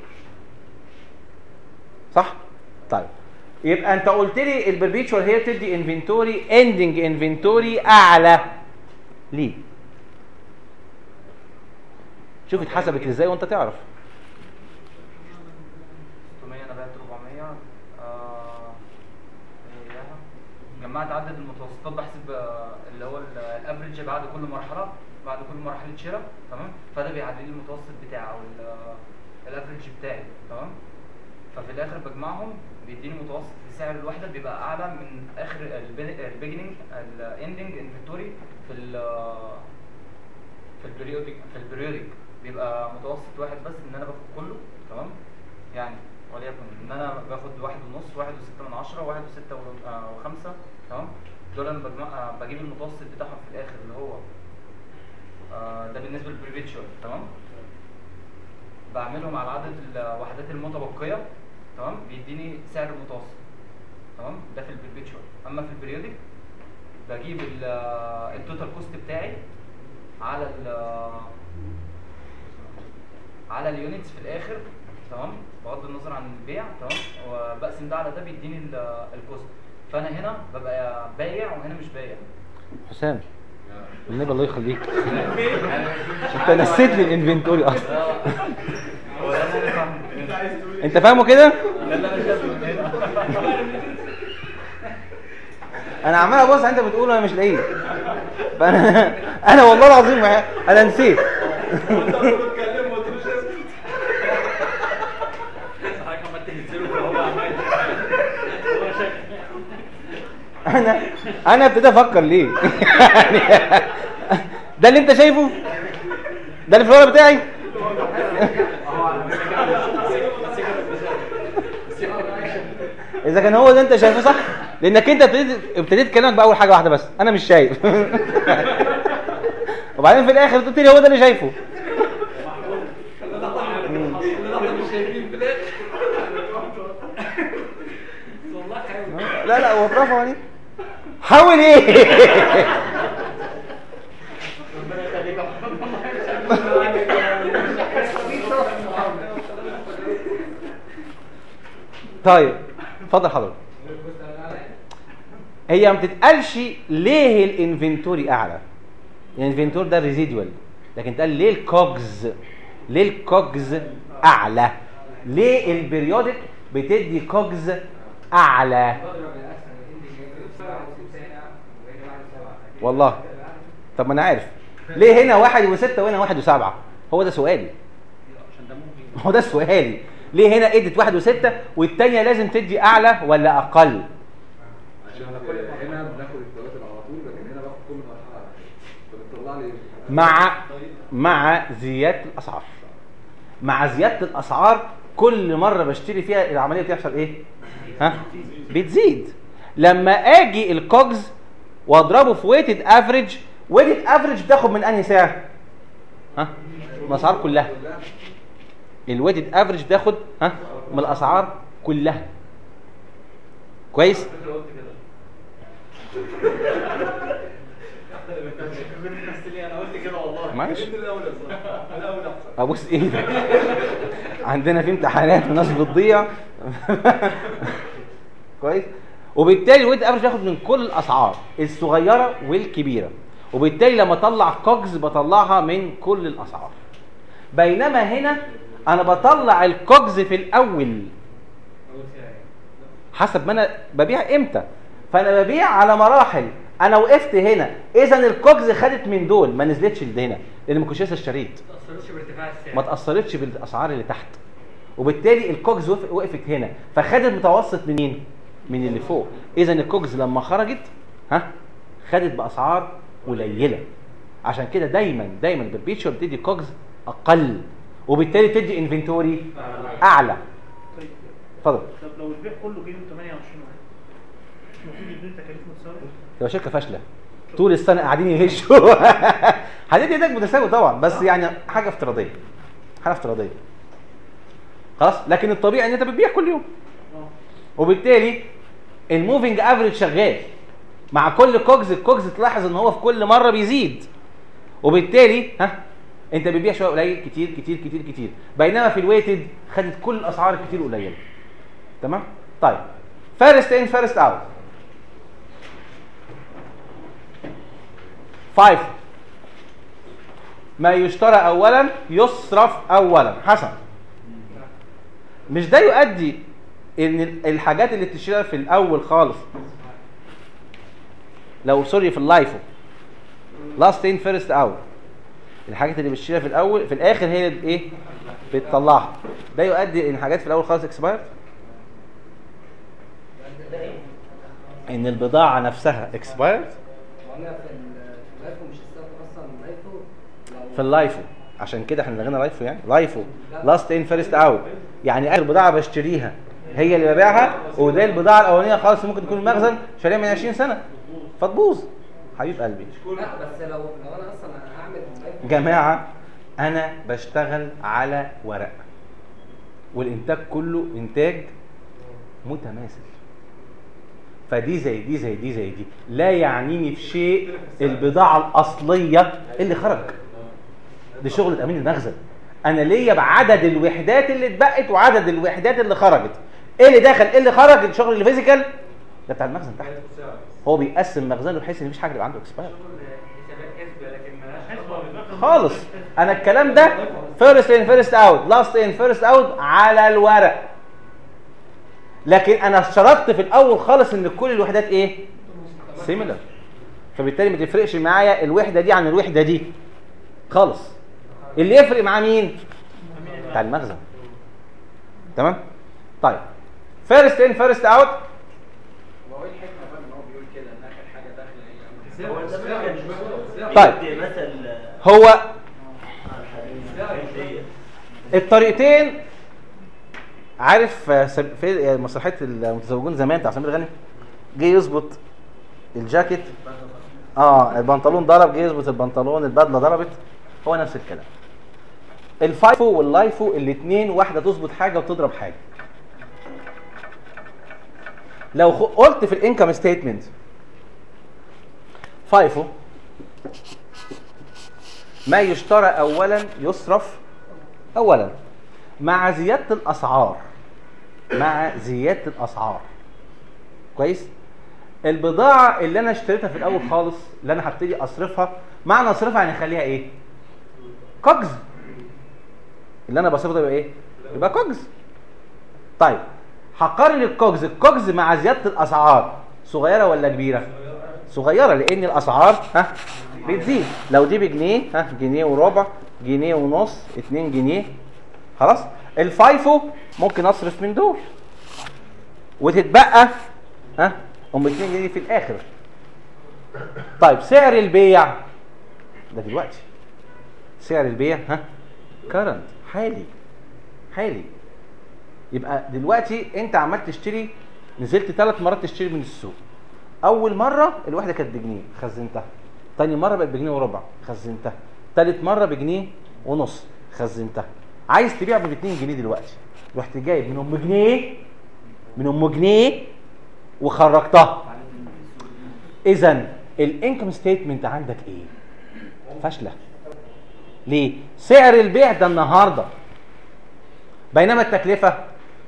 صح طيب يبقى انت قلت لي البربيتشوال هي بتدي انفنتوري اندنج انفنتوري اعلى ليه شوف اتحسبت ازاي وانت تعرف 600 انا بعت 400 آه إياها. جمعت عدد المتوسطات بحسب آه، اللي هو ال- الافريج بعد كل مرحله بعد كل مرحله شراء تمام فده بيعدل لي المتوسط بتاعي او ال- الافريج بتاعي تمام ففي الاخر بجمعهم بيديني متوسط لسعر الوحده بيبقى اعلى من اخر البيجننج الاندنج انفنتوري في ال في البريودك في البريودك بيبقى متوسط واحد بس ان انا باخد كله تمام يعني وليكن ان انا باخد واحد ونص واحد وستة من عشرة واحد وستة و- آه، وخمسة تمام دول انا بجمع آه، بجيب المتوسط بتاعهم في الاخر اللي هو آه، ده بالنسبة للبريفيتشوال تمام بعملهم على عدد الوحدات المتبقية تمام بيديني سعر المتوسط تمام ده في البريفيتشوال اما في البريودك بجيب ال- آه، التوتال كوست بتاعي على ال على اليونتس في الاخر تمام بغض النظر عن البيع تمام وبقسم ده على ده بيديني ال- الكوست فانا هنا ببقى بايع وهنا مش بايع حسام النبي الله يخليك انت نسيت لي الانفنتوري اصلا هو ده اللي انا فاهمه انت فاهمه كده ده اللي انا شايفه من هنا انا عمال ابص انت بتقول وانا مش لاقيه فانا انا والله العظيم انا نسيت حضرتك عمال تهزله فهو عمال هو شكل انا انا ابتدي افكر ليه يعني ده اللي انت شايفه ده اللي في الورق بتاعي اذا كان هو ده انت شايفه صح لانك انت ابتديت ابتديت كلامك باول حاجه واحده بس انا مش شايف وبعدين في الاخر قلت لي هو ده اللي شايفه مش شايفين في الاخر والله حاول لا لا هو برافو عليك حاول ايه طيب اتفضل حضرتك هي ما بتتقالش ليه الانفنتوري اعلى الانفنتور ده ريزيدوال لكن تقال ليه الكوجز ليه الكوجز اعلى ليه البريودك بتدي كوجز اعلى والله طب ما انا عارف ليه هنا واحد وستة وهنا واحد وسبعة هو ده سؤالي هو ده سؤالي ليه هنا ادت واحد وستة والتانية لازم تدي اعلى ولا اقل عشان هنا بناخد التواتر على طول لكن هنا باخد كل مرحله على حاجه فبتطلع لي مع مع زيادة الاسعار مع زيادة الاسعار كل مرة بشتري فيها العملية بتحصل ايه ها بتزيد لما اجي الكوجز واضربه في ويتد افريج ويتد افريج بتاخد من انهي سعر ها من الاسعار كلها الويتد افريج بتاخد ها من الاسعار كلها كويس انا قلت كده والله معلش الاول الاول احسن ابوس ايدك عندنا في امتحانات وناس بتضيع كويس وبالتالي الويت افريج بياخد من كل الاسعار الصغيره والكبيره وبالتالي لما اطلع كوجز بطلعها من كل الاسعار بينما هنا انا بطلع الكوجز في الاول حسب ما انا ببيع امتى فانا ببيع على مراحل انا وقفت هنا اذا الكوجز خدت من دول ما نزلتش لهنا لان ما كنتش لسه اشتريت ما تاثرش بارتفاع السعر ما تاثرتش بالاسعار اللي تحت وبالتالي الكوجز وقف- وقفت هنا فخدت متوسط منين من اللي فوق اذا الكوجز لما خرجت ها خدت باسعار قليله عشان كده دايما دايما البربيتشوال بتدي كوجز اقل وبالتالي تدي انفنتوري اعلى اتفضل طب لو البيع كله جه من 28 واحد مش المفروض يدوني تكاليف متساويه؟ تبقى شركه فاشله طول السنه قاعدين يهشوا هتدي ايدك متساوي طبعا بس يعني حاجه افتراضيه حاجه افتراضيه خلاص لكن الطبيعي ان انت بتبيع كل يوم اه وبالتالي الموفينج افريج شغال مع كل كوجز الكوجز تلاحظ ان هو في كل مره بيزيد وبالتالي ها انت بتبيع شويه قليل كتير كتير كتير كتير بينما في الويتد خدت كل الاسعار الكتير قليله تمام طيب فيرست ان فيرست اوت 5 ما يشترى اولا يصرف اولا حسن مش ده يؤدي ان ال- الحاجات اللي بتشتريها في الاول خالص لو سوري في اللايفو لاست ان فيرست اوت الحاجات اللي بتشتريها في الاول في الاخر هي اللي ايه بتطلعها ده يؤدي ان حاجات في الاول خالص اكسبايرد ان البضاعه نفسها اكسبايرد وانا في ال- في اللايفو مش هستخدم اصلا اللايفو لو في اللايفو عشان كده احنا لغينا لايفو يعني لايفو لاست ان فيرست اوت يعني اخر بضاعه بشتريها هي اللي ببيعها وده البضاعه الاولانيه خالص ممكن تكون المخزن شاريها من 20 سنه فتبوظ حبيب قلبي لا بس لو لو انا اصلا هعمل لايفو جماعه انا بشتغل على ورق والانتاج كله انتاج متماثل فدي زي دي زي دي زي دي لا يعنيني في شيء البضاعه الاصليه اللي خرج دي شغله امين المخزن انا ليا بعدد الوحدات اللي اتبقت وعدد الوحدات اللي خرجت ايه اللي دخل ايه اللي خرج الشغل اللي فيزيكال ده بتاع المخزن تحت هو بيقسم مخزنه بحيث ان مفيش حاجه يبقى عنده اكسباير خالص انا الكلام ده فيرست ان فيرست اوت لاست ان فيرست اوت على الورق لكن انا اشترطت في الاول خالص ان كل الوحدات ايه سيميلر فبالتالي ما تفرقش معايا الوحده دي عن الوحده دي خالص اللي يفرق معاه مين بتاع المخزن تمام طيب فيرست ان فيرست اوت هو ايه الحكمه بقى ان هو بيقول كده ان اخر حاجه داخله هي هو ده طيب. بيدي مثل هو على الحديث الطريقتين عارف آه، سب- في مسرحيه المتزوجون زمان بتاع سمير غانم جه يظبط الجاكيت اه البنطلون ضرب جه يظبط البنطلون البدله ضربت هو نفس الكلام الفايفو واللايفو الاثنين واحده تظبط حاجه وتضرب حاجه لو خ- قلت في الانكم ستيتمنت فايفو ما يشترى اولا يصرف اولا مع زياده الاسعار مع زياده الاسعار كويس البضاعه اللي انا اشتريتها في الاول خالص اللي انا هبتدي اصرفها معنى اصرفها يعني اخليها ايه كوجز اللي انا بصرفه ده يبقى ايه يبقى كوجز طيب هقارن الكوجز الكوجز مع زياده الاسعار صغيره ولا كبيره صغيره لان الاسعار ها بتزيد لو دي بجنيه ها جنيه وربع جنيه ونص 2 جنيه خلاص الفايفو ممكن اصرف من دول وتتبقى ها ام 2 جنيه في الاخر طيب سعر البيع ده دلوقتي سعر البيع ها كرنت حالي حالي يبقى دلوقتي انت عمال تشتري نزلت ثلاث مرات تشتري من السوق اول مره الواحده كانت بجنيه خزنتها تاني مره بقت بجنيه وربع خزنتها تالت مره بجنيه ونص خزنتها عايز تبيع ب 2 جنيه دلوقتي رحت جايب من ام جنيه من ام جنيه وخرجتها اذا الانكم ستيتمنت عندك ايه فاشله ليه سعر البيع ده النهارده بينما التكلفه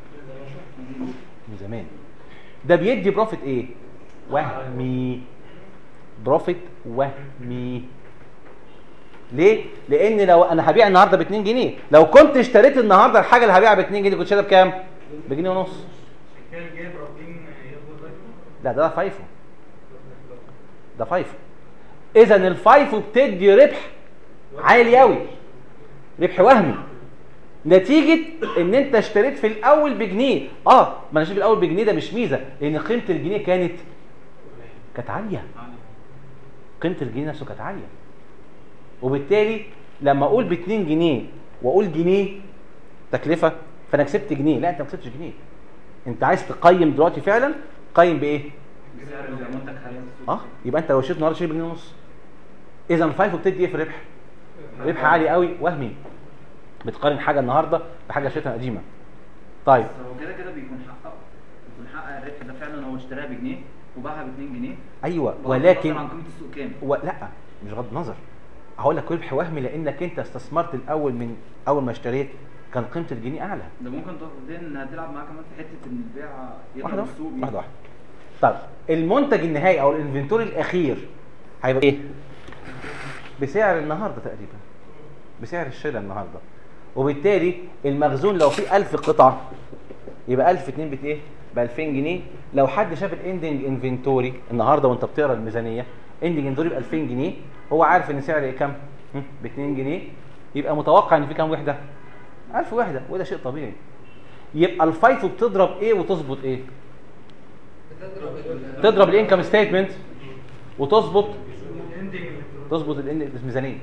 من زمان ده بيدي بروفيت ايه وهمي بروفيت وهمي ليه لان لو انا هبيع النهارده ب 2 جنيه لو كنت اشتريت النهارده الحاجه اللي هبيعها ب 2 جنيه كنت شاريها بكام بجنيه ونص كان جايب رافين ياخد رايفو لا ده, ده فايفو ده فايفو اذا الفايفو بتدي ربح عالي قوي ربح وهمي نتيجة ان انت اشتريت في الاول بجنيه اه ما انا اشتريت في الاول بجنيه ده مش ميزة لان قيمة الجنيه كانت كانت عالية قيمة الجنيه نفسه كانت عالية وبالتالي لما اقول ب 2 جنيه واقول جنيه تكلفة فانا كسبت جنيه لا انت ما كسبتش جنيه انت عايز تقيم دلوقتي فعلا قيم بايه؟ بسعر المنتج حاليا اه يبقى انت لو شريت النهارده شاري بجنيه ونص اذا الفايفو بتدي ايه في الربح؟ ربح عالي قوي وهمي بتقارن حاجه النهارده بحاجه شريتها قديمه طيب بس هو كده كده بيكون حققه بيكون حقق الربح ده فعلا هو اشتراها بجنيه وباعها ب 2 جنيه ايوه بغض ولكن النظر عن قيمه السوق كام و... لا مش غض النظر هقول لك ربح وهمي لانك انت استثمرت الاول من اول ما اشتريت كان قيمه الجنيه اعلى ده ممكن تاخد انها تلعب معاه كمان في حته ان البيع واحده يضرب السوق واحده واحده واحده طيب المنتج النهائي او الانفنتوري الاخير هيبقى ايه بسعر النهارده تقريبا بسعر الشراء النهارده وبالتالي المخزون لو فيه 1000 قطعه يبقى 1000 2 بت ايه ب 2000 جنيه لو حد شاف الاندنج انفنتوري النهارده وانت بتقرا الميزانيه اندنج انفنتوري ب 2000 جنيه هو عارف ان سعر ايه كام ب 2 جنيه يبقى متوقع ان في كام وحده 1000 وحده وده شيء طبيعي يبقى الفايفو بتضرب ايه وتظبط ايه بتضرب ال- تضرب الانكم ستيتمنت وتظبط الاندنج تظبط الإن- الميزانيه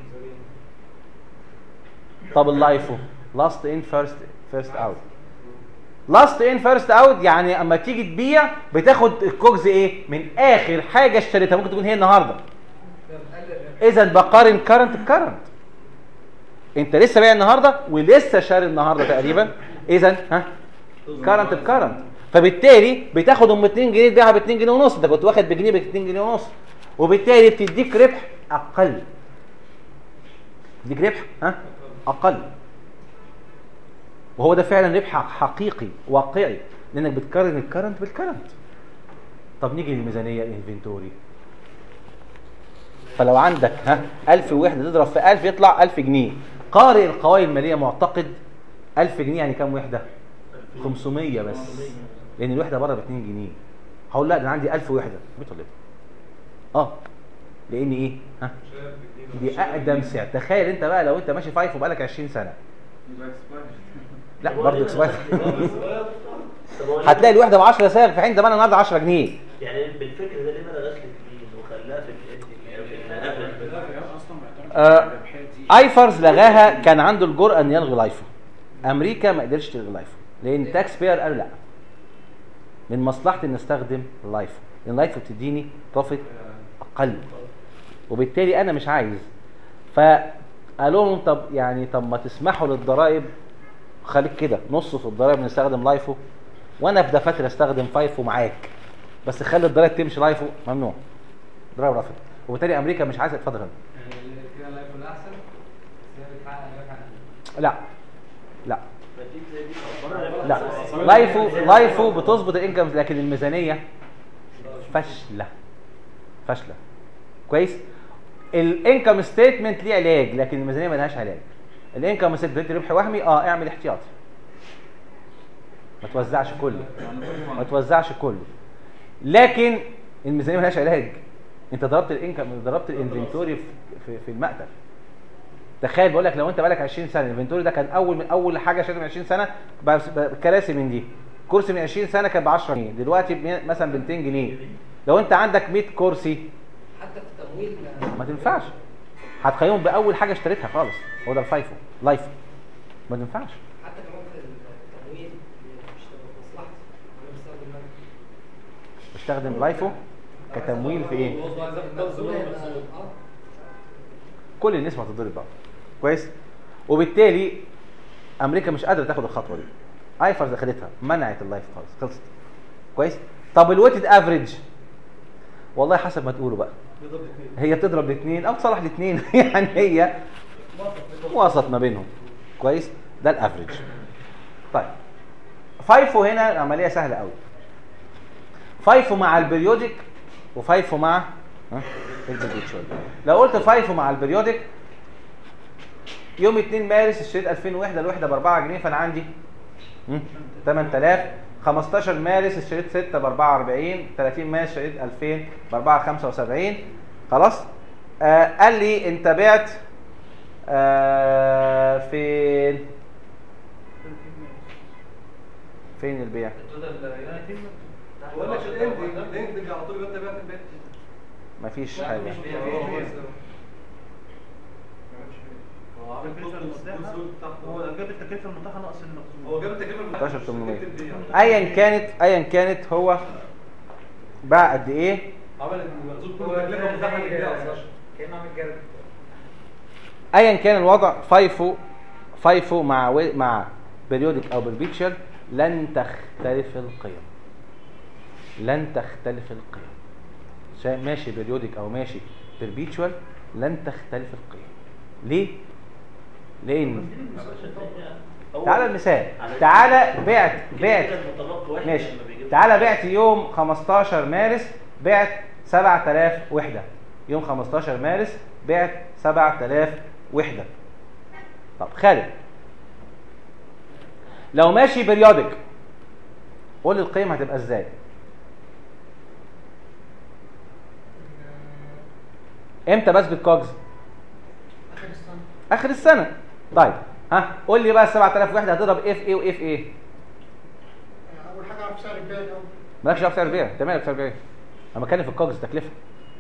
طب اللايفو لاست ان فيرست فيرست اوت لاست ان فيرست اوت يعني اما تيجي تبيع بتاخد الكوجز ايه من اخر حاجه اشتريتها ممكن تكون هي النهارده بتقلل الربح. اذا بقارن كرنت بكرنت انت لسه بايع النهارده ولسه شاري النهارده تقريبا اذا ها كرنت بكرنت فبالتالي بتاخد ام 2 جنيه تبيعها ب 2 جنيه ونص انت كنت واخد بجنيه ب 2 جنيه ونص وبالتالي بتديك ربح اقل تديك ربح ها اقل وهو ده فعلا ربح حقيقي واقعي لانك بتقارن الكرنت بالكرنت طب نيجي للميزانيه الانفنتوري فلو عندك ها 1000 وحده تضرب في 1000 يطلع 1000 جنيه قارئ القوائم الماليه معتقد 1000 جنيه يعني كام وحده 500 بس لان الوحده بره ب 2 جنيه هقول لا ده انا عندي 1000 وحده بيت ولا إيه؟ اه لان ايه ها دي اقدم سعر تخيل انت بقى لو انت ماشي فايف وبقالك 20 سنه لا برضه اكسباير هتلاقي الوحده ب 10 سعر في حين زمان النهارده 10 جنيه يعني بالفكر ده ليه ما لغاش الاثنين وخلاها في الإند- في الافرج آه ايفرز لغاها كان عنده الجرأه ان يلغي لايفو امريكا ما قدرش تلغي لايفو لان تاكس بير قالوا لا من مصلحتي ان استخدم لايفو لان لايفو بتديني بروفيت اقل وبالتالي انا مش عايز فقالوا لهم طب يعني طب ما تسمحوا للضرائب خليك كده نص في الضرائب نستخدم لايفو وانا في دفاتر استخدم فايفو معاك بس خلي الضرائب تمشي لايفو ممنوع ضرائب رفض وبالتالي امريكا مش عايزه تفضل يعني كده الايفون احسن بس هي بتحقق نجاح أقل. لا لا فتيجي زي دي لا لايفو لايفو بتظبط الانكم لكن الميزانيه فاشله فاشله كويس الانكم ستيتمنت ليه علاج لكن الميزانيه ما لهاش علاج الانكم ستيتمنت ربح وهمي اه اعمل احتياطي ما توزعش كله ما توزعش كله لكن الميزانيه ما لهاش علاج انت ضربت الانكم ضربت الانفنتوري في, في, في المقتل تخيل بقول لك لو انت بقالك 20 سنه الانفنتوري ده كان اول من اول حاجه شريتها من 20 سنه بس- ب- كراسي من دي كرسي من 20 سنه كان ب 10 جنيه دلوقتي ب- مثلا ب 200 جنيه لو انت عندك 100 كرسي حتى في التمويل ما تنفعش هتقيمهم باول حاجه اشتريتها خالص هو ده الفايفو لايفو ما تنفعش حتى كمان في التمويل مش تبقى في مصلحتي انا بستخدم مكنه بستخدم لايفو كتمويل في ايه المخزون هيبقى اه كل الناس ما هتتضرب بقى كويس وبالتالي امريكا مش قادره تاخد الخطوه دي ايفرز خدتها منعت اللايف خالص خلصت كويس طب الويتد افريج والله حسب ما تقولوا بقى هي بتضرب الاثنين او تصلح الاثنين يعني هي وسط ما بينهم كويس ده الافريج طيب فايفو هنا العمليه سهله قوي فايفو مع البريودك وفايفو مع ها البريودك لو قلت فايفو مع البريودك يوم 2 مارس اشتريت 2000 وحده الوحده ب 4 جنيه فانا عندي هم، 8000 15 مارس اشتريت 6 ب 44 30 مارس اشتريت 2000 ب 4 75 خلاص آه قال لي انت بعت آه فين فين البيع بقول لك الاندنج الاندنج على طول يبقى انت بعت البيت مفيش حاجه هو عامل كونسول تحت هو جاب التكلفه المتاحه ناقص المخزون هو جاب التكلفه 11800 ايا كانت ايا كانت هو باع قد ايه عمل المخزون كله تكلفه متاحه للبيع اصلا كانه عامل جرد ايا كان الوضع فايفو فايفو مع و... مع بريودك او بالبيكشر لن تختلف القيم لن تختلف القيم شا- ماشي بريودك او ماشي بالبيتشوال لن تختلف القيم ليه لان تعالى المثال تعالى بعت بعت ماشي تعالى بعت يوم 15 مارس بعت 7000 وحده يوم 15 مارس بعت 7000 وحده طب خالد لو ماشي بريودك قول لي القيمه هتبقى ازاي امتى بثبت كوجز اخر السنه اخر السنه طيب ها قول لي بقى ال 7000 وحده هتضرب ايه في ايه وايه في ايه اول حاجه اعرف سعر البيع الاول مالكش دعوه بسعر البيع انت مالك بسعر البيع انا بتكلم في الكوجز تكلفه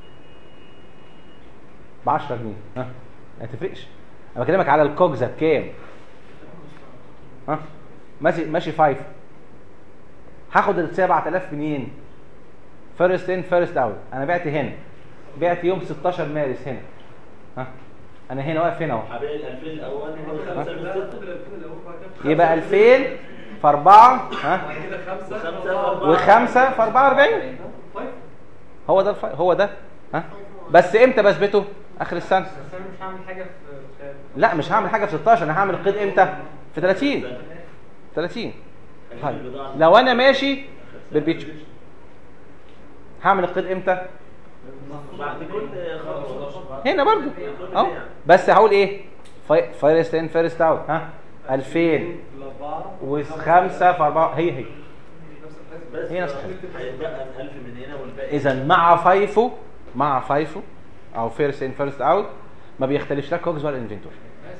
ب 10 جنيه ها ما تفرقش انا بكلمك على الكوجزه بكام ها ماشي ماشي 5 هاخد ال 7000 منين فيرست ان فيرست اوت انا بعت هنا بعت يوم 16 مارس هنا ها انا هنا واقف هنا اهو هبيع ال 2000 الاول وخمسه من لا سته تاخد ال 2000 الاول بعد كده يبقى 2000 في 4 ها بعد كده خمسه وخمسة وخمسة في 44 طيب هو ده الف... هو ده ها بس امتى بثبته اخر السنه بس انا مش هعمل حاجه في في- لا مش هعمل حاجه في 16 انا هعمل القيد امتى في 30 30 هجيب طيب البضاعة لو انا ماشي بالبيتش هعمل القيد امتى بعد كل خطوة هنا برضو اهو بس هقول ايه فيرست ان فيرست اوت ها 2000 و5 في 4 هي هي بس هي نفس الحاجة. هيتبقى 1000 من هنا والباقي اذا مع فايفو مع فايفو او فيرست ان فيرست اوت ما بيختلفش لا كوكس ولا انفنتوري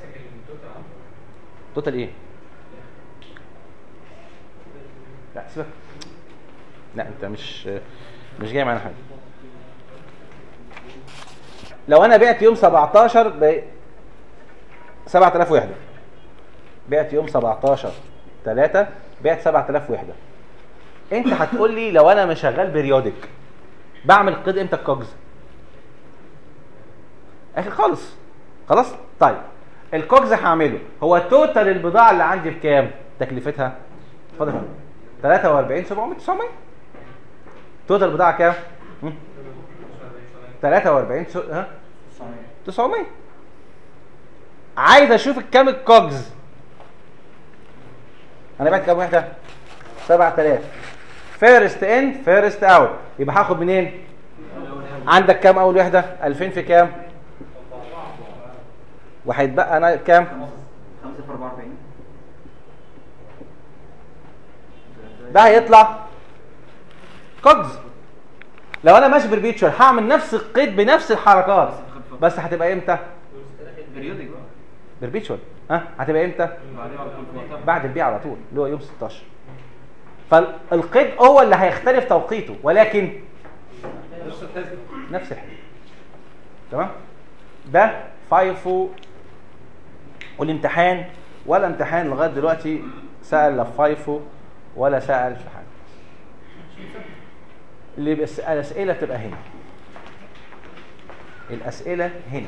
توتال ايه لا سيبك لا انت مش مش جاي معانا حاجه لو انا بعت يوم 17 ب 7000 وحده بعت يوم 17 3 بعت 7000 وحده انت هتقول لي لو انا مش شغال بريودك بعمل قيد امتى الكوجز اخر خالص خلاص طيب الكوجز هعمله هو توتال البضاعه اللي عندي بكام تكلفتها اتفضل يا فندم 43 700 900 توتال البضاعه كام هم؟ 43 سو... ها 900 عايز اشوف كام الكوجز انا بعت كام وحده 7000 فيرست ان فيرست اوت يبقى هاخد منين عندك كام اول وحده 2000 في كام وهيتبقى انا كام 5 في 44 ده هيطلع كوجز لو انا ماشي بالبيتشر هعمل نفس القيد بنفس الحركات بس هتبقى امتى بريودك بقى بالبيتشر ها هتبقى امتى بعدين على طول في وقتها بعد البيع على طول اللي هو يوم 16 فالقيد هو اللي هيختلف توقيته ولكن نفس الحاجه تمام ده فايفو والامتحان ولا امتحان لغايه دلوقتي سال لا في فايفو ولا سال في حاجه اللي بس الاسئله تبقى هنا الاسئله هنا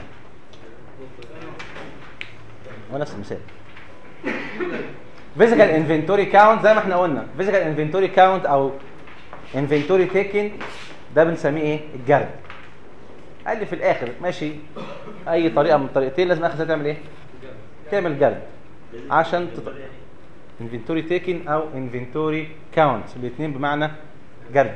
ونفس المثال فيزيكال انفنتوري كاونت زي ما احنا قلنا فيزيكال انفنتوري كاونت او انفنتوري تيكن ده بنسميه ايه الجرد قال لي في الاخر ماشي اي طريقه من الطريقتين لازم اخر تعمل ايه تعمل جرد عشان تط... انفنتوري تيكن او انفنتوري كاونت الاثنين بمعنى جرد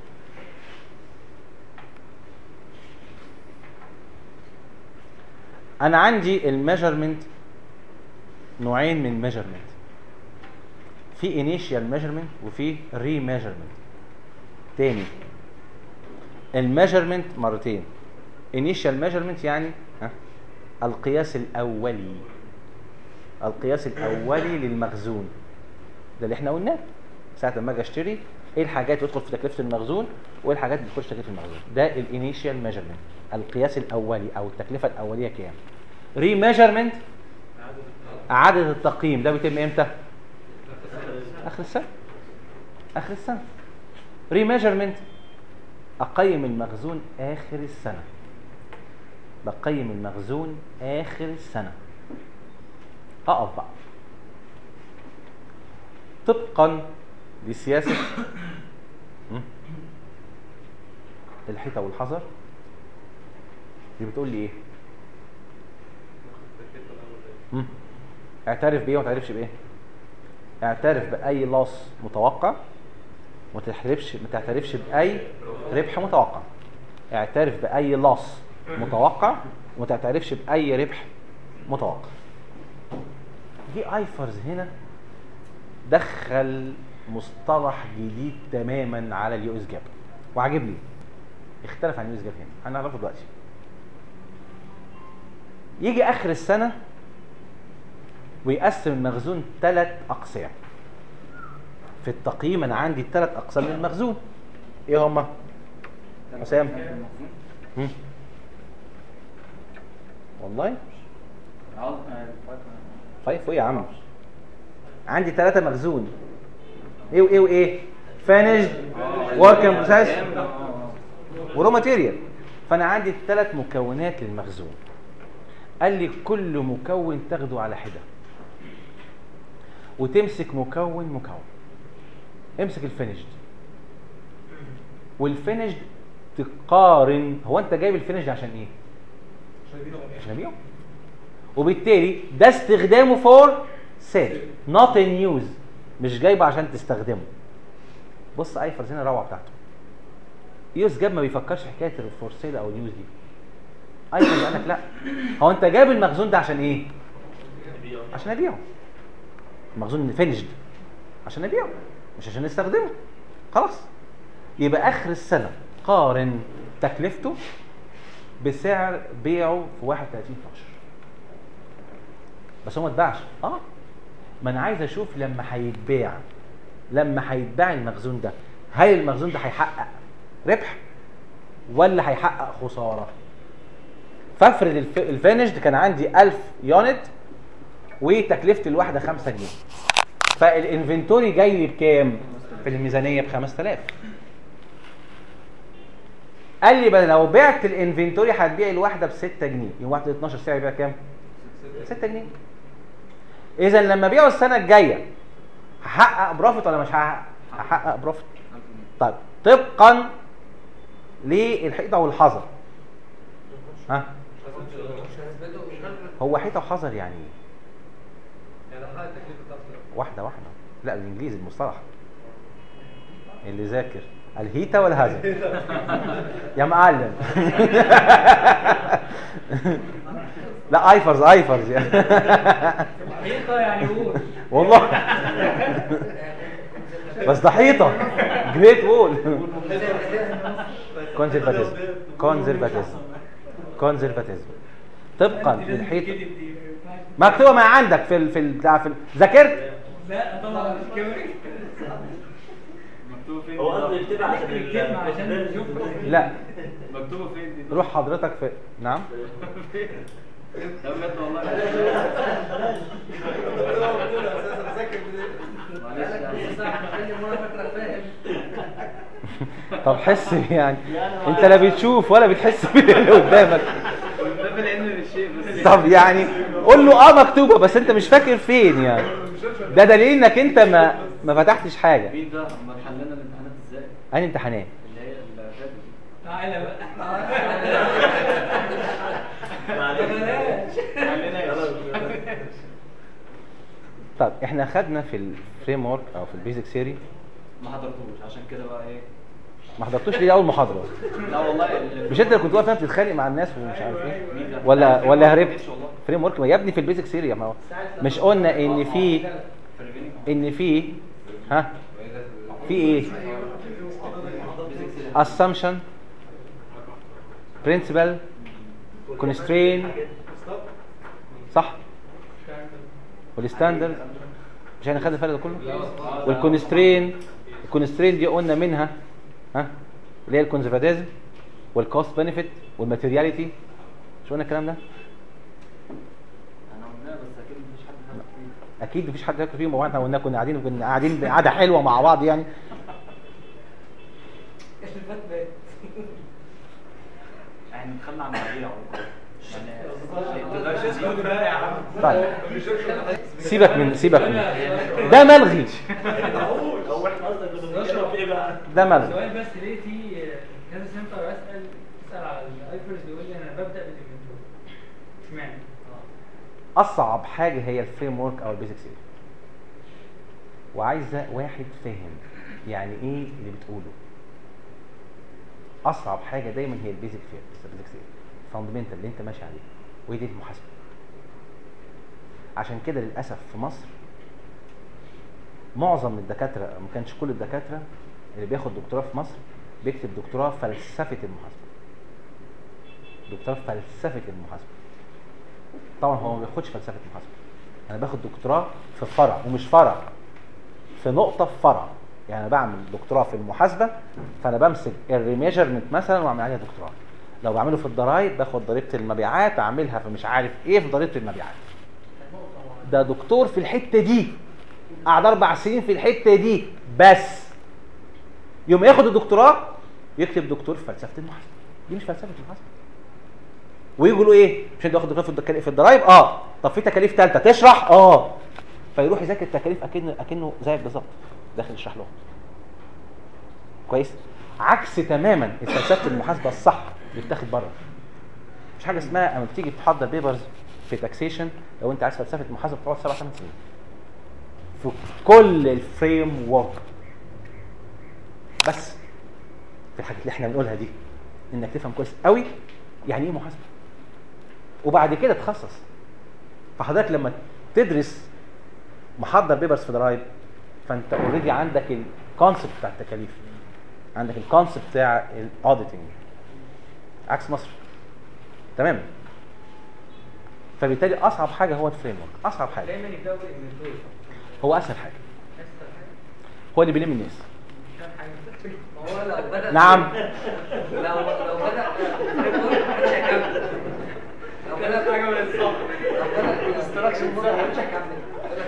انا عندي الميجرمنت نوعين من ميجرمنت في انيشيال ميجرمنت وفي ري ميجرمنت تاني الميجرمنت مرتين انيشيال ميجرمنت يعني ها القياس الاولي القياس الاولي للمخزون ده اللي احنا قلناه ساعه لما اجي اشتري ايه الحاجات تدخل في تكلفه المخزون وايه الحاجات اللي تخش في تكلفه المخزون ده الانيشيال ميجرمنت القياس الاولي او التكلفه الاوليه كام ري ميجرمنت اعاده التقييم ده بيتم امتى اخر السنه اخر السنه ري ميجرمنت اقيم المخزون اخر السنه بقيم المخزون اخر السنه اقف بقى طبقا لسياسه م? الحيطه والحذر اللي بتقول لي ايه م? اعترف بايه وما تعرفش بايه اعترف باي لاص متوقع وما تحرفش ما تعترفش باي ربح متوقع اعترف باي لاص متوقع وما تعترفش باي ربح متوقع جه ايفرز هنا دخل مصطلح جديد تماما على اليو اس جاب وعجبني اختلف عن اليو اس جاب هنا هنعرفه دلوقتي يجي اخر السنه ويقسم المخزون ثلاث اقسام في التقييم انا عندي ثلاث اقسام للمخزون ايه هما حسام هم؟ والله فايف ايه يا عم عندي ثلاثة مخزون ايه وايه وايه فانيشد ورك ان بروسيس ورو ماتيريال فانا عندي ثلاث مكونات للمخزون قال لي كل مكون تاخده على حده وتمسك مكون مكون امسك الفينيشد والفينيشد تقارن هو انت جايب الفينيشد عشان ايه عشان ابيعه وبالتالي ده استخدامه فور سيل نوت ان يوز مش جايبه عشان تستخدمه بص ايفرز هنا الروعه بتاعته يوز جاب ما بيفكرش في حكايه الفور سيل او النيوز دي ايفرز قال لك لا هو انت جايب المخزون ده عشان ايه عشان ابيعه المخزون فينيشد عشان ابيعه مش عشان نستخدمه خلاص يبقى اخر السنه قارن تكلفته بسعر بيعه في 31 12 بس هو ما اتباعش اه ما انا عايز اشوف لما هيتباع لما هيتباع المخزون ده هل المخزون ده هيحقق ربح ولا هيحقق خساره فافرض الف- الفينيشد كان عندي 1000 يونت وتكلفه الواحده 5 جنيه فالانفنتوري جاي لي بكام في الميزانيه ب 5000 قال لي بقى لو بعت الانفنتوري هتبيع الواحده ب 6 جنيه يوم واحده 12 سعر يبيع كام 6 جنيه اذا لما ابيعه السنه الجايه هحقق بروفيت ولا مش هحقق هحقق بروفيت طيب طبقا للحيطه والحذر ها هو حيطه وحذر يعني ايه يعني حقق التكلفه بتاعته واحده واحده لا بالانجليزي المصطلح اللي ذاكر الهيتا والهذا يا معلم لا ايفرز ايفرز يعني حقيقة يعني قول والله بس ده حيطه جريت وول كونزرفاتيزم كونزرفاتيزم كونزرفاتيزم طبقا للحيطه مكتوبه ما عندك في ال في ال- بتاع في ال- ذاكرت لا طبعا مش كده مكتوبه فين هو قصده يكتبها عشان ال- الكلمة عشان نشوفها لا مكتوبه فين دي روح حضرتك في نعم لا بجد والله معلش يعني طب حس بيه يعني انت لا بتشوف ولا بتحس باللي قدامك ده بالعلم بالشيء بس طب يعني قول له اه مكتوبه بس انت مش فاكر فين يعني ده دليل انك انت ما ما فتحتش حاجه مين ده؟ امال حلنا الامتحانات ازاي؟ انهي امتحانات اللي هي اللي فاتت دي. تعالى بقى معلش علينا يا طب احنا خدنا في الفريم ورك او في البيزك سيري ما حضرتوش عشان كده بقى ايه ما حضرتوش ليه اول محاضره لا والله ال- مش انت اللي كنت واقف هنا بتتخانق مع الناس ومش عارف ايه مين ده؟ ولا لا، ولا ما هربت حضرتش والله. فريم ورك ما يا ابني في البيزك سيري يا ما هو مش قلنا ان في في الريفينينج ان في ها في ايه assumption principle constraint صح والستاندرد مش احنا خدنا الفرق ده كله والكونسترين الكونسترين دي قلنا منها ها اللي هي الكونزرفاتيزم والكوست بنفيت والماتيرياليتي مش قلنا الكلام ده انا قلناه بس اكيد مفيش حد فاهم فيه اكيد مفيش حد ياكل فيهم هو احنا قلنا كنا قاعدين كنا قاعدين قعده حلوه مع بعض يعني احنا دخلنا على المواضيع والله. يعني طيب سيبك من سيبك من ده ملغي هو احنا قصدك كنا بنتكلم في ايه بقى؟ ده ملغي سؤال بس ليه في كذا سنتر اسال اسال على الايفرز يقول لي انا ببدا بالانفنتوري اشمعنى؟ اصعب حاجه هي الفريم ورك او البيزك سيري وعايزه واحد فاهم يعني ايه اللي بتقوله اصعب حاجه دايما هي البيزك فير البيزك سيري فاندمنتال اللي انت ماشي عليه وهي دي المحاسبه عشان كده للاسف في مصر معظم الدكاتره ما كانش كل الدكاتره اللي بياخد دكتوراه في مصر بيكتب دكتوراه فلسفه المحاسبه دكتوراه فلسفه المحاسبه طبعا هو ما بياخدش فلسفه المحاسبه انا باخد دكتوراه في فرع ومش فرع في نقطه في فرع يعني انا بعمل دكتوراه في المحاسبه فانا بمسك الريميجرمنت مثلا واعمل عليها دكتوراه لو بعمله في الضرايب باخد ضريبه المبيعات اعملها في مش عارف ايه في ضريبه المبيعات ده دكتور في الحته دي قعد اربع سنين في الحته دي بس يوم ياخد الدكتوراه يكتب دكتور في فلسفه المحاسبه دي مش فلسفه المحاسبه ويجوا يقولوا ايه مش انت واخد دكتوراه في الدك- في الضرايب اه طب في تكاليف ثالثه تشرح اه فيروح يذاكر التكاليف اكنه اكنه زيك بالظبط داخل يشرح لهم كويس عكس تماما فلسفه المحاسبه الصح اللي بتاخد بره مش حاجه اسمها اما بتيجي تحضر بيبرز في تاكسيشن لو انت عايز فلسفه محاسبه بتقعد سبع ثمان سنين في كل الفريم ورك بس في الحاجات اللي احنا بنقولها دي انك تفهم كويس قوي يعني ايه محاسبه وبعد كده تخصص فحضرتك لما تدرس محضر بيبرز في ضرايب فانت اوريدي عندك الكونسبت بتاع التكاليف عندك الكونسبت بتاع الاوديتنج عكس مصر تمام فبالتالي اصعب حاجه هو الفريم ورك اصعب حاجه دايما يبداوا بالانفنتوري هو اسهل حاجه اسهل حاجه هو اللي بيلم الناس كام حاجه ما هو لو بدا نعم لو لو بدا محدش هيكمل لو بدا حاجه من الصف لو بدا الانستراكشن محدش هيكمل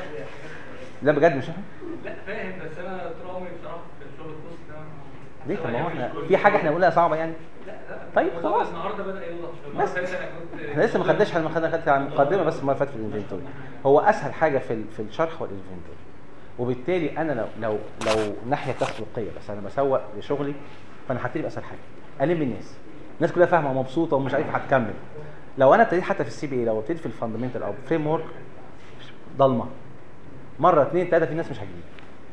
لا بجد مش احنا لا فاهم بس انا طول عمري بصراحه في الشغل الكوست ده ليه طب ما هو احنا في حاجه احنا بنقولها صعبه يعني لا لا طيب الموضوع خلاص. النهارده بدا يوضح شويه بس. المرة اللي فاتت انا كنت احنا لسه ما خدناش احنا خدنا خدت على المقدمه بس المره اللي فاتت في الانفنتوري هو اسهل حاجه في ال- في الشرح هو الانفنتوري وبالتالي انا لو لو لو ناحيه تسويقيه بس انا بسوق لشغلي فانا هبتدي باسهل حاجه الم الناس الناس كلها فاهمه ومبسوطه ومش عارفه هتكمل لو انا ابتديت حتى في السي بي اي لو ابتديت في الفاندمنتال او فريم ورك ضلمه مره اثنين ثلاثه في ناس مش هتجيب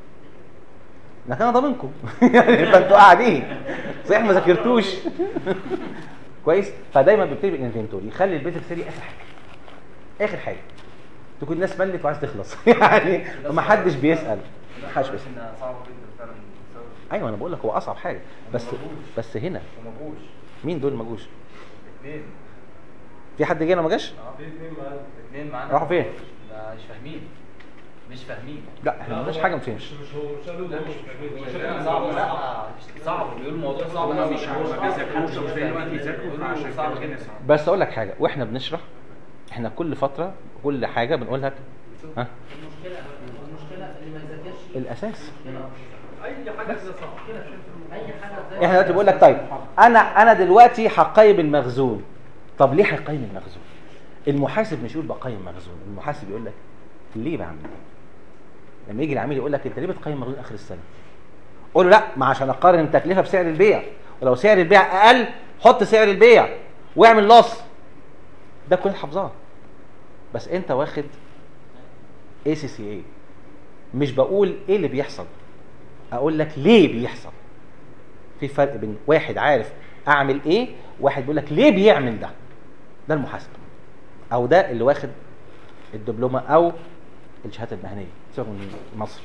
لكن انا ضامنكم يعني فانتوا قاعدين صحيح ما ذاكرتوش كويس فدايما بيبتدي بالانفنتوري يخلي البيزك ثيري اخر حاجه اخر حاجه تكون الناس ملت وعايز تخلص يعني ما حدش بيسال ما حدش بيسال انها صعبه جدا فعلا بسبب ايوه انا بقول لك هو اصعب حاجه بس بس هنا ومجهوش مين دول ما جوش اثنين في حد جه ولا ما جاش في اثنين معانا اثنين معانا راحوا فين لا مش فاهمين مش فاهمين لا احنا ما قلناش حاجه ما فهمش مش مش هو مش قالوا ده مش مش صعب لا صعب بيقولوا الموضوع صعب ما قوي فيش حاجة ما بيذاكروش مش زي دلوقتي يذاكروا فعشان صعب كده جدا بس اقول لك حاجه واحنا بنشرح احنا كل فتره كل حاجه بنقولها ها المشكله المشكله اللي ما يذاكرش الاساس اي حاجه كده صعب اي حاجه زي احنا دلوقتي بقول لك طيب انا انا دلوقتي هقيم المخزون طب ليه هيقيم المخزون المحاسب مش يقول بقيم مخزون المحاسب يقول لك ليه بعمل كده لما يجي العميل يقول لك انت ليه بتقيم مخزون اخر السنه قول له لا ما عشان اقارن التكلفه بسعر البيع ولو سعر البيع اقل حط سعر البيع واعمل لص ده كل حافظاه بس انت واخد اي سي سي اي مش بقول ايه اللي بيحصل اقول لك ليه بيحصل في فرق بين واحد عارف اعمل ايه واحد بيقول لك ليه بيعمل ده ده المحاسب او ده اللي واخد الدبلومه او الشهاده المهنيه سيبك من مصر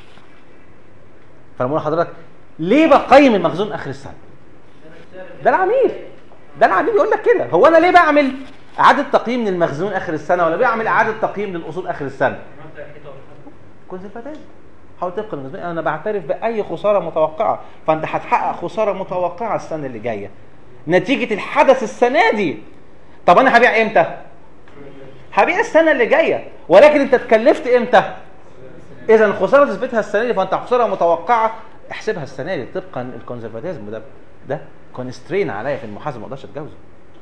فانا بقول لحضرتك ليه بقيم المخزون اخر السنه ده العميل ده العميل يقول لك كده هو انا ليه بعمل اعاده تقييم للمخزون اخر السنه ولا بعمل اعاده تقييم للاصول اخر السنه كونسرفاتيزم حاول تبقى المخزون انا بعترف باي خساره متوقعه فانت هتحقق خساره متوقعه السنه اللي جايه نتيجه الحدث السنه دي طب انا هبيع امتى هبيع السنه اللي جايه ولكن انت اتكلفت امتى اذا الخساره تثبتها السنه دي فانت خساره متوقعه احسبها السنه دي طبقا الكونسرفاتيزم ده ده كونسترين عليا في المحاسبه ما اقدرش اتجوزه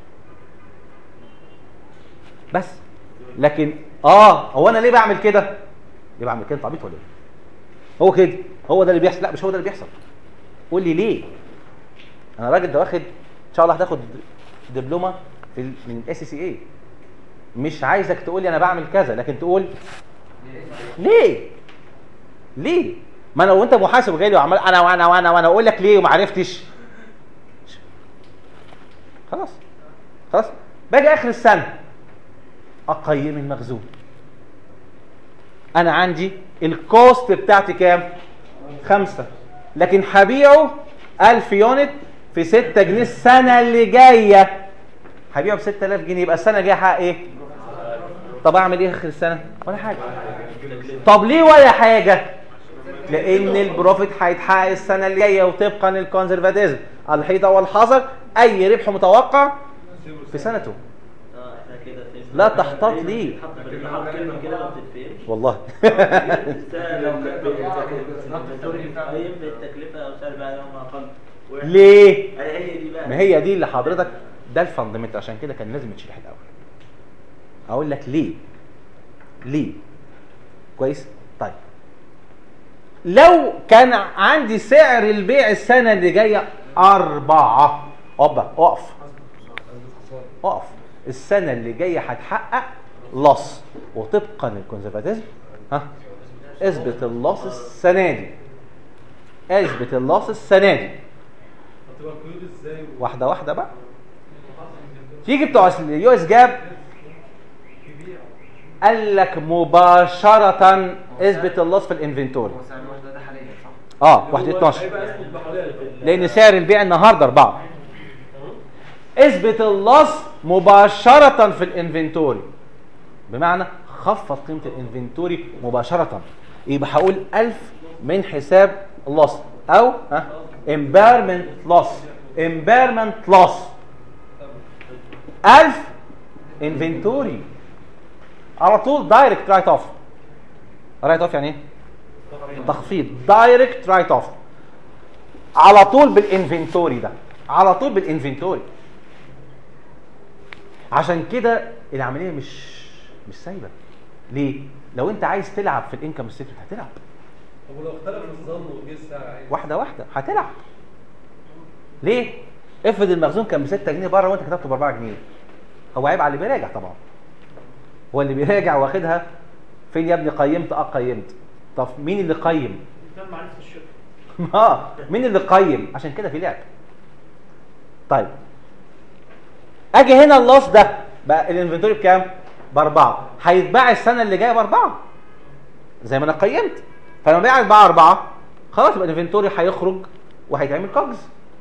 بس لكن اه هو انا ليه بعمل كده ليه بعمل كده انت عبيط ولا ايه هو كده هو ده اللي بيحصل لا مش هو ده اللي بيحصل قول لي ليه انا راجل ده واخد ان شاء الله هتاخد دبلومه في ال- من الاس سي اي مش عايزك تقول لي انا بعمل كذا لكن تقول ليه ليه ما انا وانت محاسب جاي لي وعمال انا وانا وانا وانا اقول لك ليه وما عرفتش خلاص خلاص باجي اخر السنه اقيم المخزون انا عندي الكوست بتاعتي كام خمسة لكن هبيعه 1000 يونت في 6 جنيه السنه اللي جايه هبيعه ب 6000 جنيه يبقى السنه الجايه هحقق ايه طب اعمل ايه اخر السنه ولا حاجه طب ليه ولا حاجه لان البروفيت هيتحقق السنه اللي جايه وطبقا للكونسرفاتيزم الحيطه والحذر اي ربح متوقع في سنته اه احنا كده فهمنا. لا تحتاط ليه. حط بالراحه كلمه كده ما بتتفهمش والله قيم بالتكلفه او سعر بقى يوم اقل ليه هي هي دي بقى ما هي دي اللي حضرتك ده الفاندمنت عشان كده كان لازم يتشرح الاول اقول لك ليه ليه كويس طيب لو كان عندي سعر البيع السنه اللي جايه أربعة أوبا اقف اقف السنه اللي جايه هتحقق لص وطبقا للكونسرفاتيزم ها اثبت اللص السنه دي اثبت اللص السنه دي هتبقى قيود ازاي و- واحده واحده بقى تيجي بتوع اليو اس جاب قال لك مباشره اثبت اللص في الانفنتوري هو سعر الوحده ده حاليا صح؟ اه واحد هو 12 هيبقى اسمه بحلال لان سعر البيع النهارده أربعة اثبت اللص مباشرة في الانفنتوري بمعنى خفض قيمة الانفنتوري مباشرة يبقى هقول 1000 من حساب اللص او ها impairment loss impairment loss 1000 انفنتوري على طول دايركت رايت اوف رايت اوف يعني ايه؟ تخفيض دايركت رايت اوف على طول بالانفنتوري ده على طول بالانفنتوري عشان كده العمليه مش مش سايبه ليه لو انت عايز تلعب في الانكم ستيتمنت هتلعب طب ولو اختلف الظن وجه السعر عادي واحده واحده هتلعب ليه افرض المخزون كان ب 6 جنيه بره وانت كتبته ب 4 جنيه هو عيب على اللي بيراجع طبعا هو اللي بيراجع واخدها فين يا ابني قيمت اه قيمت طب مين اللي قيم كان معرفة الشركة اه مين اللي قيم عشان كده في لعب طيب اجي هنا اللص ده بقى الانفنتوري بكام باربعه هيتباع السنه اللي جايه باربعه زي ما انا قيمت فلما بيع يتباع اربعه خلاص يبقى الانفنتوري هيخرج وهيتعمل كوجز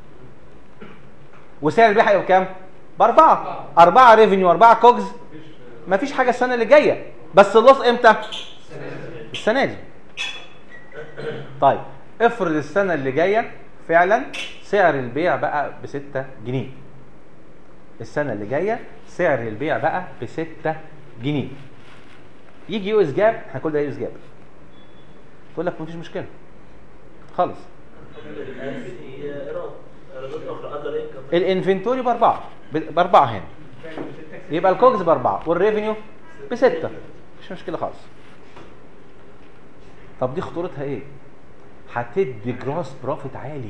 وسعر البيع هيبقى بكام باربعه اربعه ريفينيو اربعه كوجز مفيش حاجه السنه اللي جايه بس اللص امتى السنه دي طيب افرض السنة اللي جاية فعلا سعر البيع بقى ب 6 جنيه السنة اللي جاية سعر البيع بقى ب 6 جنيه يجي يو اس جاب احنا كل ده يو اس جاب تقول لك مفيش مشكلة خالص في ايراد ايرادات اخرى اذر انكم الانفنتوري باربعة ب- باربعة هنا يبقى الكوكس باربعة والريفينيو بستة مش مشكلة خالص طب دي خطورتها ايه؟ هتدي جروس بروفيت عالي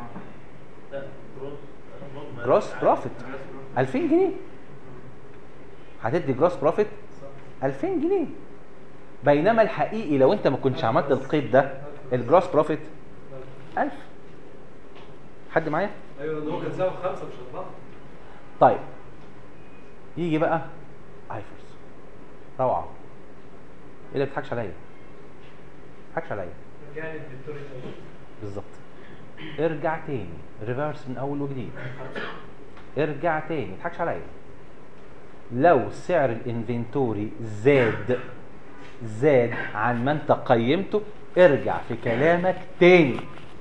جروس بروفيت 2000 جنيه هتدي جروس بروفيت 2000 جنيه بينما الحقيقي لو انت ما كنتش عملت القيد ده الجروس بروفيت 1000 حد معايا؟ ايوه لان هو كان سعره خمسه مش اربعه طيب يجي بقى ايفرز روعه ايه اللي بتضحكش عليا؟ بتضحكش عليا رجعني الدكتور الأول. بالظبط ارجع تاني ريفرس من اول وجديد ارجع تاني ما تضحكش عليا لو سعر الانفنتوري زاد زاد عن ما انت قيمته ارجع في كلامك تاني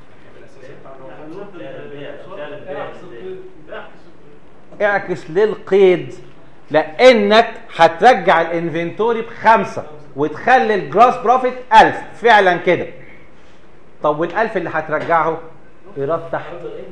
اعكس للقيد لانك هترجع الانفنتوري بخمسه وتخلي الجروس بروفيت 1000 فعلا كده طب وال1000 اللي هترجعه ايراد تحت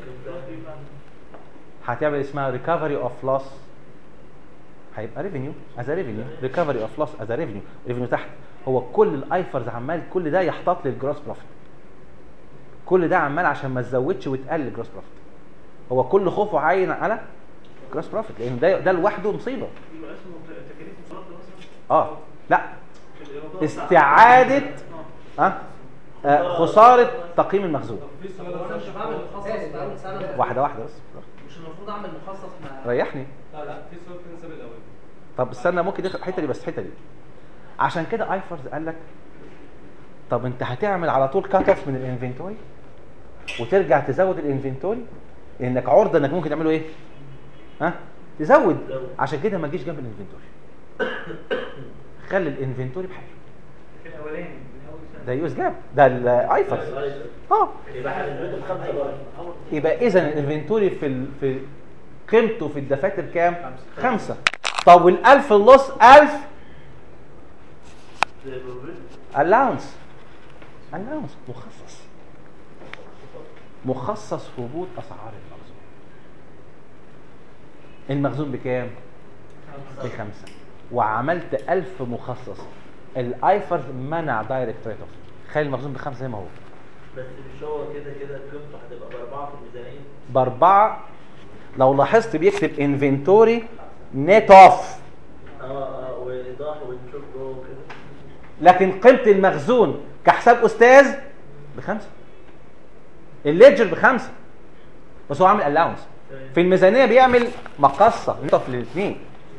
هتعمل اسمها ريكفري اوف لوس هيبقى ريفينيو از ريفينيو ريكفري اوف لوس از ريفينيو ريفينيو تحت هو كل الايفرز عمال كل ده يحتاط للجروس بروفيت كل ده عمال عشان ما تزودش وتقلل الجروس بروفيت هو كل خوفه عاين على جروس بروفيت لان ده ده لوحده مصيبه يبقى اسمه تكاليف الصرف مثلا اه لا في الإيرادات. استعاده اه آه، خساره تقييم المخزون في سؤال هو انا مش بعمل مخصص بقالي سنه واحده واحده بس مش المفروض اعمل مخصص مع ريحني لا لا في سؤال تاني ساب الاول طب استنى ممكن يدخل الحته دي بس الحته دي عشان كده ايفرز قال لك طب انت هتعمل على طول كات اوف من الانفنتوري وترجع تزود الانفنتوري لانك عرضه انك ممكن تعمله ايه؟ ها؟ تزود عشان كده ما تجيش جنب الانفنتوري خلي الانفنتوري بحاله في الاولاني من اول سنه ده يو اس جاب ده الايفرز اه يبقى هنثبته بخمسه برضه يبقى اذا الانفنتوري في ال... في قيمته في الدفاتر كام؟ خمسة طب والألف اللص ألف الاونس الاونس مخصص مخصص هبوط اسعار المخزون المخزون بكام بخمسة وعملت ألف مخصص الايفرز منع دايركت ريت اوف خلي المخزون بخمسة زي ما هو بس مش هو كده كده قيمته هتبقى باربعه في الميزانيه باربعة لو لاحظت بيكتب انفنتوري نت اوف اه اه وايضاح ونشوف جوه كده لكن قيمة المخزون كحساب استاذ بخمسه الليدجر بخمسه بس هو عامل الاونس في الميزانيه بيعمل مقصه نقطه في الاثنين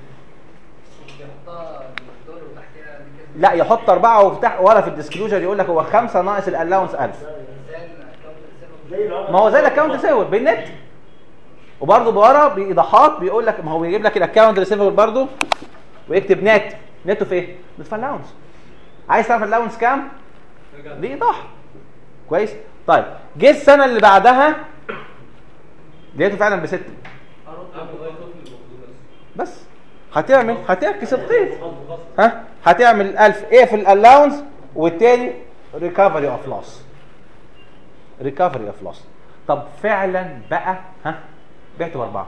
يحطها الدور وتحتها كده. لا يحط اربعه وفتح ورا في الديسكلوجر يقول لك هو خمسه ناقص الالاونس 1000 زي الاكونت ريسيفبل زي العملاء ما هو زي الاكونت سيفر بالنت وبرضه بورا بايضاحات بيقول لك ما هو بيجيب لك الاكونت ريسيفبل برضه ويكتب نت نته في ايه؟ نت في الاونس عايز تعرف الاونس كام؟ ليه ايضاح كويس طيب جه السنه اللي بعدها لقيته فعلا بسته اعمل لغايه طفل الموجود بس بس هتعمل هتعكس القيد ها هتعمل 1000 ايه في الالاونس والتاني ريكفري اوف لوس ريكفري اوف لوس طب فعلا بقى ها بعته باربعه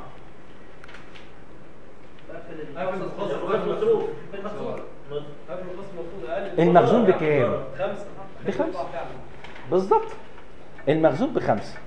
قبل الخاص المصروف في المصروف قبل الخاص المفروض اقل المخزون بكام؟ خمسه بخمسة. فعلا. بالظبط المخزون بخمسه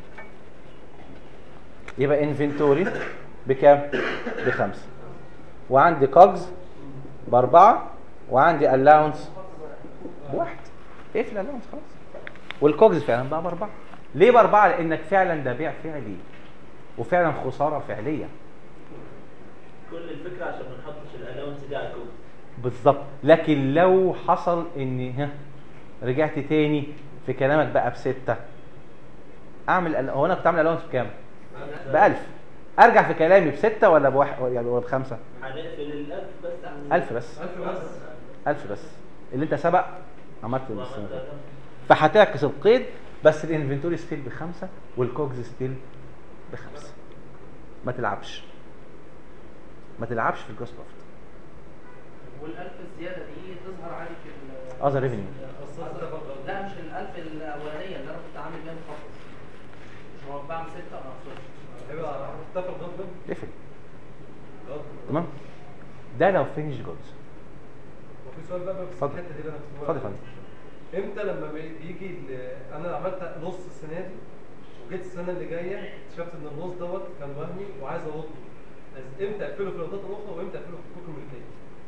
يبقى انفنتوري بكام؟ بخمسه وعندي كوجز باربعه وعندي الاونس بواحد ايه في الالاونس خلاص والكوجز فعلا بقى باربعه ليه باربعه؟ لانك فعلا ده بيع فعلي وفعلا خساره فعليه كل الفكره عشان ما نحطش الالاونس دي على الكود بالظبط لكن لو حصل ان ها رجعت تاني في كلامك بقى بستة اعمل هو انا كنت عامل الاونس بكام؟ بألف ارجع في كلامي بستة ولا بواحد يعني ولا بخمسة؟ هنقفل الالف بس ألف بس ألف بس ألف بس اللي انت سبق عملت السنة وعملت اللي فاتت. ألف. فهتعكس القيد بس الانفنتوري ستيل بخمسة والكوجز ستيل بخمسة ما تلعبش ما تلعبش في الجروس بروفيت والألف الزيادة دي تظهر عادي في ال اذر ريفينيو لا مش الألف الأولانية اللي أنا كنت عامل بيها مخطط مش هو بعمل ستة أنا أقصد هيبقى هتتفق غصب اقفل تمام ده لو فينيش جودز وفي سؤال بقى في اتفضل. الحته دي اللي انا كنت اتفضل يا بقولها. فندم امتى لما بي- بيجي ال- انا عملت نص السنه دي وجيت السنه اللي جايه اكتشفت ان النص دوت كان وهمي وعايز اغطه بس امتى اقفله في الاوضات الاخرى وامتى اقفله في حقوق الملكيه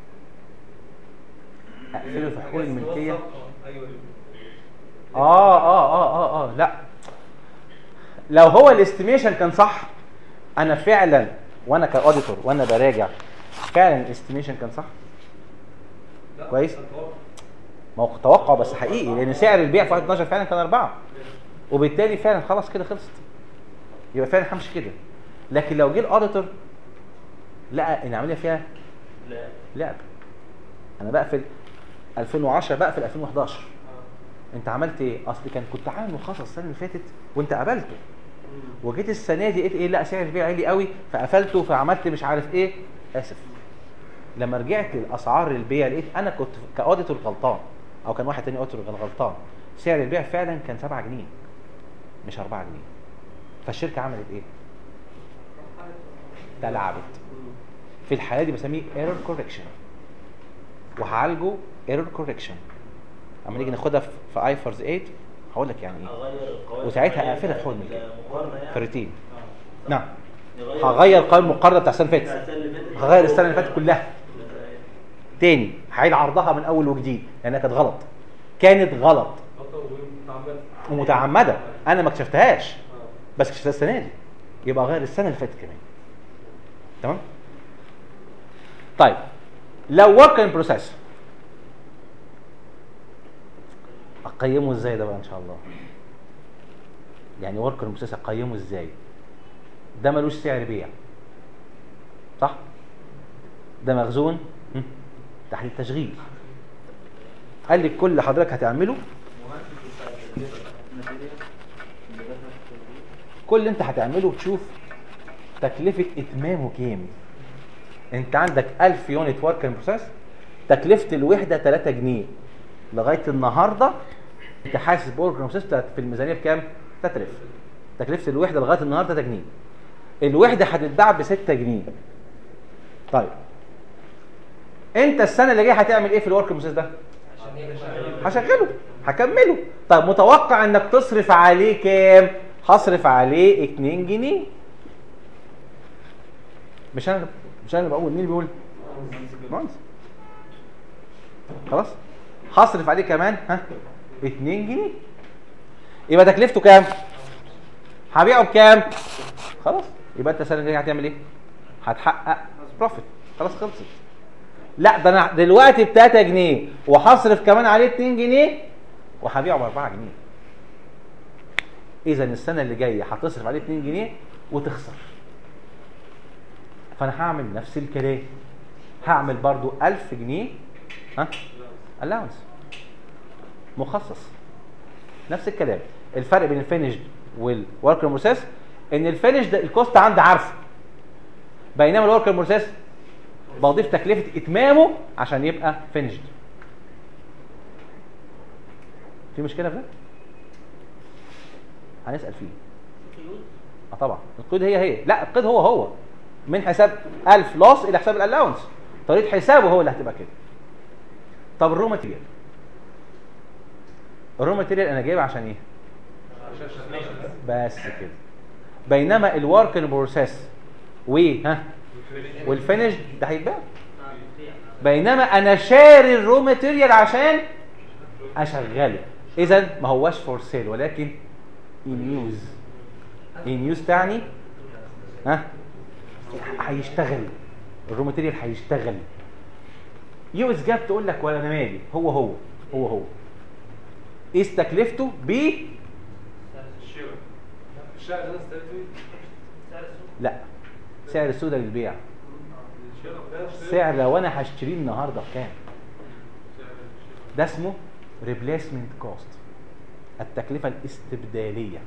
اقفله في حقوق أجهز اللي هو الملكيه الصفقة. ايوه اه اه اه اه اه لا لو هو الاستيميشن كان صح انا فعلا وانا كاوديتور وانا براجع فعلا الاستيميشن كان صح لا، كويس. أتوقع. ما هو توقع بس حقيقي لان سعر البيع في 1 12 فعلا كان 4 وبالتالي فعلا خلاص كده خلصت يبقى فعلا همشي كده لكن لو جه الاوديتور لقى ان العمليه فيها لا لعب انا بقفل 2010 بقفل 2011 انت عملت ايه اصل كان كنت عامل مخصص السنه اللي فاتت وانت قبلته وجيت السنه دي لقيت ايه لا سعر البيع عالي قوي فقفلته فعملت مش عارف ايه اسف لما رجعت لاسعار البيع لقيت انا كنت كاوديتور غلطان او كان واحد تاني اوديتور كان غلطان سعر البيع فعلا كان 7 جنيه مش 4 جنيه فالشركه عملت ايه تلعبت في الحاله دي بسميه ايرور كوركشن وهعالجه ايرور كوركشن اما نيجي ناخدها في- في ايفرز 8 هقول لك يعني ايه اغير القوائم وساعتها العملية أقفلها بتاعت فوق الملكية. المقارنة يعني. في الروتين آه. نعم نغير- هغير قائمه المقارنه بتاع السنه اللي بتاع فاتت السنة اللي فاتت. هغير السنه اللي فاتت كلها تاني هعيد عرضها من اول وجديد لانها كانت غلط كانت غلط خطأ ومتعمد ومتعمده انا ما اكتشفتهاش آه. بس اكتشفتها السنه دي يبقى غير السنه اللي فاتت كمان تمام طيب لو ورك ان بروسيس اقيمه ازاي ده بقى ان شاء الله يعني ورك ان بروسيس اقيمه ازاي ده ملوش سعر بيع صح ده مخزون هم، تحت التشغيل قال لي كل اللي حضرتك هتعمله كل اللي انت هتعمله تشوف تكلفة اتمامه كام انت عندك 1000 يونت ورك بروسيس تكلفة الوحدة 3 جنيه لغاية النهاردة انت حاسس ورك بروسيس في الميزانية بكام 3000 تكلفة الوحدة لغاية النهاردة 3 جنيه الوحدة هتتباع ب 6 جنيه طيب انت السنة اللي جاية هتعمل ايه في الورك بروسيس ده هشغله هكمله طيب متوقع انك تصرف عليه كام هصرف عليه 2 جنيه مش انا مش انا اللي بقول مين اللي بيقول مهندس خلاص هصرف عليه كمان ها 2 جنيه يبقى تكلفته كام هبيعه بكام خلاص يبقى انت السنه الجايه هتعمل ايه هتحقق بروفيت خلاص خلصت لا ده انا دلوقتي ب 3 جنيه وهصرف كمان عليه 2 جنيه وهبيعه ب 4 جنيه اذا السنه اللي جايه هتصرف عليه 2 جنيه وتخسر فانا هعمل نفس الكلام هعمل برضو 1000 جنيه ها الاونس مخصص نفس الكلام الفرق بين الفينيشد والورك بروسيس ان الفينيشد الكوست عندي عارفه بينما الورك بروسيس بضيف تكلفه اتمامه عشان يبقى فينيشد في مشكله في ده هنسال فيه اه طبعا القيد هي هي لا القيد هو هو من حساب 1000 لوس الى حساب الالاونس طريقه حسابه هو اللي هتبقى كده طب الرو ماتيريال الرو ماتيريال انا جايبه عشان ايه بس كده بينما الورك بروسيس و ها والفينش ده هيتباع بينما انا شاري الرو ماتيريال عشان اشغله اذا ما هواش فور سيل ولكن ان يوز ان يوز تعني ها هيشتغل الرو ماتيريال هيشتغل يو اس جاب تقول لك ولا انا مالي هو هو هو هو قيس تكلفته ب الشقه اللي انا اشتريته لا سعر السودا للبيع سعر لو انا هشتريه النهارده بكام ده اسمه ريبليسمنت كوست التكلفه الاستبداليه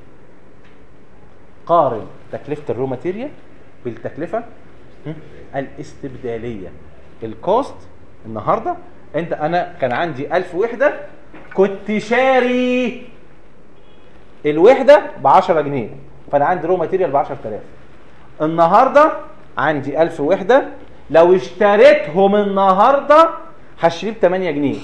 قارن تكلفه الرو ماتيريال بالتكلفه هم، الاستبداليه الكوست النهارده انت انا كان عندي 1000 وحده كنت شاري الوحده ب 10 جنيه فانا عندي رو ماتيريال ب 10000 النهارده عندي 1000 وحده لو اشتريتهم النهارده هشتريه ب 8 جنيه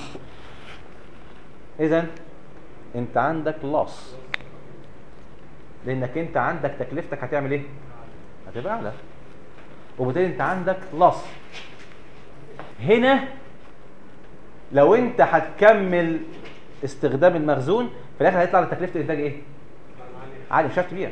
اذا انت عندك لوس لانك انت عندك تكلفتك هتعمل ايه هتبقى اعلى وبالتالي انت عندك لوس هنا لو انت هتكمل استخدام المخزون في الاخر هيطلع لك تكلفه الانتاج ايه عالي مش هتعرف تبيع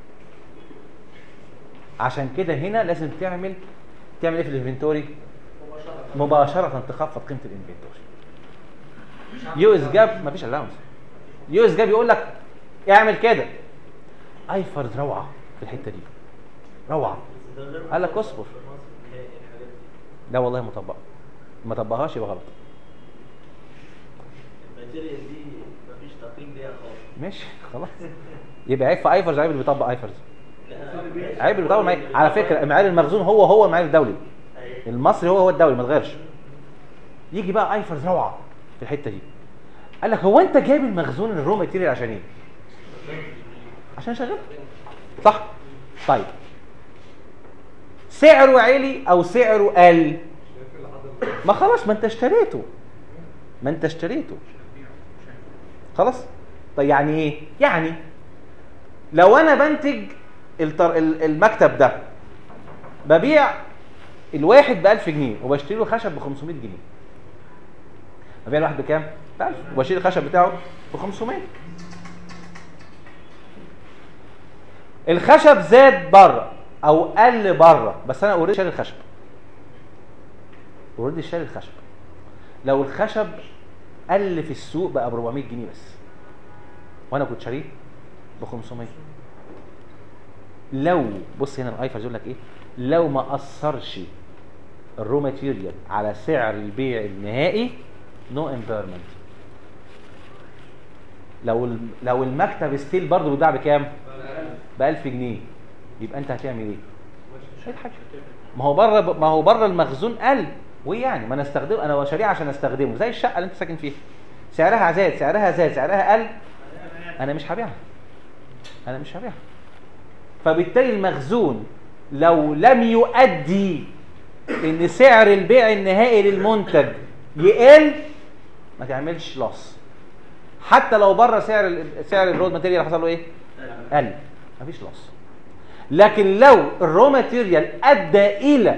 عشان كده هنا لازم تعمل تعمل ايه في الانفنتوري مباشره تخفض قيمه الانفنتوري يو اس جاب مفيش الاونس يو اس جاب يقول لك اعمل كده ايفرز روعه في الحته دي روعه قال لك اصبر لا والله مطبقه ما طبقهاش يبقى غلط الماتيريال دي مفيش تقييم ليها خالص ماشي خلاص يبقى عيب في ايفرز عيب اللي بيطبق ايفرز لا عيب اللي بيطبق معايا. على فكره المعيار المخزون هو هو المعيار الدولي المصري هو هو الدولي ما اتغيرش يجي بقى ايفرز روعه في الحته دي قال لك هو انت جايب المخزون الرو ماتيريال عشان ايه عشان شغال صح طيب سعره عالي او سعره قل ما خلاص ما انت اشتريته ما انت اشتريته خلاص طيب يعني ايه يعني لو انا بنتج التر... ال- المكتب ده ببيع الواحد ب 1000 جنيه وبشتري له خشب ب 500 جنيه ببيع الواحد بكام؟ ب 1000 وبشتري الخشب بتاعه ب 500 الخشب زاد بره او قل بره بس انا اوريدي شاري الخشب اوريدي شاري الخشب لو الخشب قل في السوق بقى ب 400 جنيه بس وانا كنت شاريه ب 500 لو بص هنا الايفر يقول لك ايه لو ما اثرش الرو ماتيريال على سعر البيع النهائي نو no امبيرمنت لو ال- لو المكتب ستيل برضه بيتباع بكام؟ ب 1000 جنيه يبقى انت هتعمل ايه؟ مش هيضحك ما هو بره ما هو بره المخزون قل وايه يعني ما انا استخدمه انا شاريه عشان استخدمه زي الشقه اللي انت ساكن فيها سعرها زاد سعرها زاد سعرها قل انا مش هبيعها انا مش هبيعها فبالتالي المخزون لو لم يؤدي ان سعر البيع النهائي للمنتج يقل ما تعملش لوس حتى لو بره سعر ال- سعر الرو ماتيريال حصل له ايه قل مفيش لوس لكن لو الرو ماتيريال ادى الى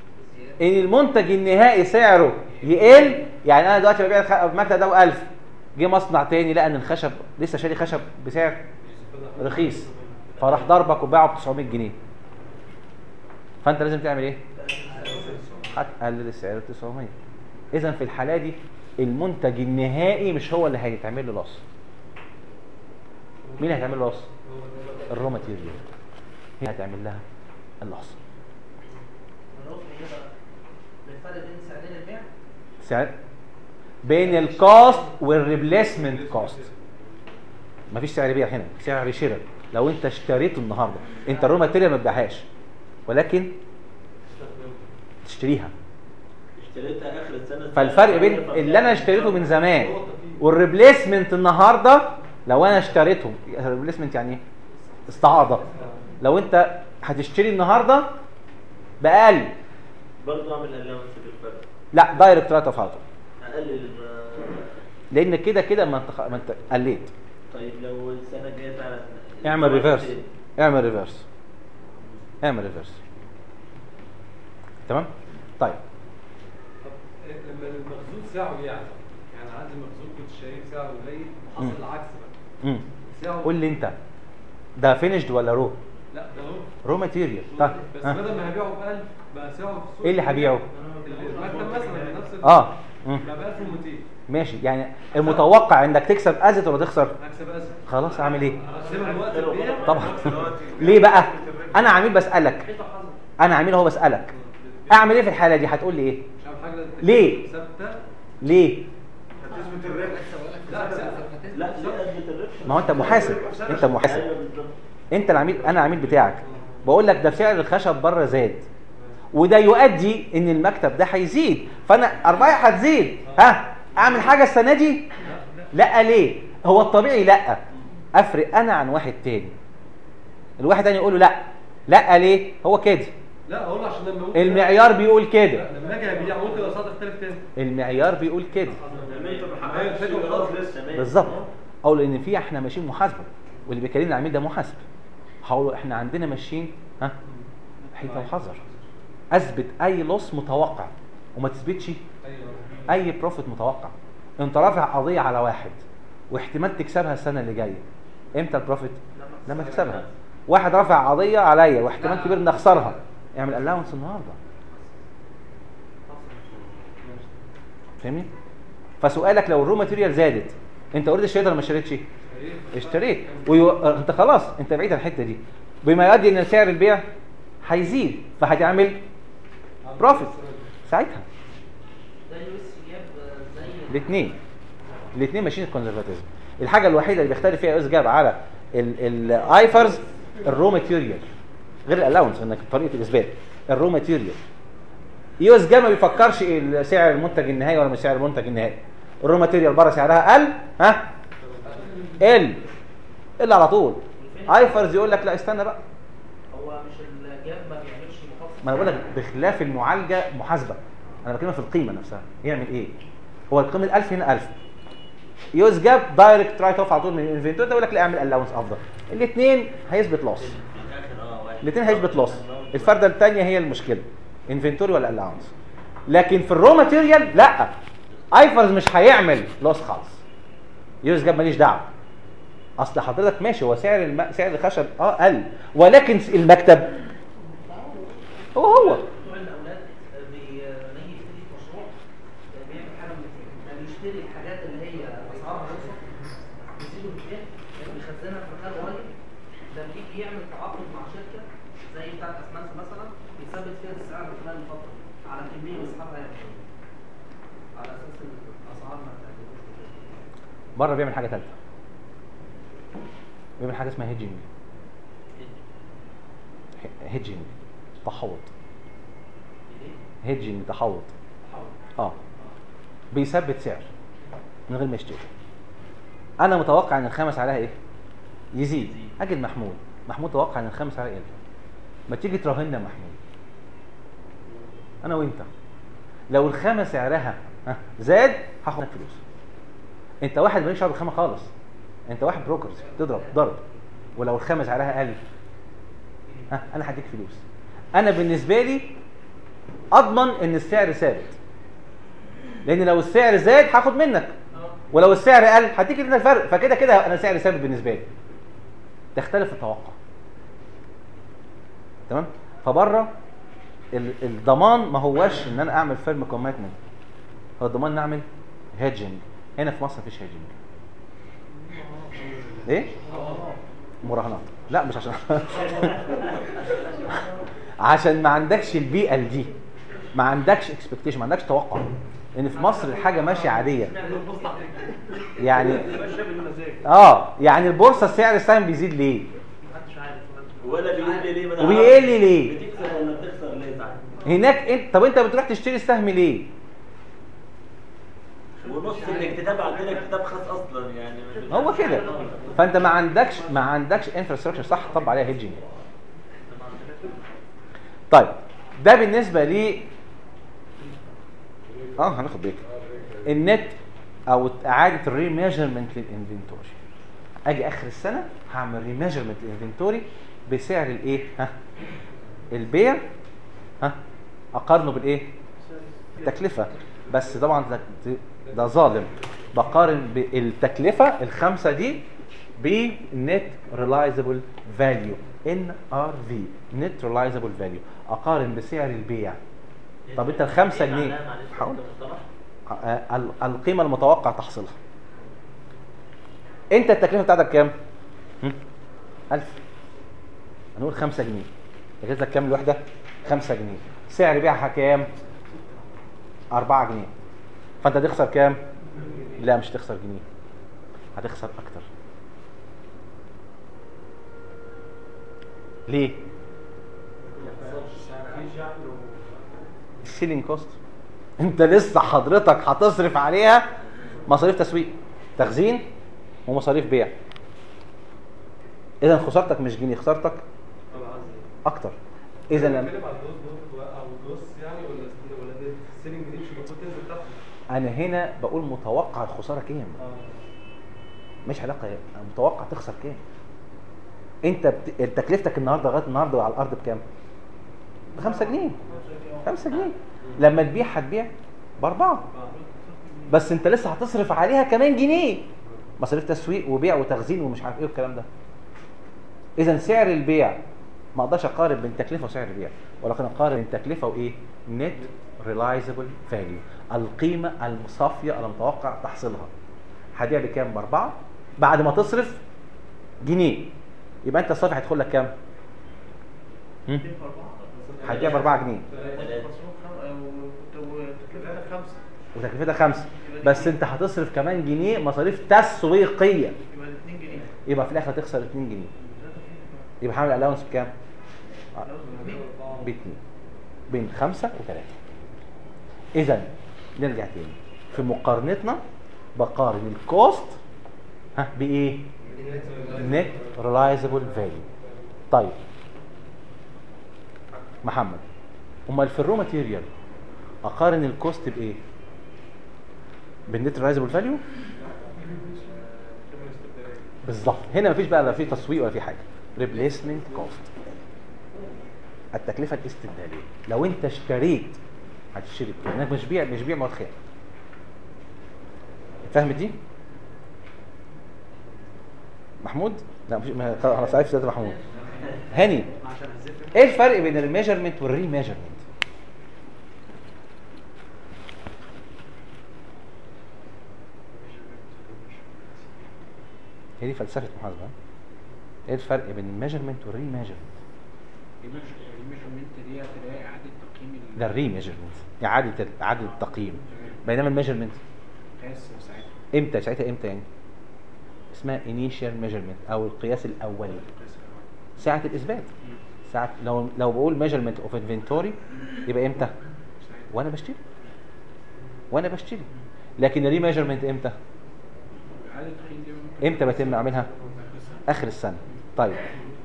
ان المنتج النهائي سعره يقل يعني انا دلوقتي ببيع الخ- المكتب ده ب 1000 جه مصنع تاني لقى ان الخشب لسه شاري خشب بسعر رخيص فراح ضربك وباعه ب 900 جنيه فانت لازم تعمل ايه هتقلل السعر ل 900 اذا في الحاله دي المنتج النهائي مش هو اللي هيتعمل له لص مين اللي هيتعمل له لص الرو ماتيريال هي هتعمل لها اللص الربح يبقى بالفرق بين سعرين البيع سعر بين الكوست والريبليسمنت كوست مفيش سعر بيع هنا سعر شراء لو انت اشتريته النهارده انت الرو ماتيريال ما تبيعهاش ولكن تشتريها اشتريتها اخر السنه فالفرق بين اللي انا اشتريته من زمان والريبليسمنت النهارده لو انا اشتريته الريبليسمنت يعني ايه استعاضه لو انت هتشتري النهارده باقل برضه اعمل الاونس بالفرق لا دايركت رايت اوف هاوس اقلل الم- لان كده كده ما انت خ- ما انت قليت طيب لو السنه الجايه فعلا اعمل ريفيرس اعمل ريفيرس اعمل ريفيرس تمام طيب طب إيه لما المخزون سعره يعلى يعني عندي مخزون كنت شايف سعره قليل مم. حصل العكس بقى امم سعره قول لي انت ده فينيشد ولا رو لا ده هو رو ماتيريال طيب بس ها. بدل ما هبيعه ب 1000 بقى سعره في السوق ايه اللي هبيعه المكتب مثلا نفس ال- اه مم. بقى ب 1200 ماشي يعني المتوقع انك تكسب ازت ولا تخسر هكسب اسف خلاص اعمل ايه سيبها الوقت البيع طبعا ليه بقى انا عميل بسالك انا عميل اهو بسالك اعمل ايه في الحاله دي هتقول لي ايه مش عارف حاجه ليه؟ ثابته ليه هتثبت الربح لا ثابته لا ليه اثبت الربح ما هو انت محاسب انت محاسب ايوه بالظبط انت العميل انا العميل بتاعك بقول لك ده سعر الخشب بره زاد وده يؤدي ان المكتب ده هيزيد فانا ارباحي هتزيد ها اعمل حاجه السنه دي لا ليه هو الطبيعي لا افرق انا عن واحد تاني الواحد تاني يقول له لا لا ليه هو كده لا اقول له عشان لما ممكن المعيار بيقول كده لا، لما اجي ابيع ممكن الاسعار تختلف تاني المعيار بيقول كده لما انت ما أيوة، حققتش الفكرة الايراد خلاص. لسه ماشي. بالظبط اقول ان في احنا ماشيين محاسبه واللي بيكلمنا العميل ده محاسب هقول له احنا عندنا ماشيين ها حيطه وحذر اثبت اي لص متوقع وما تثبتش ايوه اي بروفيت متوقع انت رافع قضيه على واحد واحتمال تكسبها السنه اللي جايه امتى البروفيت لما تكسبها واحد رافع قضيه عليا واحتمال كبير ان اخسرها اعمل الاونس النهارده فاهمني فسؤالك لو الرو ماتيريال زادت انت اوريدي اشتريت ولا ما اشتريتش اشتريت ويو... انت خلاص انت بعيد عن الحته دي بما يؤدي ان سعر البيع هيزيد فهتعمل بروفيت ساعتها ده يو اس جاب زي الاثنين الاثنين ماشيين الكونزرفاتيزم الحاجه الوحيده اللي بيختلف فيها اس جاب على الايفرز الرو ماتيريال غير الالاونس انك طريقه الاثبات الرو ماتيريال يو اس جاب ما بيفكرش إيه سعر المنتج النهائي ولا مش سعر المنتج النهائي الرو ماتيريال بره سعرها قل ها قل قل على طول ايفرز يقول لك لا استنى بقى هو مش الجاب ما بيعملش مخصص ما انا بقول لك بخلاف المعالجه محاسبه انا بكلمك في القيمه نفسها يعمل ايه هو القيمه ال 1000 هنا 1000 يوز جاب دايركت رايت اوف على طول من الانفنتوري ده يقول لك لا اعمل الاونس افضل الاثنين هيثبت لوس في الاخر اه واحد الاثنين هيثبت لوس الفرده الثانيه هي المشكله انفنتوري ولا الاونس لكن في الرو ماتيريال لا ايفرز مش هيعمل لوس خالص يوز جاب ماليش دعوه اصل حضرتك ماشي هو سعر الم... سعر الخشب اه قل ولكن المكتب هو هو بتوع الاولاد بي- لما يجي يبتدي مشروع بيعمل حاجه من الاثنين ده بيشتري الحاجات اللي هي اسعارها رخيصه بيزيدوا البيع بيخزنها في مكان قريب لما يجي يعمل تعاقد مع شركه زي بتاعت اسمنت مثلا يثبت فيها السعر خلال الفتره على كميه يسحبها يعني على اساس الاسعار ما تعجبوش بره بيعمل حاجه ثالثه بيعمل حاجه اسمها هيدجنج هيدجنج تحوط هيدجنج تحوط اه بيثبت سعر من غير ما يشتري انا متوقع ان الخامس عليها ايه يزيد اجل محمود محمود توقع ان الخامس عليها يقل ما تيجي تراهننا يا محمود انا وانت لو الخامه سعرها ها، زاد هاخد منك فلوس انت واحد مالكش دعوه بالخامه خالص انت واحد بروكرز تضرب ضرب ولو الخامه سعرها قل ها انا هديك فلوس انا بالنسبه لي اضمن ان السعر ثابت لان لو السعر زاد هاخد منك ولو السعر قل هتيجي لنا الفرق فكده كده انا سعري ثابت بالنسبه لي تختلف التوقع تمام فبره ال- الضمان ما هوش ان انا اعمل فيرم كوميتمنت هو الضمان ان اعمل هيدجنج هنا في مصر مفيش هيدجنج ايه مراهنات لا مش عشان عشان ما عندكش البيئه دي ما عندكش اكسبكتيشن ما عندكش توقع ان في مصر الحاجه ماشيه عاديه يعني اه يعني البورصه سعر السهم بيزيد ليه ولا بيقول لي ليه ما أنا وبيقل عارف. ليه؟ بتكسب ولا بتخسر ليه صح هناك انت طب انت بتروح تشتري السهم ليه ونص الاكتتاب عندنا اكتتاب خاص اصلا يعني مش- هو كده فانت ما عندكش ما عندكش انفراستراكشر صح طب عليها هيدجنج طيب ده بالنسبه لي اه هناخد بريك النت او اعاده الريميجرمنت للانفنتوري اجي اخر السنه هعمل ريميجرمنت للانفنتوري بسعر الايه ها البيع ها اقارنه بالايه التكلفه بس طبعا ده- ده ظالم بقارن بالتكلفه الخمسه دي بالنت ريلايزبل فاليو ان ار في نت ريلايزبل فاليو اقارن بسعر البيع طب انت الخمسة إيه جنيه معناها معلش هقول أنت مصطلح؟ آه، ال- القيمة المتوقع تحصيلها انت التكلفة بتاعتك كام؟ هم؟ ألف هنقول خمسة جنيه يجيز لك كام الوحدة؟ خمسة جنيه سعر بيعها كام؟ أربعة جنيه فأنت هتخسر كام؟ لا مش هتخسر جنيه هتخسر أكتر ليه؟ السيلينج كوست انت لسه حضرتك هتصرف عليها مصاريف تسويق تخزين ومصاريف بيع اذا خسارتك مش جنيه خسارتك اكتر اذا لما بتتكلم على الجروس نوت او الجروس يعني ولا ولا دي السيلينج دي مش المفروض تنزل تحت انا هنا بقول متوقع الخساره كام مش علاقه متوقع تخسر كام انت بت... تكلفتك النهارده لغايه النهارده على الارض بكام ب 5 جنيه 5 جنيه لما تبيع هتبيع باربعه بس انت لسه هتصرف عليها كمان جنيه مصاريف تسويق وبيع وتخزين ومش عارف ايه والكلام ده اذا سعر البيع ما اقدرش اقارن بين تكلفه وسعر البيع ولكن اقارن بين تكلفه وايه نت ريلايزبل فاليو القيمه الصافيه المتوقع تحصيلها هتبيع بكام باربعه بعد ما تصرف جنيه يبقى انت الصافي هيدخل لك كام هم؟ هتبيع ب 4 جنيه وتكلفتها خمسة وتكلفتها خمسة بس انت هتصرف كمان جنيه مصاريف تسويقيه يبقى الاثنين جنيه يبقى في الاخر هتخسر 2 جنيه يبقى هعمل الاونس بكام؟ ب 2 بين 5 و 3 اذا نرجع تاني في مقارنتنا بقارن الكوست ها بايه؟ نت ريلايزبل فاليو طيب محمد امال في الرو ماتيريال اقارن الكوست بايه؟ بالنت ريلايزبل فاليو؟ بالظبط هنا مفيش بقى لا في تسويق ولا في حاجه ريبليسمنت كوست التكلفه الاستبداليه لو انت اشتريت هتشتري بكام انك مش بيع مش بيع مواد خام فاهم دي محمود لا مش ما- خلاص عرفت ده محمود هاني ايه الفرق بين الميجرمنت والري ميجرمنت هي دي فلسفه محاسبه ايه الفرق بين الميجرمنت والري ميجرمنت الميجرمنت دي هتلاقي اعاده تقييم ده الري ميجرمنت اعاده اعاده التقييم بينما الميجرمنت القياس ساعتها امتى ساعتها امتى يعني اسمها initial measurement او القياس الاولي ساعه الاثبات ساعه لو لو بقول measurement of inventory يبقى امتى وانا بشتري وانا بشتري لكن الري ميجرمنت امتى اعاده تقييم دي ممكن امتى بيتم اعملها اخر السنه طيب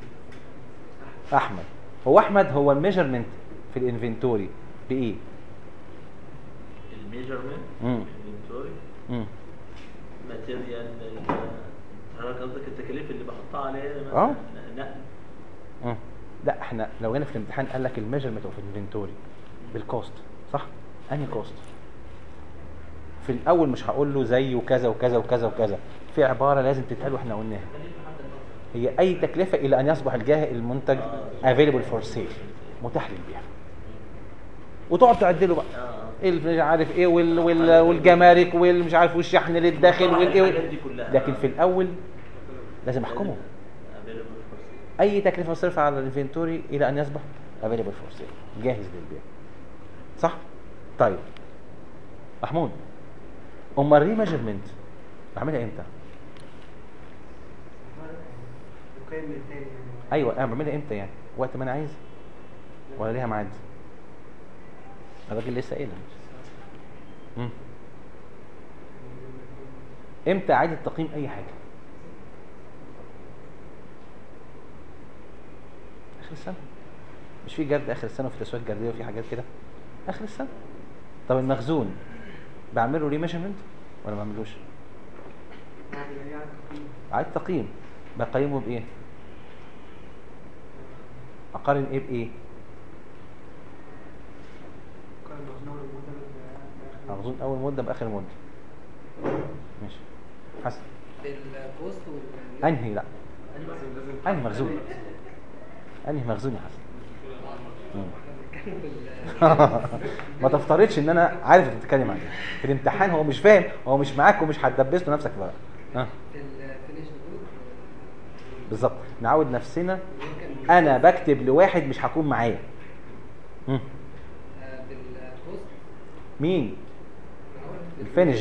احمد هو احمد هو الميجرمنت في الانفنتوري بايه الميجرمنت مم. الانفنتوري امم ماتيريال حضرتك قصدك التكاليف اللي بحطها عليها مثلا آه. نقل مم. لا احنا لو جينا في الامتحان قال لك الميجرمنت اوف انفنتوري بالكوست صح انهي كوست في الاول مش هقول له زي وكذا وكذا وكذا وكذا في عباره لازم تتقال واحنا قلناها هي اي تكلفه الى ان يصبح الجاه المنتج available for sale متاح للبيع وتقعد تعدله بقى اللي مش عارف ايه وال وال والجمارك والمش عارف والشحن للداخل والايه الحاجات دي كلها. لكن في الاول لازم احكمه اي تكلفه مصرفه على الانفنتوري الى ان يصبح available for sale جاهز للبيع صح طيب محمود امال الري ميجرمنت بعملها امتى ايوه انا بعملها امتى يعني وقت ما انا عايز ولا ليها ميعاد الراجل لسه قايلها مم. امتى اعاده تقييم اي حاجه اخر السنه مش في جرد اخر السنه وفي تسويق جرديه وفي حاجات كده اخر السنه طب المخزون بعمله ري ميجرمنت ولا ما بعملوش اعاده تقييم بقيمه بايه اقارن ايه بايه مخزون اول مده باخر مده ماشي حسن الكوست وال انهي لا انهي مخزون انهي مخزون يا حسن مم. ما تفترضش ان انا عارف انت بتتكلم عن ايه في الامتحان هو مش فاهم هو مش معاك ومش هتدبس له نفسك بقى ها الفينش جود بالظبط نعود نفسنا انا بكتب لواحد مش هكون معاه مم. بالكوست مين الفينش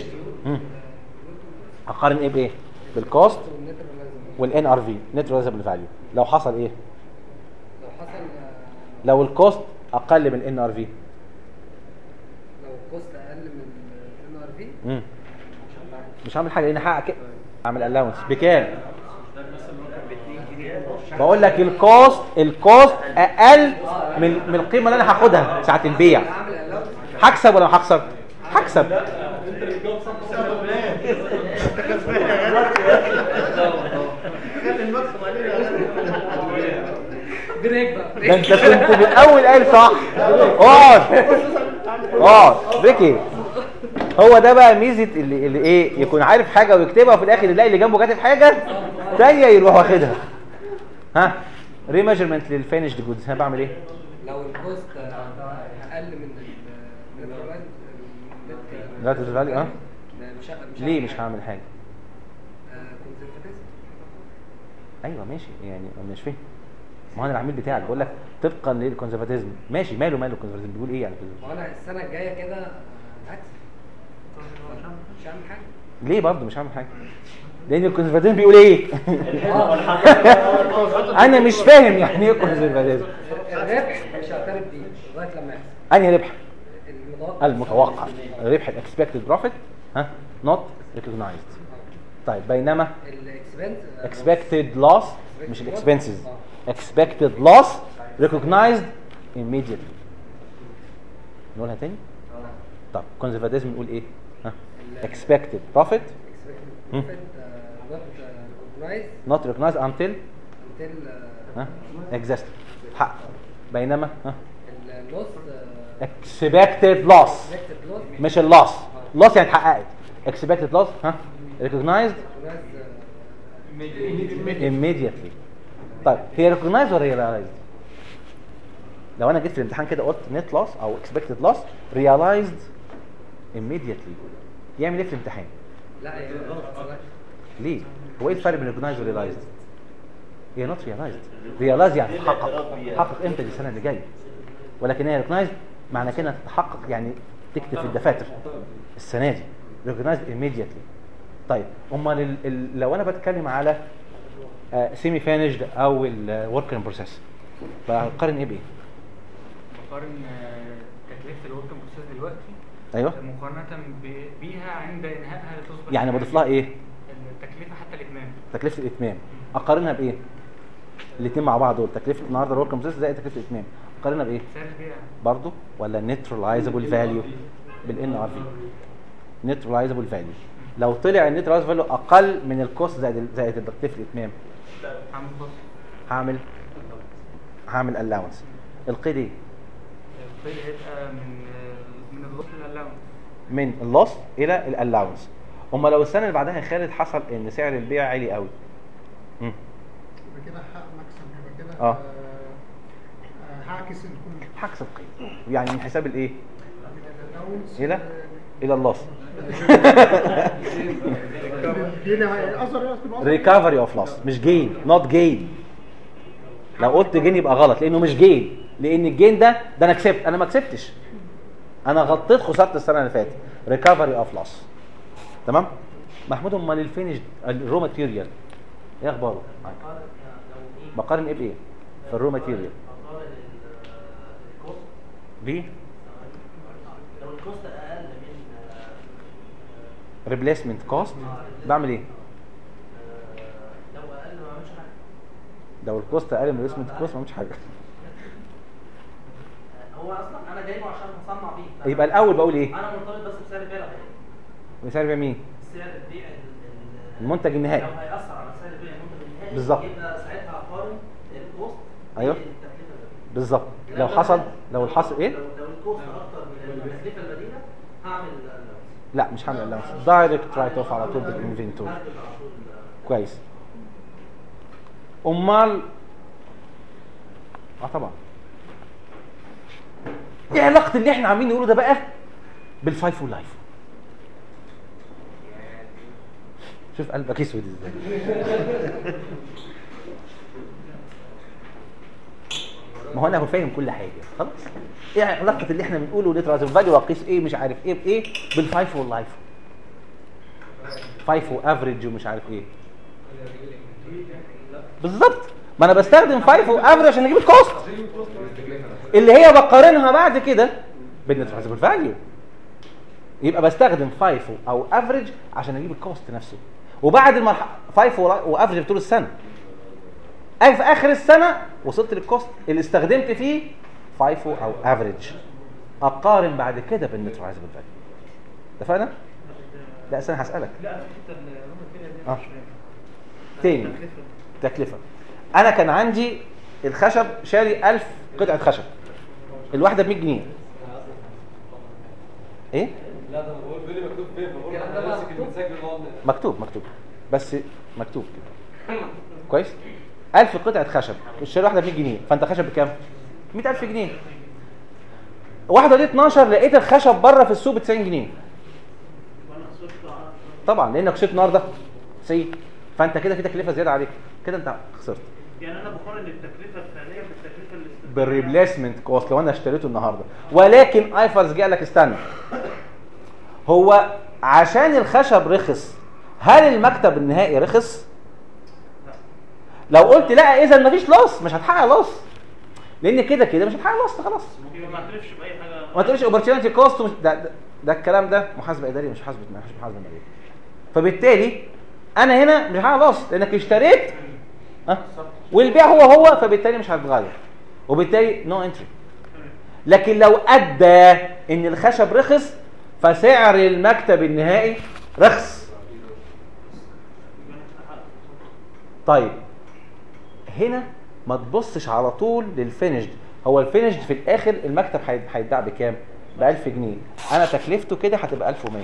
اقارن ايه بايه بالكوست والان ار في نت ريزابل فاليو لو حصل ايه لو حصل آه، لو الكوست اقل من الان ار في لو الكوست اقل من الان ار في مش هعمل حاجه لان هحقق كده. اعمل الاونس بكام بقول لك الكوست الكوست اقل من من القيمه اللي انا هاخدها ساعه البيع هكسب ولا هخسر هكسب بريك بقى ده انت كنت من الاول قايل صح اقعد اقعد ريكي هو ده بقى ميزه اللي, اللي ايه يكون عارف حاجه ويكتبها وفي الاخر يلاقي اللي جنبه كاتب حاجه ثانيه يروح واخدها ها ري ميجرمنت للفينيشد جودز انا بعمل ايه لو الكوست آه، اقل من ال من الروايد لا تزعلي اه مش مش ليه مش هعمل حاجه كونسرفتيف ايوه ماشي يعني انا مش فاهم ما هو انا العميل بتاعك بقول لك طبقا للكونزرفاتيزم ماشي ماله ماله الكونزرفاتيزم بيقول ايه يعني هو انا السنه الجايه كده آه، عكس مش هعمل حاجه ليه برضه مش هعمل حاجه لان الكونزرفاتيزم بيقول ايه انا مش فاهم يعني ايه الكونزرفاتيزم الربح مش هعترف بيه لغايه لما يحصل انهي ربح المتوقع المتوقع الربح الاكسبكتد بروفيت ها نوت ريكوجنايزد طيب بينما الاكسبنس expected loss مش الاكسبنسز expected loss recognized immediately نقولها تاني طب conservatism نقول ايه ها expected profit مم. نوت ريكوجنايز not recognized until انتل ها exist حق بينما ها اللوس expected loss اكسبكتد لوس مش اللوس loss يعني اتحققت expected loss ها recognized immediately طيب هي recognized ولا realized لو انا جيت في الامتحان كده قلت net loss او expected loss realized immediately يعمل ايه في الامتحان لا هي غلط ليه هو ايه الفرق بين recognized و realized هي not realized realized يعني تحقق تحقق امتى دي السنه اللي جايه ولكن هي recognized معنى كده تتحقق يعني تكتب في الدفاتر السنه دي recognized immediately طيب امال ال- ال- لو انا بتكلم على سيمي فينيشد او الورك ان بروسيس بقارن ايه بايه بقارن آه، تكلفه الورك بروسيس دلوقتي ايوه مقارنه ب- بيها عند انهائها لتصبح يعني بضيف لها ايه التكلفه حتى الاتمام تكلفه الاتمام اقارنها بايه الاثنين مع بعض دول تكلفه النهارده الورك ان بروسيس زائد تكلفه الاتمام اقارنها بايه سعر البيع برضو ولا نيترلايزابل فاليو بالان ار في نيترلايزابل فاليو لو طلع النيترلايزابل فاليو اقل من الكوست زائد ال- زائد تكلفه الاتمام عامل بص هعمل هعمل الاونس القيد ايه القيد هيبقى من آه، من اللوس للالاونس من اللوس الى الالاونس اما لو السنه اللي بعدها يا خالد حصل ان سعر البيع عالي قوي مم. يبقى كده حق مكسب يبقى كده آه. آه، آه، هعكس الكل هكسب قيمه يعني من حساب الايه الألاونس، الى آه، الى اللوس هنا اثر يحسب أثر. ريكفري اوف لوس مش جين نوت جين لو قلت جين يبقى غلط لانه مش جين لان الجين ده ده انا كسبت انا ما كسبتش انا غطيت خساره السنه اللي فاتت ريكفري اوف لوس تمام محمود امال الفينش الرو ماتيريال ايه اخباره معاك بقارن يعني لو ايه بقارن ايه بايه في الرو ماتيريال بقارن ال- الكوست ليه لو الكوست اقل من آه، ريبليسمنت كوست بعمل ايه آه، لو اقل ما بعملش حاجه لو الكوست اقل من ريبليسمنت كوست ما عملتش حاجه آه، هو اصلا انا جايبه عشان اصنع بيه يبقى الاول بقول ايه انا مرتبط بس بسعر البيع الأخير. بسعر بيع مين سعر البيع ال- ال- المنتج النهائي لو هيأثر على سعر البيع المنتج النهائي بالظبط. يبقى ساعتها هقارن الكوست أيوه. بالتكلفه البديلة. بالظبط لو لو حصل ده- لو الحصل ايه لو لو الكوست اكتر من التكلفه البديله هعمل allowance. لا مش هعمل الاونس دايركت رايت اوف على طول بالانفنتوري هرجع على طول آه، كويس امال اه طبعا ايه علاقه اللي احنا عاملين نقوله ده بقى بالفايفو لايف شوف قلبك اسود ازاي ما هو انا فاهم كل حاجه خلاص ايه علاقه اللي احنا بنقوله ليترال فاليو واقيس ايه مش عارف ايه بايه بالفايفو لايف فايفو افريج ومش عارف ايه بالظبط ما انا بستخدم فايفو افريج عشان اجيب الكوست اللي هي بقارنها بعد كده بالنت فاليو يبقى بستخدم فايفو او افريج عشان اجيب الكوست نفسه وبعد المرحله فايفو وافريج طول السنه اجي في اخر السنه وصلت للكوست اللي استخدمت فيه فايفو او افريج اقارن بعد كده بالنيوتراليزبل فاليو اتفقنا؟ لا استنى هسالك لا حتى الروم الفيليا دي آه. مش فاهم تاني التكلفة. تكلفه انا كان عندي الخشب شاري 1000 قطعه خشب الواحده ب 100 جنيه ايه لا ده بقول بيقول لي مكتوب فين بقول الكلام ده انا بقى ماسك مكتوب؟ المسجل غلط مكتوب مكتوب بس مكتوب كده كويس 1000 قطعه خشب الشاري واحده ب 100 جنيه فانت خشب بكام 100000 جنيه واحده دي 12 لقيت الخشب بره في السوق ب 90 جنيه وانا خسرت ع- طبعا لانك شريت النهارده 90 فانت كده في تكلفه زياده عليك كده انت خسرت يعني انا بقارن التكلفه الفعليه بالتكلفه الاستثماريه بالريبليسمنت كوست لو انا اشتريته النهارده ولكن ايفرز جه قال لك استنى هو عشان الخشب رخص هل المكتب النهائي رخص لو قلت لا اذا مفيش لوس مش هتحقق لوس لان كده كده مش هتحقق لوس خلاص يبقى ما اعترفش باي حاجه ما تقولش اوبورتيونيتي كوست ده, ده, ده الكلام ده محاسبه اداريه مش محاسبه مش محاسبه ماليه فبالتالي انا هنا مش هعمل لوس لانك اشتريت ها والبيع هو هو فبالتالي مش هتتغير وبالتالي نو انتري لكن لو ادى ان الخشب رخص فسعر المكتب النهائي رخص طيب هنا ما تبصش على طول للفينشد هو الفينشد في الاخر المكتب هي- هيتباع بكام ب 1000 جنيه انا تكلفته كده هتبقى 1100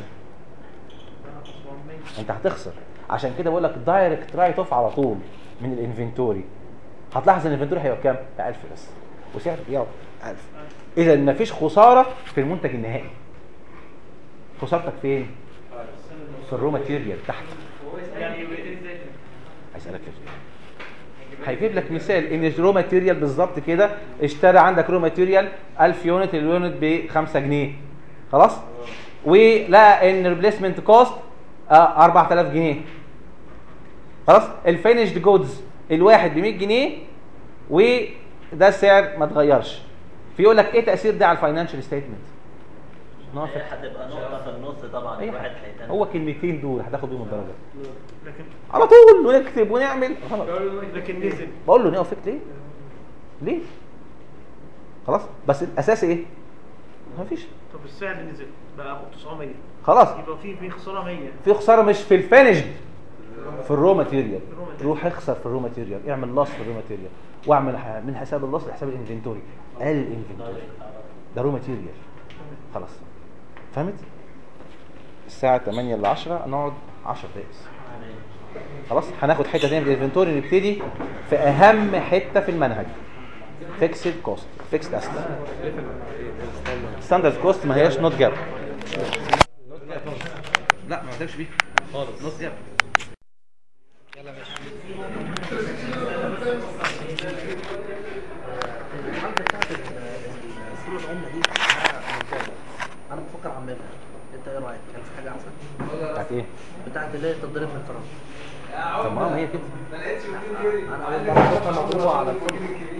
انت هتخسر عشان كده بقول لك دايركت رايت اوف على طول من الانفنتوري هتلاحظ ان الانفنتوري هيبقى كام ب 1000 بس وسعر البيع 1000 اذا مفيش خساره في المنتج النهائي خسارتك فين في الرو ماتيريال تحت يعني يبقى إيه ازاي هيسالك كده هيجيب لك مثال ان الرو ماتيريال بالظبط كده اشترى عندك رو ماتيريال 1000 يونت اليونت ب 5 جنيه خلاص ولقى ان ريبليسمنت كوست 4000 جنيه خلاص الفينيشد جودز الواحد ب 100 جنيه وده السعر ما اتغيرش في يقول لك ايه تاثير ده على الفاينانشال ستيتمنت هي هتبقى نقطه في النص طبعا اي الواحد حاجه هيتنى هو كلمتين دول هتاخد بيهم الدرجه لكن على طول ونكتب ونعمل خلاص لكن نزل بقول له نيو افكت ليه؟ ليه؟ خلاص بس الاساس ايه؟ مفيش طب السعر نزل بقى 900 خلاص يبقى في في خساره 100 في خساره مش في الفينشد في الرو ماتيريال الرو ماتيريال. روح اخسر في الرو ماتيريال اعمل لاس في الرو ماتيريال واعمل ح- من حساب اللاس لحساب الانفنتوري قلل الانفنتوري ده رو ماتيريال خلاص فهمت؟ الساعه 8 ل 10 نقعد 10 دقايق خلاص هناخد حته تانية في الانفنتوري نبتدي في اهم حته في المنهج فيكسد كوست فيكسد اسيت ستاندرد كوست ما هياش نوت جاب لا ما قلتلكش بيه خالص نوت جاب المعالجه بتاعت الصوره العمله دي أنا ممتازة. انا بفكر اعملها انت ايه رايك؟ هل في حاجه احسن؟ بتاعت ايه؟ بتاعت اللي هي تتضرب من الفراغ طب ما هي كده انا اول مره اشوفها مطبوعه على الفرن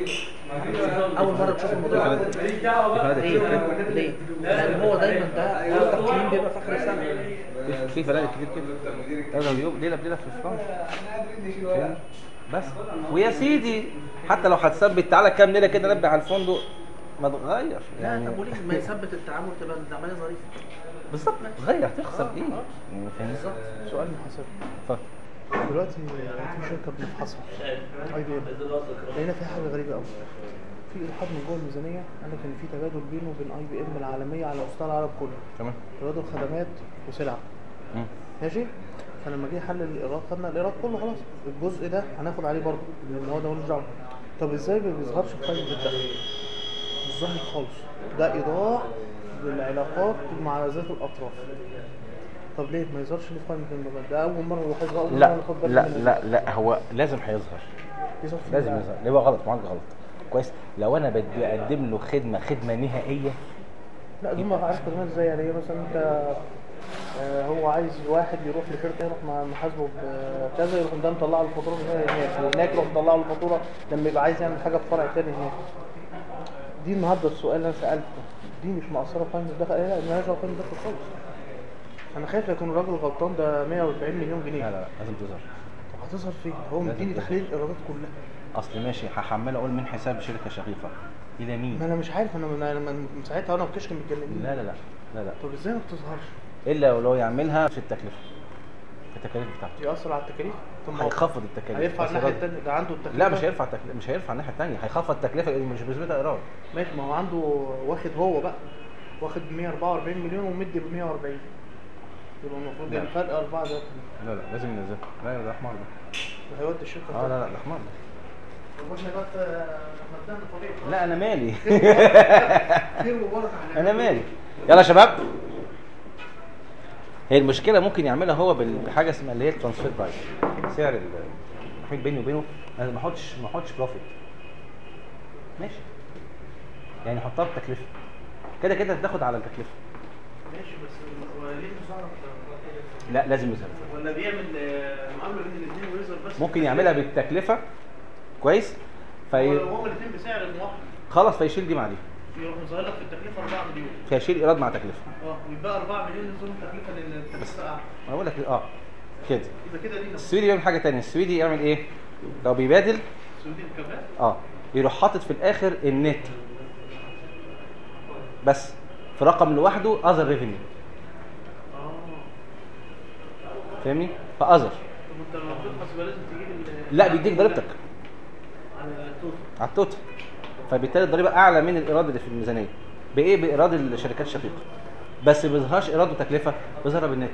اول مره تشوف الموضوع ده ليه؟ ليه؟ لان هو دايما ده ده التقييم بيبقى في اخر السنه في- في فنادق كتير كده تاخد يوم ليله بليله في الفرن فاهم؟ بس ويا سيدي حتى لو هتثبت تعالى كام ليله كده نبه على الفندق ما تغير لا يعني طب وليه ما يثبت التعامل تبقى العمليه ظريفه بالظبط غير هتخسر ايه يعني فاهم سؤال محاسب اتفضل دلوقتي في شركه بنفحصها اي بي ام لقينا فيها حاجه غريبه قوي في الحاد من جوه الميزانيه قال لك ان في تبادل بينه وبين اي بي ام العالميه على مستوى العالم كله تمام تبادل خدمات وسلع مم. ماشي فلما جه حل الايراد خدنا الايراد كله خلاص الجزء ده هناخد عليه برضه لان هو ده ملوش دعوه طب ازاي ما بيظهرش في قائمه الدخل مش ظاهر خالص ده ايضاح للعلاقات مع ذات الاطراف طب ليه ما يظهرش ليه في قائمه الدخل ده اول مره نلاحظها اول مره لا ناخد بالنا لا منها. لا لا هو لازم هيظهر يظهر في لازم البقى. يظهر ليه بقى غلط معالجه غلط كويس لو انا بدي اقدم له خدمه خدمه نهائيه لا دول ما عارف كمان ازاي يعني إيه مثلا انت آه، هو عايز واحد يروح لشركه يروح مع محاسبه بكذا يروح ده مطلع له الفاتوره من هنا هناك وهناك يروح مطلع له الفاتوره لما يبقى عايز يعمل حاجه في فرع تاني هناك دي النهارده السؤال اللي انا سالته دي مش مقصره في قائمه الدخل لا ما هيش قائمه الدخل خالص انا خايف يكون الراجل غلطان ده 140 مليون جنيه لا لا لا لازم تظهر طب هتظهر فين هو لازم مديني تظهر. تحليل الايرادات كلها اصل ماشي هحمله اقول من حساب شركه شقيقه الى ما مين انا مش عارف انا من, من, من ساعتها وانا وكشك متكلمين لا لا لا لا لا طب ازاي ما بتظهرش الا لو يعملها في التكلفه في التكاليف بتاعته يأثر على التكاليف طب ما هو هيخفض التكاليف هيرفع بس الناحيه الراجل- الثانيه ده عنده التكلفه لا مش هيرفع التكلفه مش هيرفع الناحيه الثانيه هيخفض التكلفه اللي مش بيثبتها ايراد ماشي ما هو عنده واخد هو بقى واخد 144 مليون ومدي ب 140 يبقى المفروض لا. يعني فرق أربعة ده لا لا لازم ينزلها لا لا ده حمار ده هيودي الشركة اه لا لا ده حمار ده طب واحنا بقى احنا بدأنا طبيعي لا انا مالي خير وبركة على انا مالي يلا يا شباب هي المشكله ممكن يعملها هو بال- بحاجه اسمها اللي هي الترانسفير برايس سعر ال- المحيط بيني وبينه انا ما احطش ما احطش بروفيت ماشي يعني حطها بتكلفه كده كده هتاخد على التكلفه ماشي بس هو ليه مش عارف لا لازم يظهر ولا بيعمل آه، معاملة بين الاثنين ويظهر بس ممكن يعملها بالتكلفه كويس في هو هما الاثنين بسعر الموحد خلاص فيشيل دي مع دي يروح ظاهر لك في التكلفة 4 مليون فيشيل ايراد مع تكلفه اه ويبقى 4 مليون ينزلوا التكلفة لان التكلفة اعلى انا بقول لك اه كده يبقى كده دي السويدي بيعمل حاجه تانية السويدي يعمل ايه لو بيبادل سعودي الكفاءة اه يروح حاطط في الاخر النت بس في رقم لوحده اذر ريفينيو اه فاهمني فاذر طب انت لما بتفحص يبقى لازم تجيب ال- لا بيديك ضريبتك على التوتال على التوتال فبالتالي الضريبه اعلى من الايراد اللي في الميزانيه بايه بايراد الشركات الشقيقه بس ما بيظهرش ايراد وتكلفه بيظهرها بالنت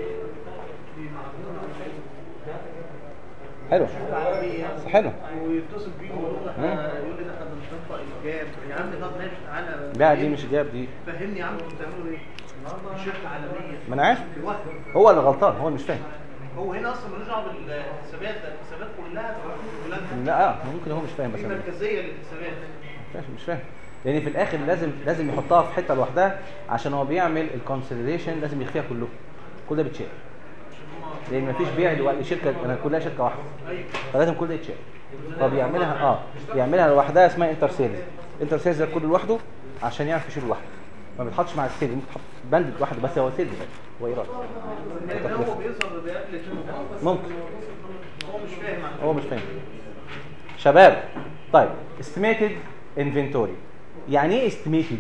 حلو بس حلو ويتصل بيه ويقول له مم. احنا يقول لي ده احنا بنطبق الجاب يا عم طب ماشي تعالى لا دي مش جاب دي فهمني يا عم انتوا بتعملوا ايه؟ شركه عالميه ما انا عارف لوحده هو اللي غلطان هو اللي مش فاهم هو هنا اصلا ملوش دعوه بالحسابات ده الحسابات كلها في بلادنا لا اه ممكن هو مش فاهم بس في أنا- مركزيه للحسابات ماشي مش فاهم لان في الاخر لازم لازم يحطها في حته لوحدها عشان هو بيعمل الكونسيدريشن لازم يخفيها كله كل ده بيتشال لان مفيش بيع دلوقتي شركه انا كلها شركه واحده فلازم كل ده يتشال فبيعملها اه بيعملها لوحدها اسمها انتر سيلز انتر سيلز ده كله لوحده عشان يعرف يشيله لوحده ما بيتحطش مع السيل ممكن تحط بند لوحده بس هو سيلز هو ايراد ده هو بيظهر بيقابل ممكن هو مش فاهم عن هو مش فاهم شباب طيب estimated inventory يعني ايه estimated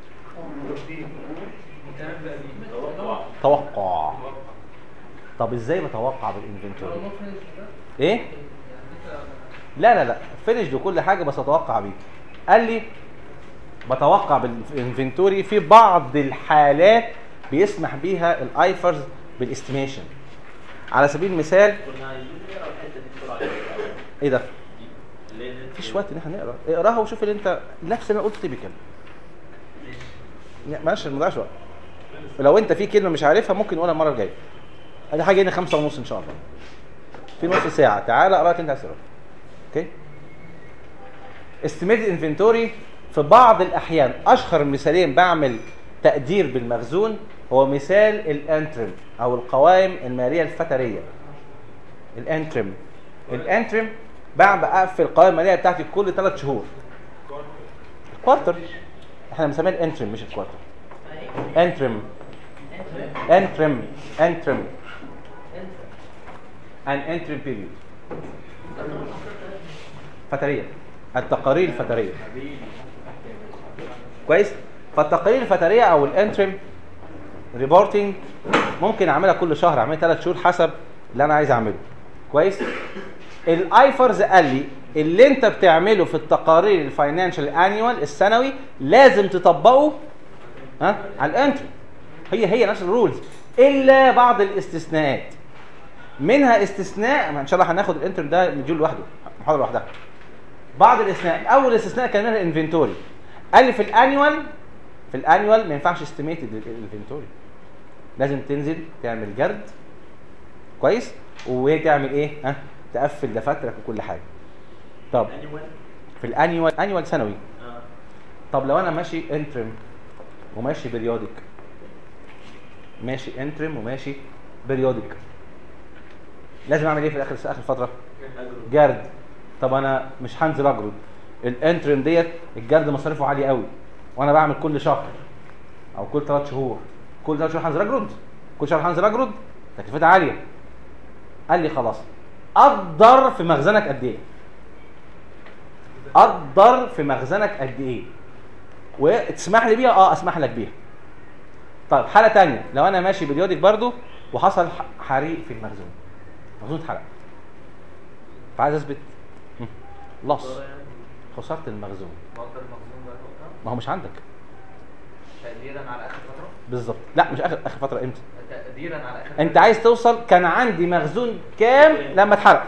توقع طب ازاي بتوقع بالانفنتوري ايه لا لا لا فينش وكل حاجه بس اتوقع بيه قال لي بتوقع بالانفنتوري في بعض الحالات بيسمح بيها الايفرز بالاستيميشن على سبيل المثال كنا عايزين نقرا الحته دي بسرعه كده. ايه ده اللي هي مفيش وقت ان احنا نقرا اقراها وشوف اللي انت نفس اللي انا قلت تيبيكال ماشي ما نضيعش وقت لو انت في كلمه مش عارفها ممكن نقولها المره الجايه ادي حاجه هنا خمسة ونص ان شاء الله في نص ساعه تعالى اقرا اللي انت عايز تقراه اوكي استيميتد انفنتوري في بعض الاحيان اشهر مثالين بعمل تقدير بالمخزون هو مثال الانترم او القوائم الماليه الفتريه الانترم الانترم بعد اقفل القوائم الماليه بتاعتي كل ثلاث شهور الكوارتر احنا بنسميه الانترم مش الكوارتر انترم انترم انترم ان انترم بيريود فتريه التقارير الفتريه كويس فالتقارير الفتريه او الانترم ريبورتنج ممكن اعملها كل شهر اعملها ثلاث شهور حسب اللي انا عايز اعمله كويس الايفرز قال لي اللي انت بتعمله في التقارير الفاينانشال انيوال السنوي لازم تطبقه ها على الانترم هي هي نفس الرولز الا بعض الاستثناءات منها استثناء ما ان شاء الله هناخد الانترم ده مديول لوحده محاضره لوحدها بعض الاستثناء اول استثناء كان منها الانفنتوري قال لي في الانيوال في الانيوال ما ينفعش استيميتد للانفنتوري لازم تنزل تعمل جرد كويس وهي تعمل ايه ها تقفل دفاترك وكل حاجه طب في الانيوال انيوال سنوي طب لو انا ماشي انترم وماشي بريودك ماشي انترم وماشي بريودك لازم اعمل ايه في اخر اخر فتره جرد طب انا مش هنزل اجرد الانترم ديت الجرد مصاريفه عاليه قوي وانا بعمل كل شهر او كل ثلاث شهور كل ثلاث شهور هنزل اجرد كل شهر هنزل اجرد تكلفتها عاليه قال لي خلاص قدر في مخزنك قد ايه قدر في مخزنك قد ايه وتسمح لي بيها اه اسمح لك بيها طيب حاله تانية لو انا ماشي بريودك برضو وحصل ح- حريق في المخزون المخزون اتحرق فعايز اثبت لص خسرت المخزون مقدر المخزون بقى هو كام؟ ما هو مش عندك تقديرا على اخر فتره بالظبط لا مش اخر اخر فتره امتى تقديرا على اخر انت عايز توصل كان عندي مخزون كام لما اتحرق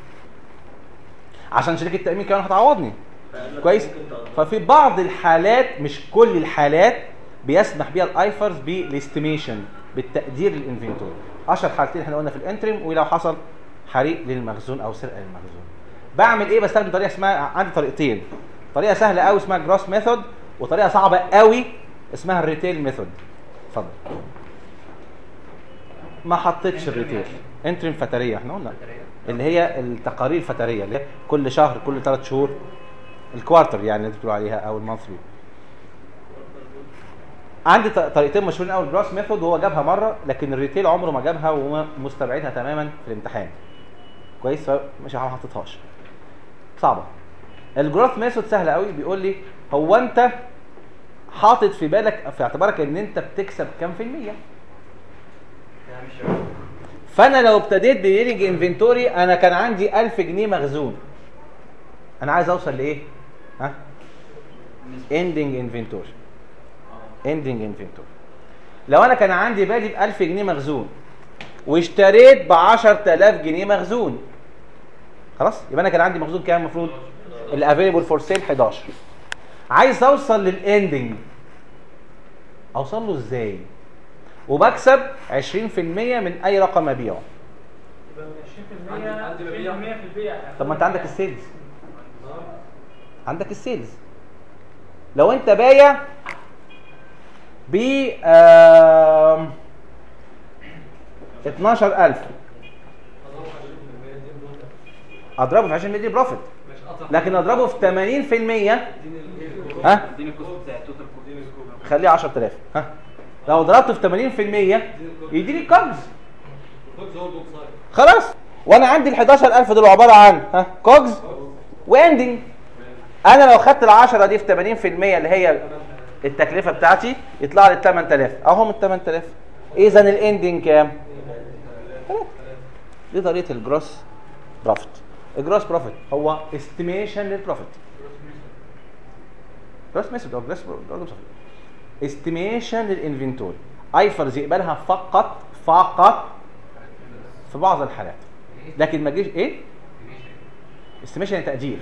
عشان شركه التامين كمان هتعوضني كويس ففي بعض الحالات مش كل الحالات بيسمح بيها الايفرز بالاستيميشن بالتقدير الانفنتوري اشهر حالتين احنا قلنا في الانترم ولو حصل حريق للمخزون او سرقه للمخزون بعمل ايه بستخدم طريقه اسمها عندي طريقتين طريقه سهله قوي اسمها جروس ميثود وطريقه صعبه قوي اسمها الريتيل ميثود اتفضل ما حطيتش الريتيل انترم فتريه احنا قلنا اللي هي التقارير الفتريه اللي هي كل شهر كل ثلاث شهور الكوارتر يعني اللي انت بتقول عليها او المانثلي عندي ط- طريقتين مشهورين قوي الجراس ميثود وهو جابها مره لكن الريتيل عمره ما جابها ومستبعدها تماما في الامتحان كويس فمش ما حطيتهاش صعبه الجروث ميثود سهله قوي بيقول لي هو انت حاطط في بالك في اعتبارك ان انت بتكسب كام في الميه فانا لو ابتديت بيرنج انفنتوري انا كان عندي 1000 جنيه مخزون انا عايز اوصل لايه ها اندنج انفنتوري اندنج انفنتوري لو انا كان عندي بادئ ب 1000 جنيه مخزون واشتريت ب 10000 جنيه مخزون خلاص يبقى انا كان عندي مخزون كام المفروض الافيلبل فور سيل 11 عايز اوصل للاندنج اوصل له ازاي وبكسب 20% من اي رقم ابيعه يبقى من 20% عندي 20% ببيع. في البيع طب ما انت عندك السيلز عندك السيلز لو انت بايع ب آم، 12000 اضربه في 20 دي بروفيت لكن اضربه في 80% ها اديني الكوست بتاع التوتال كوست خليه 10000 ها لو ضربته في 80% يديني كوجز خد هو البوك سايد خلاص وانا عندي ال 11000 دول عباره عن ها كوجز واندنج انا لو خدت ال 10 دي في 80% اللي هي التكلفه بتاعتي يطلع لي 8000 اهو من 8000 اذا الاندنج كام؟ دي طريقه الجروس بروفيت الجروس بروفيت هو استيميشن للبروفيت جروس ميثود او جروس بروفيت استيميشن للانفنتوري ايفرز يقبلها فقط فقط في بعض الحالات لكن ما تجيش ايه استيميشن يعني تقدير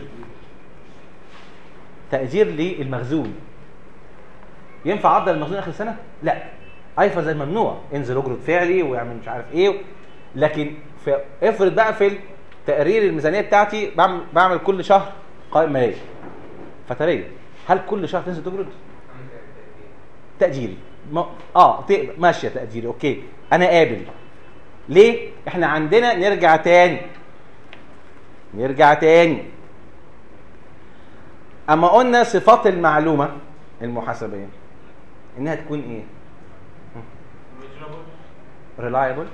تقدير للمخزون ينفع عضل المخزون اخر السنه لا ايفر زي ممنوع انزل اجرد فعلي ويعمل مش عارف ايه لكن في افرض بقى في تقرير الميزانيه بتاعتي بعمل, بعمل كل شهر قائمه ماليه فتريه هل كل شهر تنزل تجرد تقديري ما اه ت- ماشيه تقديري اوكي انا قابل ليه احنا عندنا نرجع تاني نرجع تاني اما قلنا صفات المعلومه المحاسبيه انها تكون ايه ريلايبل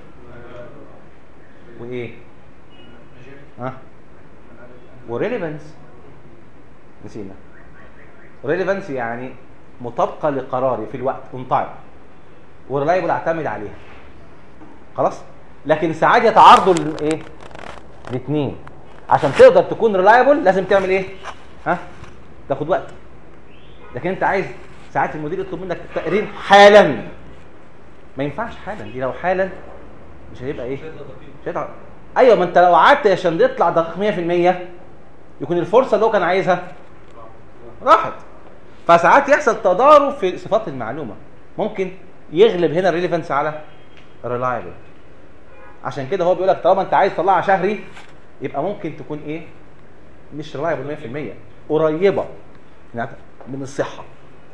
وايه ها وريليفنس نسينا ريليفنس يعني مطابقه لقراري في الوقت اون تايم وريلايبل اعتمد عليها خلاص لكن ساعات يتعارضوا الايه الاثنين عشان تقدر تكون ريلايبل لازم تعمل ايه ها تاخد وقت لكن انت عايز ساعات المدير يطلب منك تقرير حالا ما ينفعش حالا دي لو حالا مش هيبقى ايه مش هيطلع ايوه ما انت لو قعدت عشان يطلع دقيق 100% يكون الفرصه اللي هو كان عايزها راحت فساعات يحصل تضارب في صفات المعلومه ممكن يغلب هنا الريليفنس على ريلايبل عشان كده هو بيقول لك طالما انت عايز تطلعها شهري يبقى ممكن تكون ايه مش ريلايبل 100% قريبه من الصحه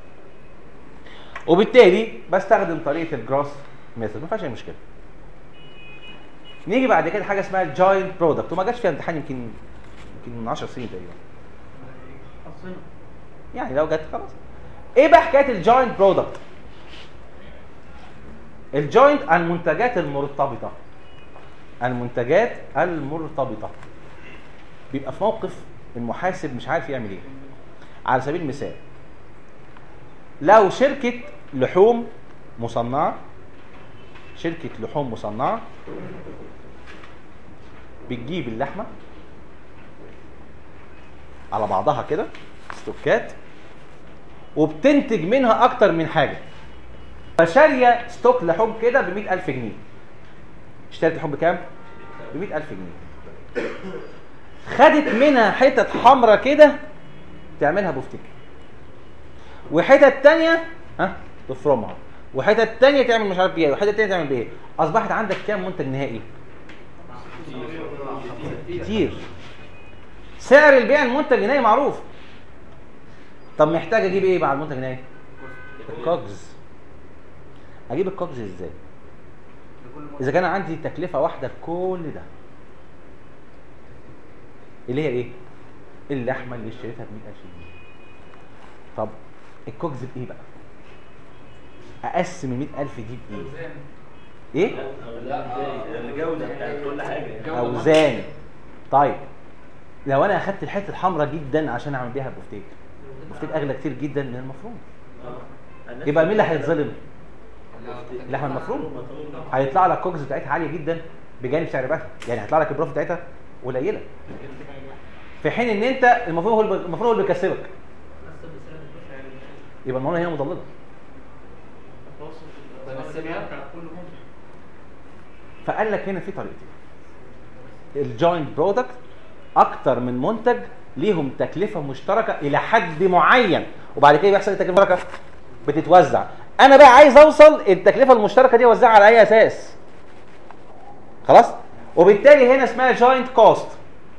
وبالتالي بستخدم طريقه الجروس ميثود ما فيهاش اي مشكله نيجي بعد كده حاجه اسمها الجوينت برودكت وما جاش فيها امتحان يمكن يمكن من 10 سنين تقريبا يعني لو جت خلاص ايه بقى حكايه الجوينت برودكت الجوينت المنتجات المرتبطه المنتجات المرتبطه بيبقى في موقف المحاسب مش عارف يعمل ايه على سبيل المثال لو شركه لحوم مصنعه شركه لحوم مصنعه بتجيب اللحمه على بعضها كده ستوكات وبتنتج منها اكتر من حاجه فشاريه ستوك لحوم كده ب 100000 جنيه اشترت لحوم بكام؟ ب 100000 جنيه خدت منها حتت حمرة كده تعملها بفتيك وحتت تانية ها تفرمها وحتت تانية تعمل مش عارف بايه وحتت تانية تعمل بايه اصبحت عندك كام منتج نهائي كتير سعر البيع المنتج النهائي معروف طب محتاج اجيب ايه مع المنتج النهائي الكوجز اجيب الكوجز ازاي اذا كان عندي تكلفه واحده لكل ده اللي هي ايه اللحمه اللي اشتريتها ب 100000 جنيه طب الكوجز بايه بقى اقسم ال 100000 دي بايه ايه الجوده بتاعت كل حاجه اوزان طيب لو انا اخدت الحته الحمراء جدا عشان اعمل بيها بفتيك بفتيك اغلى كتير جدا من المفروض يبقى مين اللي هيتظلم اللحمه المفروم هيطلع لك الكوكس بتاعتها عاليه جدا بجانب سعر بيعها يعني هيطلع لك البروفيت بتاعتها قليله في حين ان انت المفروض هو اللي- المفروض هو اللي بيكسبك يبقى المعامله هنا مضلله فقال لك هنا في طريقتين الجوينت برودكت اكتر من منتج ليهم تكلفه مشتركه الى حد معين وبعد كده بيحصل التكلفه المشتركه بتتوزع انا بقى عايز اوصل التكلفه المشتركه دي اوزعها على اي اساس خلاص وبالتالي هنا اسمها جوينت كوست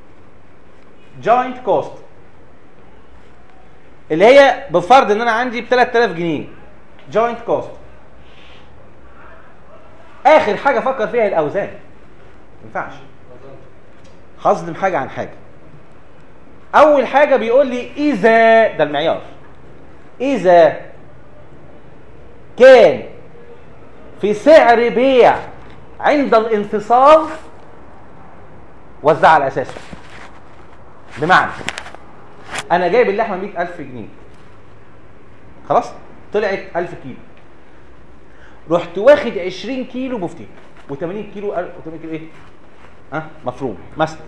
جوينت كوست اللي هي بفرض ان انا عندي ب 3000 جنيه جوينت كوست اخر حاجه افكر فيها الاوزان ما ينفعش هصدم حاجه عن حاجه اول حاجه بيقول لي اذا ده المعيار اذا كان في سعر بيع عند الانفصال وزع على اساسه بمعنى انا جايب اللحمه 100000 جنيه خلاص طلعت 1000 كيلو رحت واخد 20 كيلو بفتيك و80 كيلو و80 كيلو ايه ها مفروم مثلا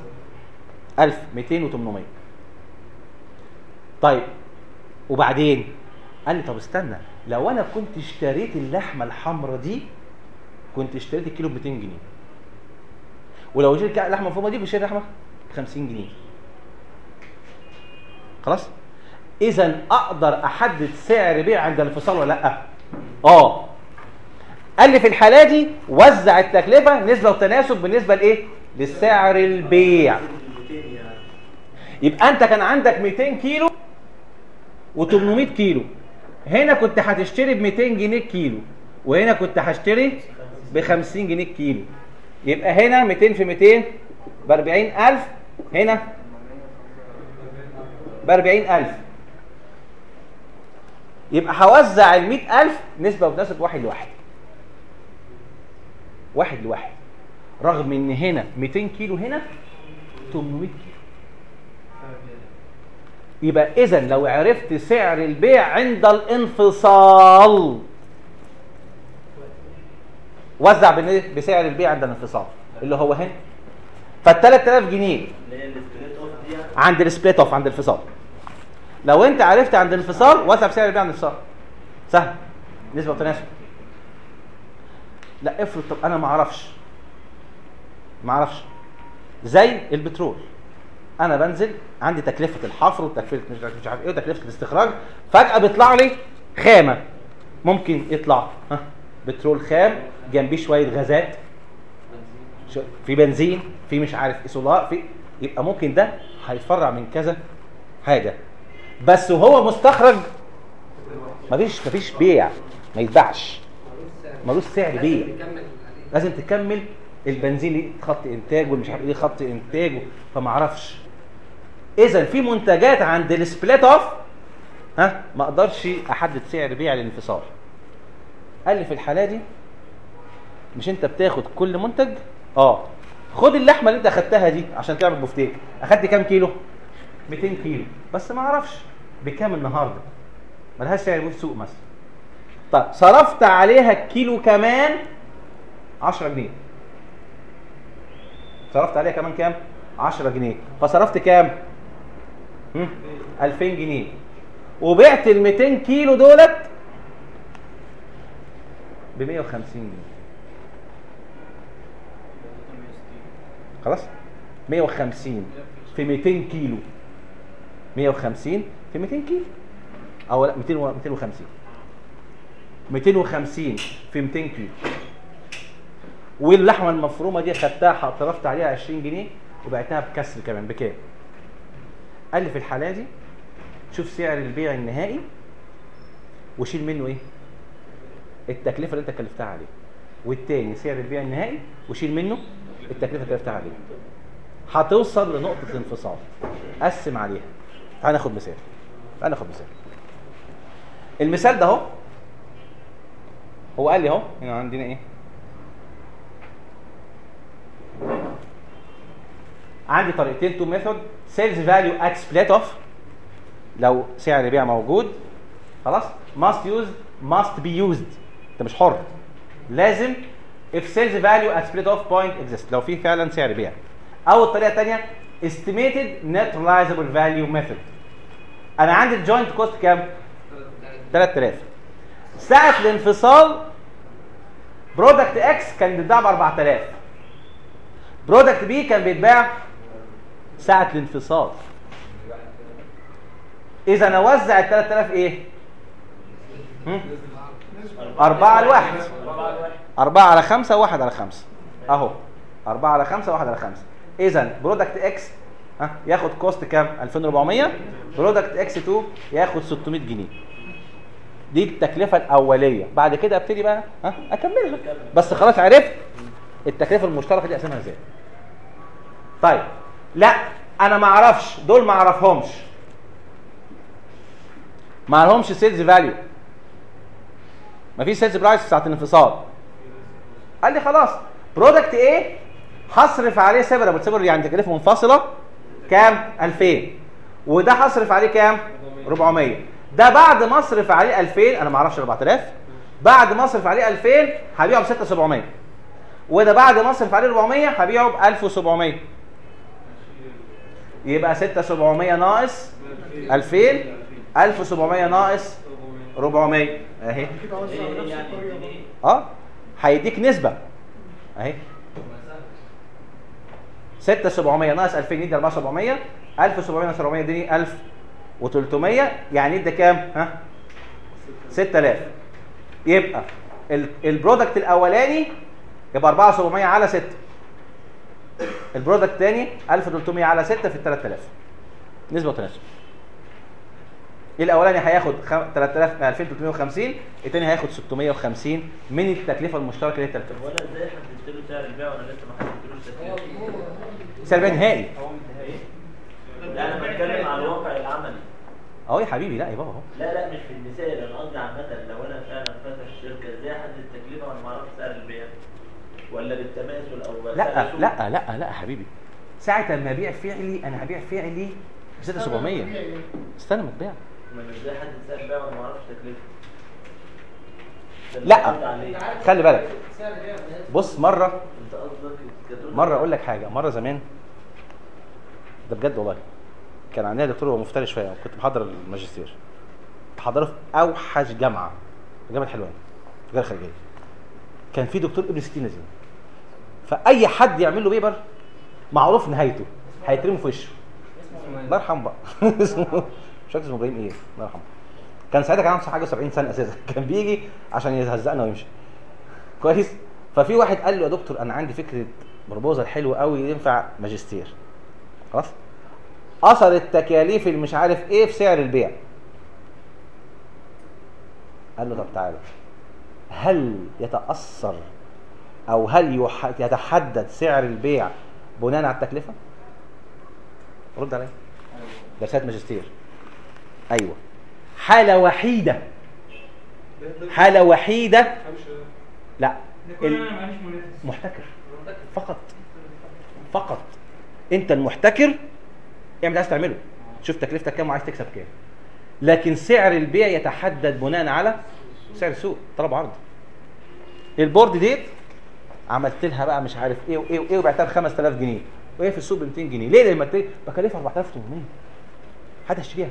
1000 200 و800 طيب وبعدين قال لي طب استنى لو انا كنت اشتريت اللحمه الحمراء دي كنت اشتريت الكيلو ب 200 جنيه ولو اشتريت لحمه مفرومه دي بشتري لحمه ب 50 جنيه خلاص اذا اقدر احدد سعر بيع عند الانفصال ولا لا اه قال لي في الحاله دي وزع التكلفه نسبه وتناسب بالنسبه لايه لسعر البيع يبقى انت كان عندك 200 كيلو و800 كيلو هنا كنت هتشتري ب 200 جنيه الكيلو وهنا كنت هشتري ب 50 جنيه الكيلو يبقى هنا 200 في 200 ب 40000 هنا ب 40000 يبقى هوزع ال 100000 نسبة وتناسب واحد لواحد واحد لواحد رغم ان هنا 200 كيلو هنا 800 كيلو يبقى اذا لو عرفت سعر البيع عند الانفصال وزع بن- بسعر البيع عند الانفصال اللي هو هنا فال 3000 جنيه اللي هي السبليت اوف دي عند السبليت اوف عند الانفصال لو انت عرفت عند الانفصال وزع بسعر البيع عند الانفصال سهل نسبه وتناسب لا افرض طب انا ما اعرفش ما اعرفش زي البترول انا بنزل عندي تكلفه الحفر وتكلفه مش عارف مش عارف ايه وتكلفه الاستخراج فجاه بيطلع لي خامه ممكن يطلع ها بترول خام جنبيه شويه غازات شو- في بنزين في مش عارف ايه سولار في يبقى ممكن ده هيتفرع من كذا حاجه بس وهو مستخرج مفيش مفيش بيع ما يتباعش ملوش سعر بيع لازم تكمل البنزين ليه خط انتاج والمش عارف ايه خط انتاج فما اعرفش اذا في منتجات عند السبليت اوف ها ما اقدرش احدد سعر بيع للانفصال قال لي في الحاله دي مش انت بتاخد كل منتج اه خد اللحمه اللي انت اخدتها دي عشان تعمل بفتيك اخدت كام كيلو 200 كيلو بس ما اعرفش بكام النهارده ملهاش سعر في السوق مثلا طيب صرفت عليها الكيلو كمان 10 جنيه صرفت عليها كمان كام 10 جنيه فصرفت كام هم؟ 2000 جنيه وبعت ال 200 كيلو دولت ب 150 جنيه خلاص 150 في 200 كيلو 150 في 200 كيلو او لا 200 و- 250 250 في 200 كيلو واللحمه المفرومه دي خدتها صرفت عليها 20 جنيه وبعتها بكسر كمان بكام قال لي في الحاله دي شوف سعر البيع النهائي وشيل منه ايه التكلفه اللي انت كلفتها عليه والتاني سعر البيع النهائي وشيل منه التكلفه اللي كلفتها عليه هتوصل لنقطه انفصال قسم عليها تعال ناخد مثال تعال ناخد مثال المثال ده اهو هو قال لي اهو هنا عندنا ايه عندي طريقتين تو ميثود سيلز فاليو ات سبليت اوف لو سعر بيع موجود خلاص must use must be used انت مش حر لازم if sales value at split off point exists لو في فعلا سعر بيع او الطريقه الثانيه estimated net realizable value method انا عندي الجوينت كوست كام 3000 ساعه الانفصال برودكت اكس كان بيتباع ب 4000 برودكت بي كان بيتباع ساعه الانفصال اذا اوزع ال 3000 ايه هم؟ أربعة على واحد أربعة على خمسة وواحد على خمسة أهو أربعة على خمسة وواحد على خمسة إذا برودكت إكس ها ياخد كوست كام؟ 2400 برودكت إكس 2 ياخد 600 جنيه دي التكلفة الأولية بعد كده أبتدي بقى ها أكملها بس خلاص عرفت التكلفة المشتركة دي أقسمها إزاي طيب لا أنا ما أعرفش دول ما أعرفهمش ما لهمش سيلز فاليو ما فيش سيلز برايس ساعه الانفصال قال لي خلاص برودكت ايه هصرف عليه سيبرابل سيبرابل يعني تكلفه منفصله كام 2000 وده هصرف عليه كام 400 ده بعد ما اصرف عليه 2000 انا ما اعرفش 4000 بعد ما اصرف عليه 2000 هبيعه ب 6700 وده بعد ما اصرف عليه 400 هبيعه ب 1700 يبقى 6700 ناقص 2000 1700 ناقص 400 اهي كده اوسع ايه نفس يعني الطريقه دي ايه؟ اه هيديك نسبه اهي 6700 ناقص 2000 يدي 4700 1700 ناقص 400 يديني 1300 يعني يدي كام ها 6000 يبقى ال- البرودكت الاولاني يبقى 4700 على 6 البرودكت الثاني 1300 على 6 في ال 3000 نسبه وتناسب الاولاني هياخد خم- 3000 2350 الثاني هياخد 650 من التكلفه المشتركه اللي هي 3000 طب وانا ازاي حددت له سعر البيع وانا لسه ما حددتلوش تكلفه؟ سعر بيع نهائي لا انا بتكلم على الواقع العملي اهو يا حبيبي لا يا بابا اهو لا لا مش في المثال انا قصدي عامه لو انا فعلا فاتح الشركه ازاي احدد التكلفه وانا ما اعرفش سعر البيع ولا بالتماثل او لا سعر السوق؟ لا لا لا يا حبيبي ساعة ما ابيع فعلي انا هبيع فعلي ب 6700 استنى ما تبيع ما انا ازاي احدد سعر البيع وانا ما اعرفش تكلفه ده اللي لا. قصدي عليه. خلي بالك سعر البيع ده بص مرة انت قصدك كتقول- مرة اقول لك حاجة مرة زمان ده بجد والله كان عندنا دكتور هو مفتري شوية كنت بحضر الماجستير بحضره في اوحش جامعة جامعة حلوان الجامعة الخارجية كان في دكتور ابن 60 لذيذ فاي حد يعمل له بيبر معروف نهايته هيترموا في وشه الله يرحمه بقى اسمه مش فاكر اسمه ابراهيم ايه الله يرحمه كان ساعتها كان عنده حاجه 70 سنه اساسا كان بيجي عشان يهزقنا ويمشي كويس ففي واحد قال له يا دكتور انا عندي فكره بروبوزال حلو قوي ينفع ماجستير خلاص اثر التكاليف اللي مش عارف ايه في سعر البيع قال له طب تعالى هل يتاثر او هل يح- يتحدد سعر البيع بناء على التكلفه رد عليا ده رساله ماجستير ايوه حاله وحيده حاله وحيده لا كل ال- انا معلش منافس محتكر فقط فقط انت المحتكر اعمل عايز تعمله شوف تكلفتك كام وعايز تكسب كام لكن سعر البيع يتحدد بناء على سعر السوق طلب عرض البورد ديت عملت لها بقى مش عارف ايه وايه وايه وبعتها ب 5000 جنيه وهي في السوق ب 200 جنيه ليه لما تلاقي بكلفها 4800 حد هيشتريها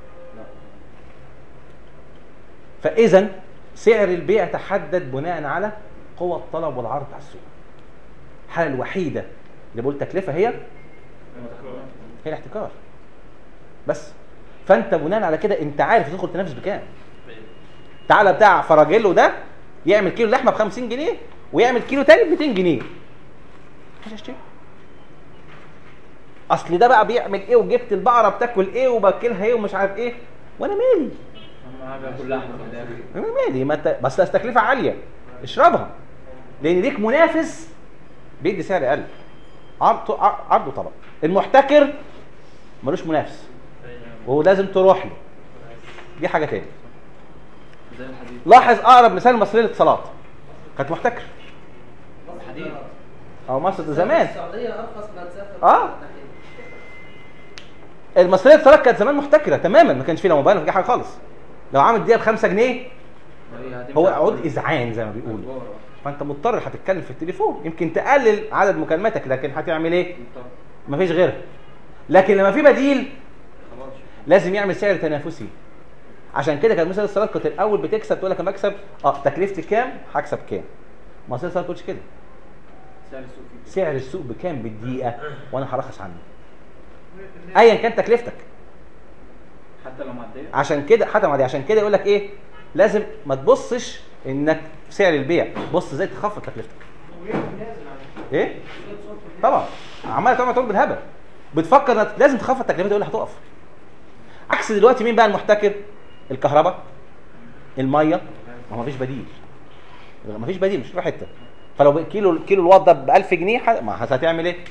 فاذا سعر البيع يتحدد بناء على قوة الطلب والعرض على السوق الحالة الوحيدة اللي بقول تكلفة هي هي الاحتكار بس فانت بناء على كده انت عارف تدخل تنافس بكام تعالى بتاع فراجيلو ده يعمل كيلو لحمه ب 50 جنيه ويعمل كيلو تاني ب 200 جنيه مش هشتري اصل ده بقى بيعمل ايه وجبت البقره بتاكل ايه وباكلها ايه ومش عارف ايه وانا مالي باكل لحمه انا مالي ما انت بس بس تكلفه عاليه اشربها لان ليك منافس بيدي سعر اقل عرض عرض وطلب المحتكر ملوش منافس وهو لازم تروح له دي حاجه تاني زي الحديد لاحظ اقرب مثال مصريه الاتصالات كانت محتكر الحديد او مصر زمان السعوديه ارخص ما تسافر آه. المصريه الاتصالات كانت زمان محتكره تماما ما كانش فيه لا موبايل ولا في حاجه خالص لو عامل دقيقه ب 5 جنيه هو عود اذعان زي ما بيقولوا فانت مضطر هتتكلم في التليفون يمكن تقلل عدد مكالماتك لكن هتعمل ايه مفيش غيرها لكن لما في بديل لازم يعمل سعر تنافسي عشان كده كانت مثلا الصلاه كنت الاول بتكسب تقول لك انا بكسب اه تكلفتي كام هكسب كام ما الصلاه ما تقولش كده سعر السوق فيه سعر السوق بكام بالدقيقه وانا هرخص عنه ايا كان تكلفتك حتى لو معديه عشان كده حتى مع دي عشان كده يقول لك ايه لازم ما تبصش انك في سعر البيع بص ازاي تخفض تكلفتك ايه طبعا عمال تعمل تقول بالهبل بتفكر انك لازم تخفض تكلفتك يقول لك هتقف عكس دلوقتي مين بقى المحتكر الكهرباء الميه ما هو مفيش بديل ما فيش بديل مش في حته فلو بقى كيلو كيلو الواط ده ب 1000 جنيه ح- ما هتعمل ايه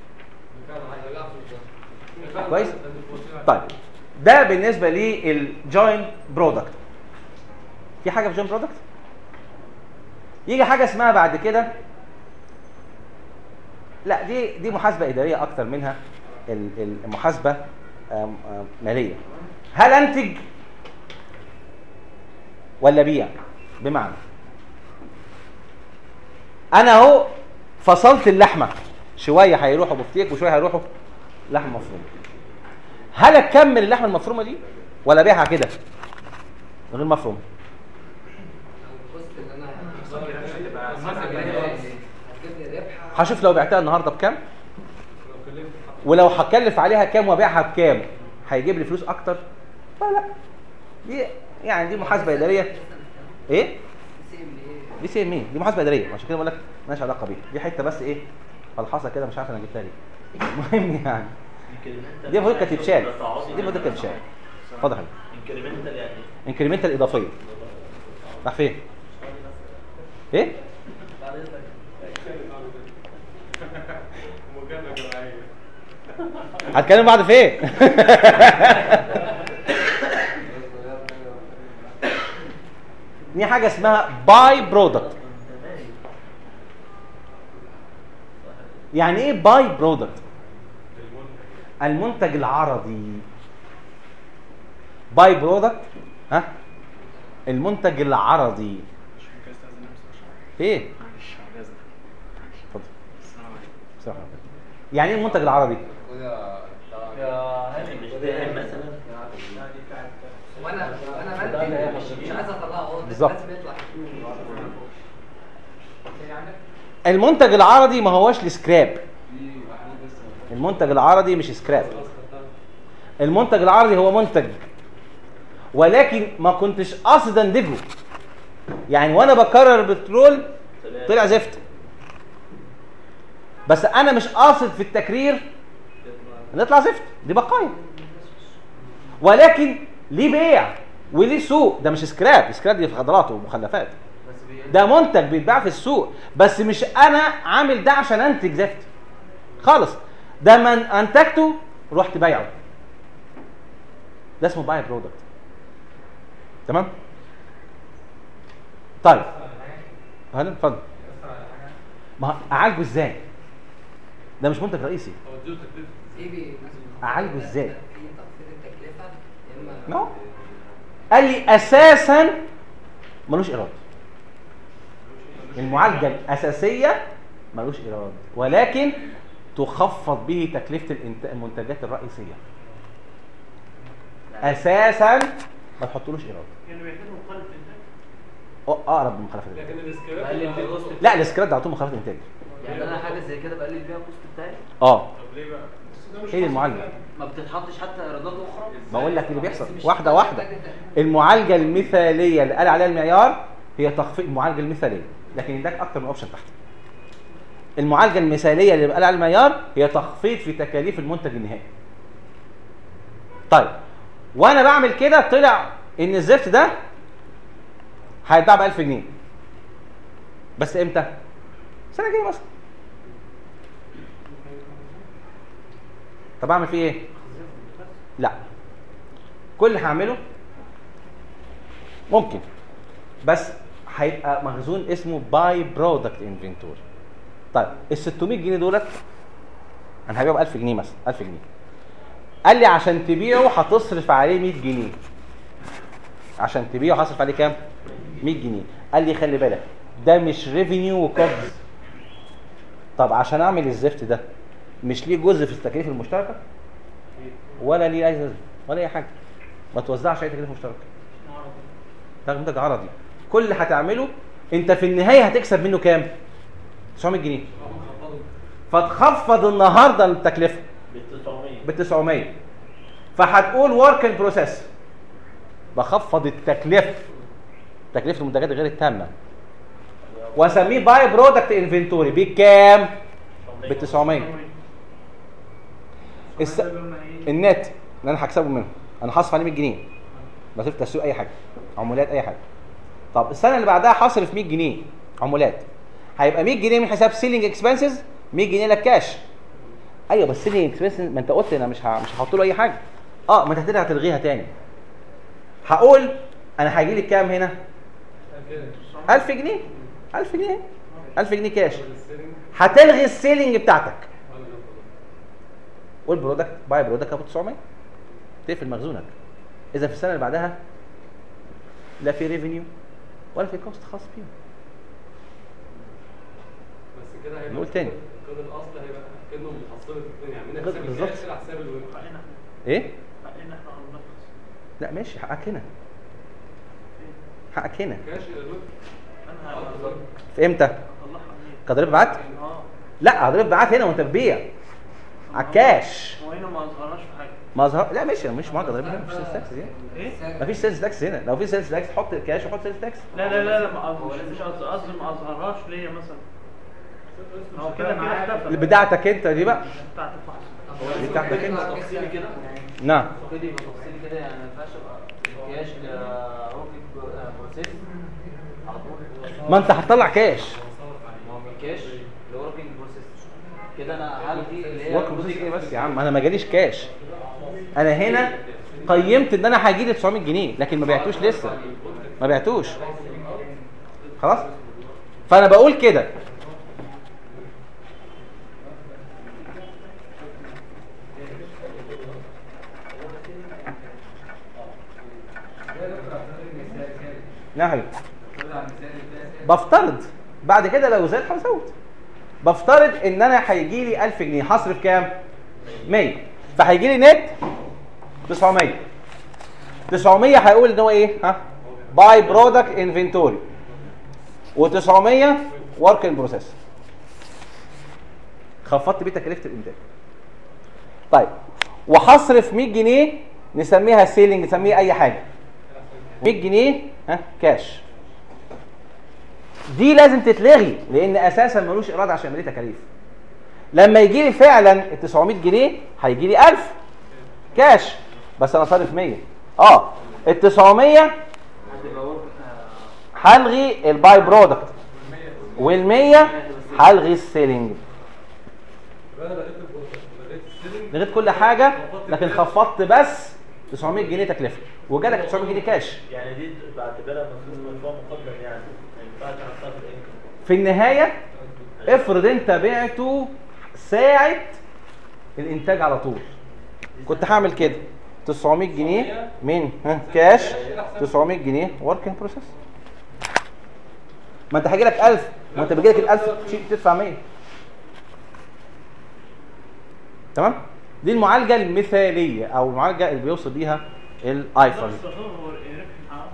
كويس طيب ده بالنسبه للجوين برودكت في حاجه في جوين برودكت يجي حاجه اسمها بعد كده لا دي دي محاسبه اداريه اكتر منها ال- ال- المحاسبه آم، آم، ماليه هل انتج ولا بيع بمعنى انا اهو فصلت اللحمه شويه هيروحوا بفتيك وشويه هيروحوا لحمه مفرومه هل اكمل اللحمه المفرومه دي ولا ابيعها كده من غير مفروم الكوست اللي انا تبقى هتجيب لي ربح هشوف لو بعتها النهارده بكام ولو هكلف عليها كام وابيعها بكام هيجيب لي فلوس اكتر فلا دي يعني دي محاسبه اداريه ايه دي سي ام ايه دي محاسبه اداريه عشان كده بقول لك مالهاش علاقه بيها دي حته بس ايه فلحصه كده مش عارف انا جبتها ليه المهم يعني دي المفروض كانت تتشال دي المفروض كانت تتشال اتفضل يا حبيبي انكريمنتال يعني انكريمنتال اضافيه راح فين ايه مكالمة جماعية هتكلم بعد فين دي حاجه اسمها باي برودكت يعني ايه باي برودكت المنتج العرضي باي برودكت ها المنتج العرضي ايه اتفضل السلام عليكم. يعني ايه المنتج العرضي يا هاني مش فاهم مثلا وانا وانا بدي مش عايز اطلعه هو بالظبط. لازم يطلع المنتج العرضي ما هوش السكراب المنتج العرضي مش سكراب المنتج العرضي هو منتج ولكن ما كنتش قاصد انتجه يعني وانا بكرر البترول طلع زفت بس انا مش قاصد في التكرير نطلع زفت دي بقايا ولكن ليه بيع وليه سوق ده مش سكراب سكراب دي خضروات ومخلفات ده منتج بيتباع في السوق بس مش انا عامل ده عشان انتج زفت خالص ده من انتجته رحت بايعه ده اسمه باي برودكت تمام طيب هلا اتفضل ما اعالجه ازاي ده مش منتج رئيسي في بي اعالجه ازاي في تخفيض التكلفه يا اما نو قال لي اساسا ملوش ايراد المعالجه الاساسيه ملوش ايراد ولكن تخفض به تكلفه الانت- المنتجات الرئيسيه اساسا ما تحطلوش ايراد يعني بيعتبروا مخالف انتاج أه- اقرب من مخالفه الانتاج لكن السكراب بقلل بيه الكوست لا الاسكراب ده على طول مخالفه انتاج يعني انا حاجه زي كده بقلل بيها الكوست بتاعي اه طب ليه بقى؟ هي دي المعالجه ما بتتحطش حتى ايرادات اخرى بقول لك اللي بيحصل واحده واحده المعالجه المثاليه اللي قال عليها المعيار هي تخفيض المعالجه المثاليه لكن اداك اكتر من اوبشن تحت المعالجه المثاليه اللي قال عليها المعيار هي تخفيض في تكاليف المنتج النهائي طيب وانا بعمل كده طلع ان الزفت ده هيتباع ب 1000 جنيه بس امتى السنه الجايه مثلا طب اعمل فيه ايه لا كل اللي هعمله ممكن بس هيبقى مخزون اسمه باي برودكت انفنتوري طيب ال 600 جنيه دولت انا هبيعه ب 1000 جنيه مثلا 1000 جنيه قال لي عشان تبيعه هتصرف عليه 100 جنيه عشان تبيعه هصرف عليه كام 100 جنيه قال لي خلي بالك ده مش ريفينيو وكوبز طب عشان اعمل الزفت ده مش ليه جزء في التكاليف المشتركه ولا ليه اي جزء ولا اي حاجه ما توزعش اي تكاليف مشتركه ده منتج عرضي كل اللي هتعمله انت في النهايه هتكسب منه كام 900 جنيه فتخفض النهارده التكلفه بال 900 ب 900 فهتقول ورك ان بروسيس بخفض التكلفه تكلفه المنتجات غير التامه واسميه باي برودكت انفنتوري بكام ب 900 الس... النت اللي انا هكسبه منه انا هصرف عليه 100 جنيه مصاريف تسويق اي حاجه عمولات اي حاجه طب السنه اللي بعدها هصرف 100 جنيه عمولات هيبقى 100 جنيه من حساب سيلينج اكسبنسز 100 جنيه لك كاش ايوه بس سيلينج اكسبنسز ما انت قلت انا مش ه... مش هحط له اي حاجه اه ما انت هترجع تلغيها تاني هقول انا هيجي لي كام هنا 1000 جنيه 1000 جنيه 1000 جنيه كاش هتلغي السيلينج بتاعتك والبرودكت باي برودكت ابو 900 تقفل مخزونك اذا في السنه اللي بعدها لا في ريفينيو ولا في كوست خاص بيهم بس كده هيبقى نقول تاني. كده الاصل هيبقى كانه محصله الاثنين يعني من حساب بالظبط. الكاش على حساب الويب ايه حقنا احنا على النفس لا ماشي حقك هنا حقك هنا كاش الويب في امتى كضريب بعت لا هضرب بعت هنا وانت بتبيع على الكاش وهنا ما اظهرناش في حاجه ما ظهر لا ماشي مش معاك ضريبه هنا مفيش سيلز تاكس هنا ايه مفيش سيلز تاكس هنا لو في سيلز تاكس حط الكاش وحط سيلز تاكس لا لا لا لا ما أظهر- مش مش قصدي قصدي ما اظهرهاش ليا مثلا هو كده كده اختفى اللي بتاعتك انت دي بقى بتاعت الفحص دي بتاعتك انت تفصيلي كده نعم كده يبقى تفصيلي كده يعني ما ينفعش ابقى كاش لروكيت بروسيس على طول ما انت هتطلع كاش ما هو من كاش لوركينج بروسيس كده انا هلغي اللي هي ورك بروسيس ايه بس يا عم انا ما جاليش كاش انا هنا قيمت ان انا هيجي لي 900 جنيه لكن ما بعتوش لسه ما بعتوش خلاص فانا بقول كده نعم يا حبيبي. بفترض بعد كده لو زاد هزود بفترض ان انا هيجي لي 1000 جنيه هصرف كام 100 فهيجي لي نت 900 900 هيقول ان هو ايه ها باي برودكت انفنتوري و900 ورك ان بروسيس خفضت بيه تكلفه الانتاج طيب وهصرف 100 جنيه نسميها سيلينج نسميها اي حاجه 100 جنيه ها كاش دي لازم تتلغي لان اساسا ملوش ايراد عشان يعمل لي تكاليف لما يجي لي فعلا ال 900 جنيه هيجي لي 1000 كاش بس انا صارف 100 اه ال 900 هتبقى ورك هلغي الباي برودكت وال 100 هلغي السيلينج يبقى انا لغيت البروسيس لغيت السيلينج لغيت كل حاجه لكن خفضت بس 900 جنيه تكلفه وجالك 900 جنيه كاش يعني دي بعتبرها مفروض مدفوع مقدم يعني ما ينفعش احطها في الانكم في النهايه افرض انت بعته ساعه الانتاج على طول كنت هعمل كده 900 جنيه من ها كاش 900 جنيه ورك ان بروسيس ما انت هيجي لك 1000 ما انت بيجي لك ال 1000 تشيل تدفع 100 تمام دي المعالجه المثاليه او المعالجه اللي بيوصل بيها الايفون هو الربح محقق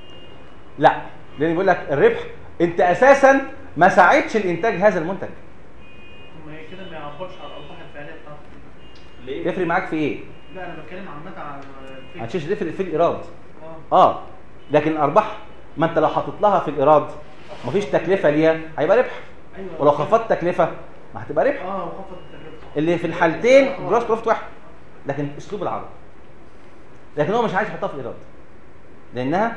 لا لان بيقول لك الربح انت اساسا ما ساعدتش الانتاج هذا المنتج ما هي كده ما يعبرش على الارباح الفعليه بتاعته ليه؟ يفرق معاك في ايه لا انا بتكلم عامه على الفكرة. هتشيش تفرق في الايراد اه اه لكن الارباح ما انت لو حاطط لها في الايراد مفيش تكلفه ليها هيبقى ربح ايوه ولو خفضت تكلفه ما هتبقى ربح اه وخفض التكلفه اللي في الحالتين جروس بروفيت واحد لكن اسلوب العرض لكن هو مش عايز يحطها في الايراد لانها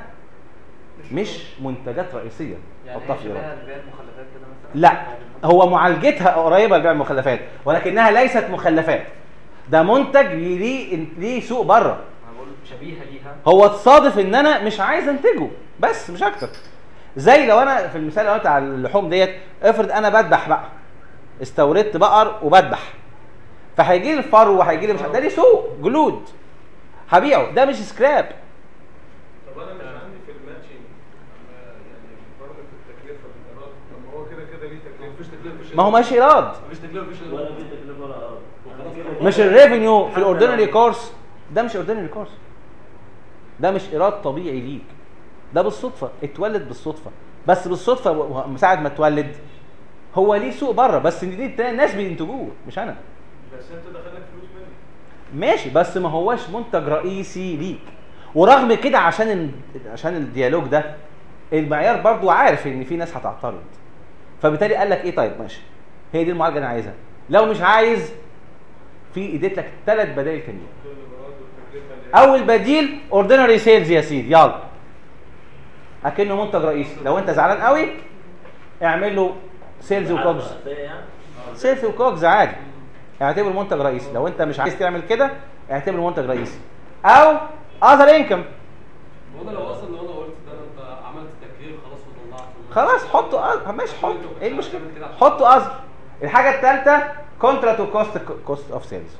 مش منتجات رئيسيه يعني حطها هي في الايراد شبه بيع المخلفات كده مثلا لا هو معالجتها قريبه لبيع المخلفات ولكنها ليست مخلفات ده منتج ليه ليه سوق بره انا بقول شبيهه ليها هو تصادف ان انا مش عايز انتجه بس مش اكتر زي لو انا في المثال اللي أنا بتاع اللحوم ديت افرض انا بذبح بقى استوردت بقر وبذبح فهيجي لي الفرو وهيجي لي مش ده ليه سوق جلود هبيعه ده مش سكراب طب انا مش عندي في الماتشنج يعني برضه في التكلفه بالايراد طب ما هو كده كده ليه تكلفه مفيش تكلفه مفيش ما هو مش ايراد مفيش تكلفه مفيش ولا في تكلفه ولا اه مش الريفينيو في الاوردينري كورس ده مش اوردينري كورس ده مش ايراد طبيعي ليك ده بالصدفه اتولد بالصدفه بس بالصدفه و- و- ساعه ما اتولد هو ليه سوق بره بس دي دي الناس بينتجوه مش انا بس انت دخلك فلوس مني ماشي بس ما هوش منتج رئيسي ليك ورغم كده عشان ال- عشان الديالوج ده المعيار برضو عارف ان في ناس هتعترض فبالتالي قال لك ايه طيب ماشي هي دي المعالجه اللي انا عايزها لو مش عايز في اديت لك ثلاث بدائل تانيين كل الايراد والتكلفه اللي اول بديل اوردينري سيلز يا سيدي يلا اكنه منتج رئيسي لو انت زعلان قوي اعمل له سيلز وكوجز رئيسية يعني سيلز وكوجز عادي اعتبره منتج رئيسي لو انت مش عايز تعمل كده اعتبره منتج رئيسي او اذر انكم وانا لو اصلا لو انا قلت ده انت عملت تكليف خلاص وطلعته خلاص حطه أذر. ماشي حط ايه المشكله حطه اذر الحاجه الثالثه كونترا تو كوست كوست اوف سيلز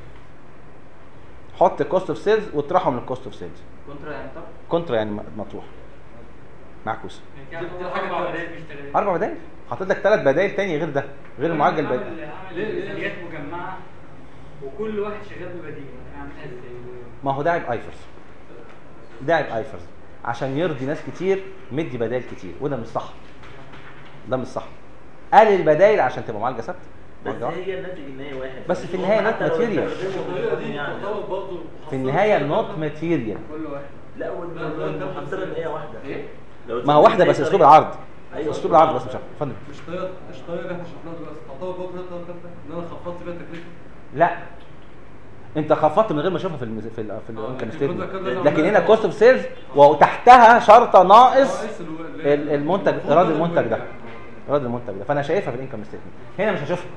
حط كوست اوف سيلز واطرحه من الكوست اوف سيلز كونترا يعني طب كونترا يعني م- مطروح معكوس يعني دي الحاجه اللي بدأت بيشتغل اربع بدائل حاطط لك ثلاث بدائل تاني غير ده غير المعالجه البديل عامل عامل ميزانيات مجمعه وكل واحد شغال ببديل اعملها ازاي ما هو ده عيب ايفرز ده عيب ايفرز عشان يرضي ناس كتير مدي بدائل كتير وده مش صح ده مش صح قلل البدائل عشان تبقى معالجه ثابته بس معالجة واحدة. هي الناتج النهائي واحد بس في النهاية حتى not لو material. استخدموا الطريقه دي يعني. تعتبر برضه في النهايه نوت ماتيريال كل واحد لا والمحصله ان هي واحده ايه؟ لو ما هو واحده بس زي اسلوب طريقة- العرض أيوة. اسلوب العرض بس مش عارف اتفضل مش طريقه مش الطريقه اللي احنا شفناها دلوقتي تعتبر برضه هي الطريقه الثالثه ان انا خفضت بيها التكلفه لا انت خفضت من غير ما اشوفها في الم... في ال... في آه، الانكم لكن ستيتمنت كنت- كنت لكن هنا عملت- كوست اوف سيلز وتحتها شرطه ناقص ناقص الو- اللي- ال- المنتج المفروض ايراد بدل المنتج ده الوجع. ايراد المنتج ده فانا شايفها في الانكم ستيتمنت هنا مش هشوفها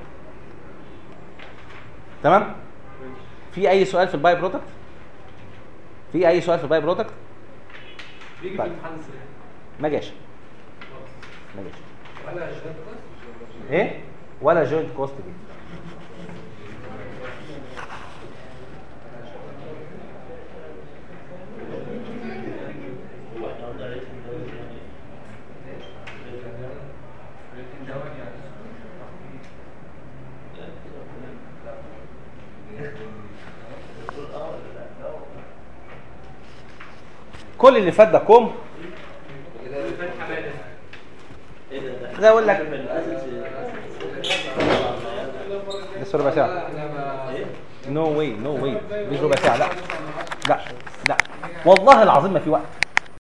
تمام في اي سؤال في الباي برودكت في اي سؤال في الباي برودكت بيجي في طيب. الامتحان ازاي؟ ما جاش ما جاش ولا 20 بس ايه ولا جوينت كوست دي هو احنا قلنا ريتم ده يعني بتقول اه ولا لا؟ لا. كل اللي فات ده كوم ايه ده ده زي أقول لك- من الأساس- لسه ربع ساعه ايه؟ نو واي نو واي دي ربع ساعه لا لا لا والله العظيم ما في وقت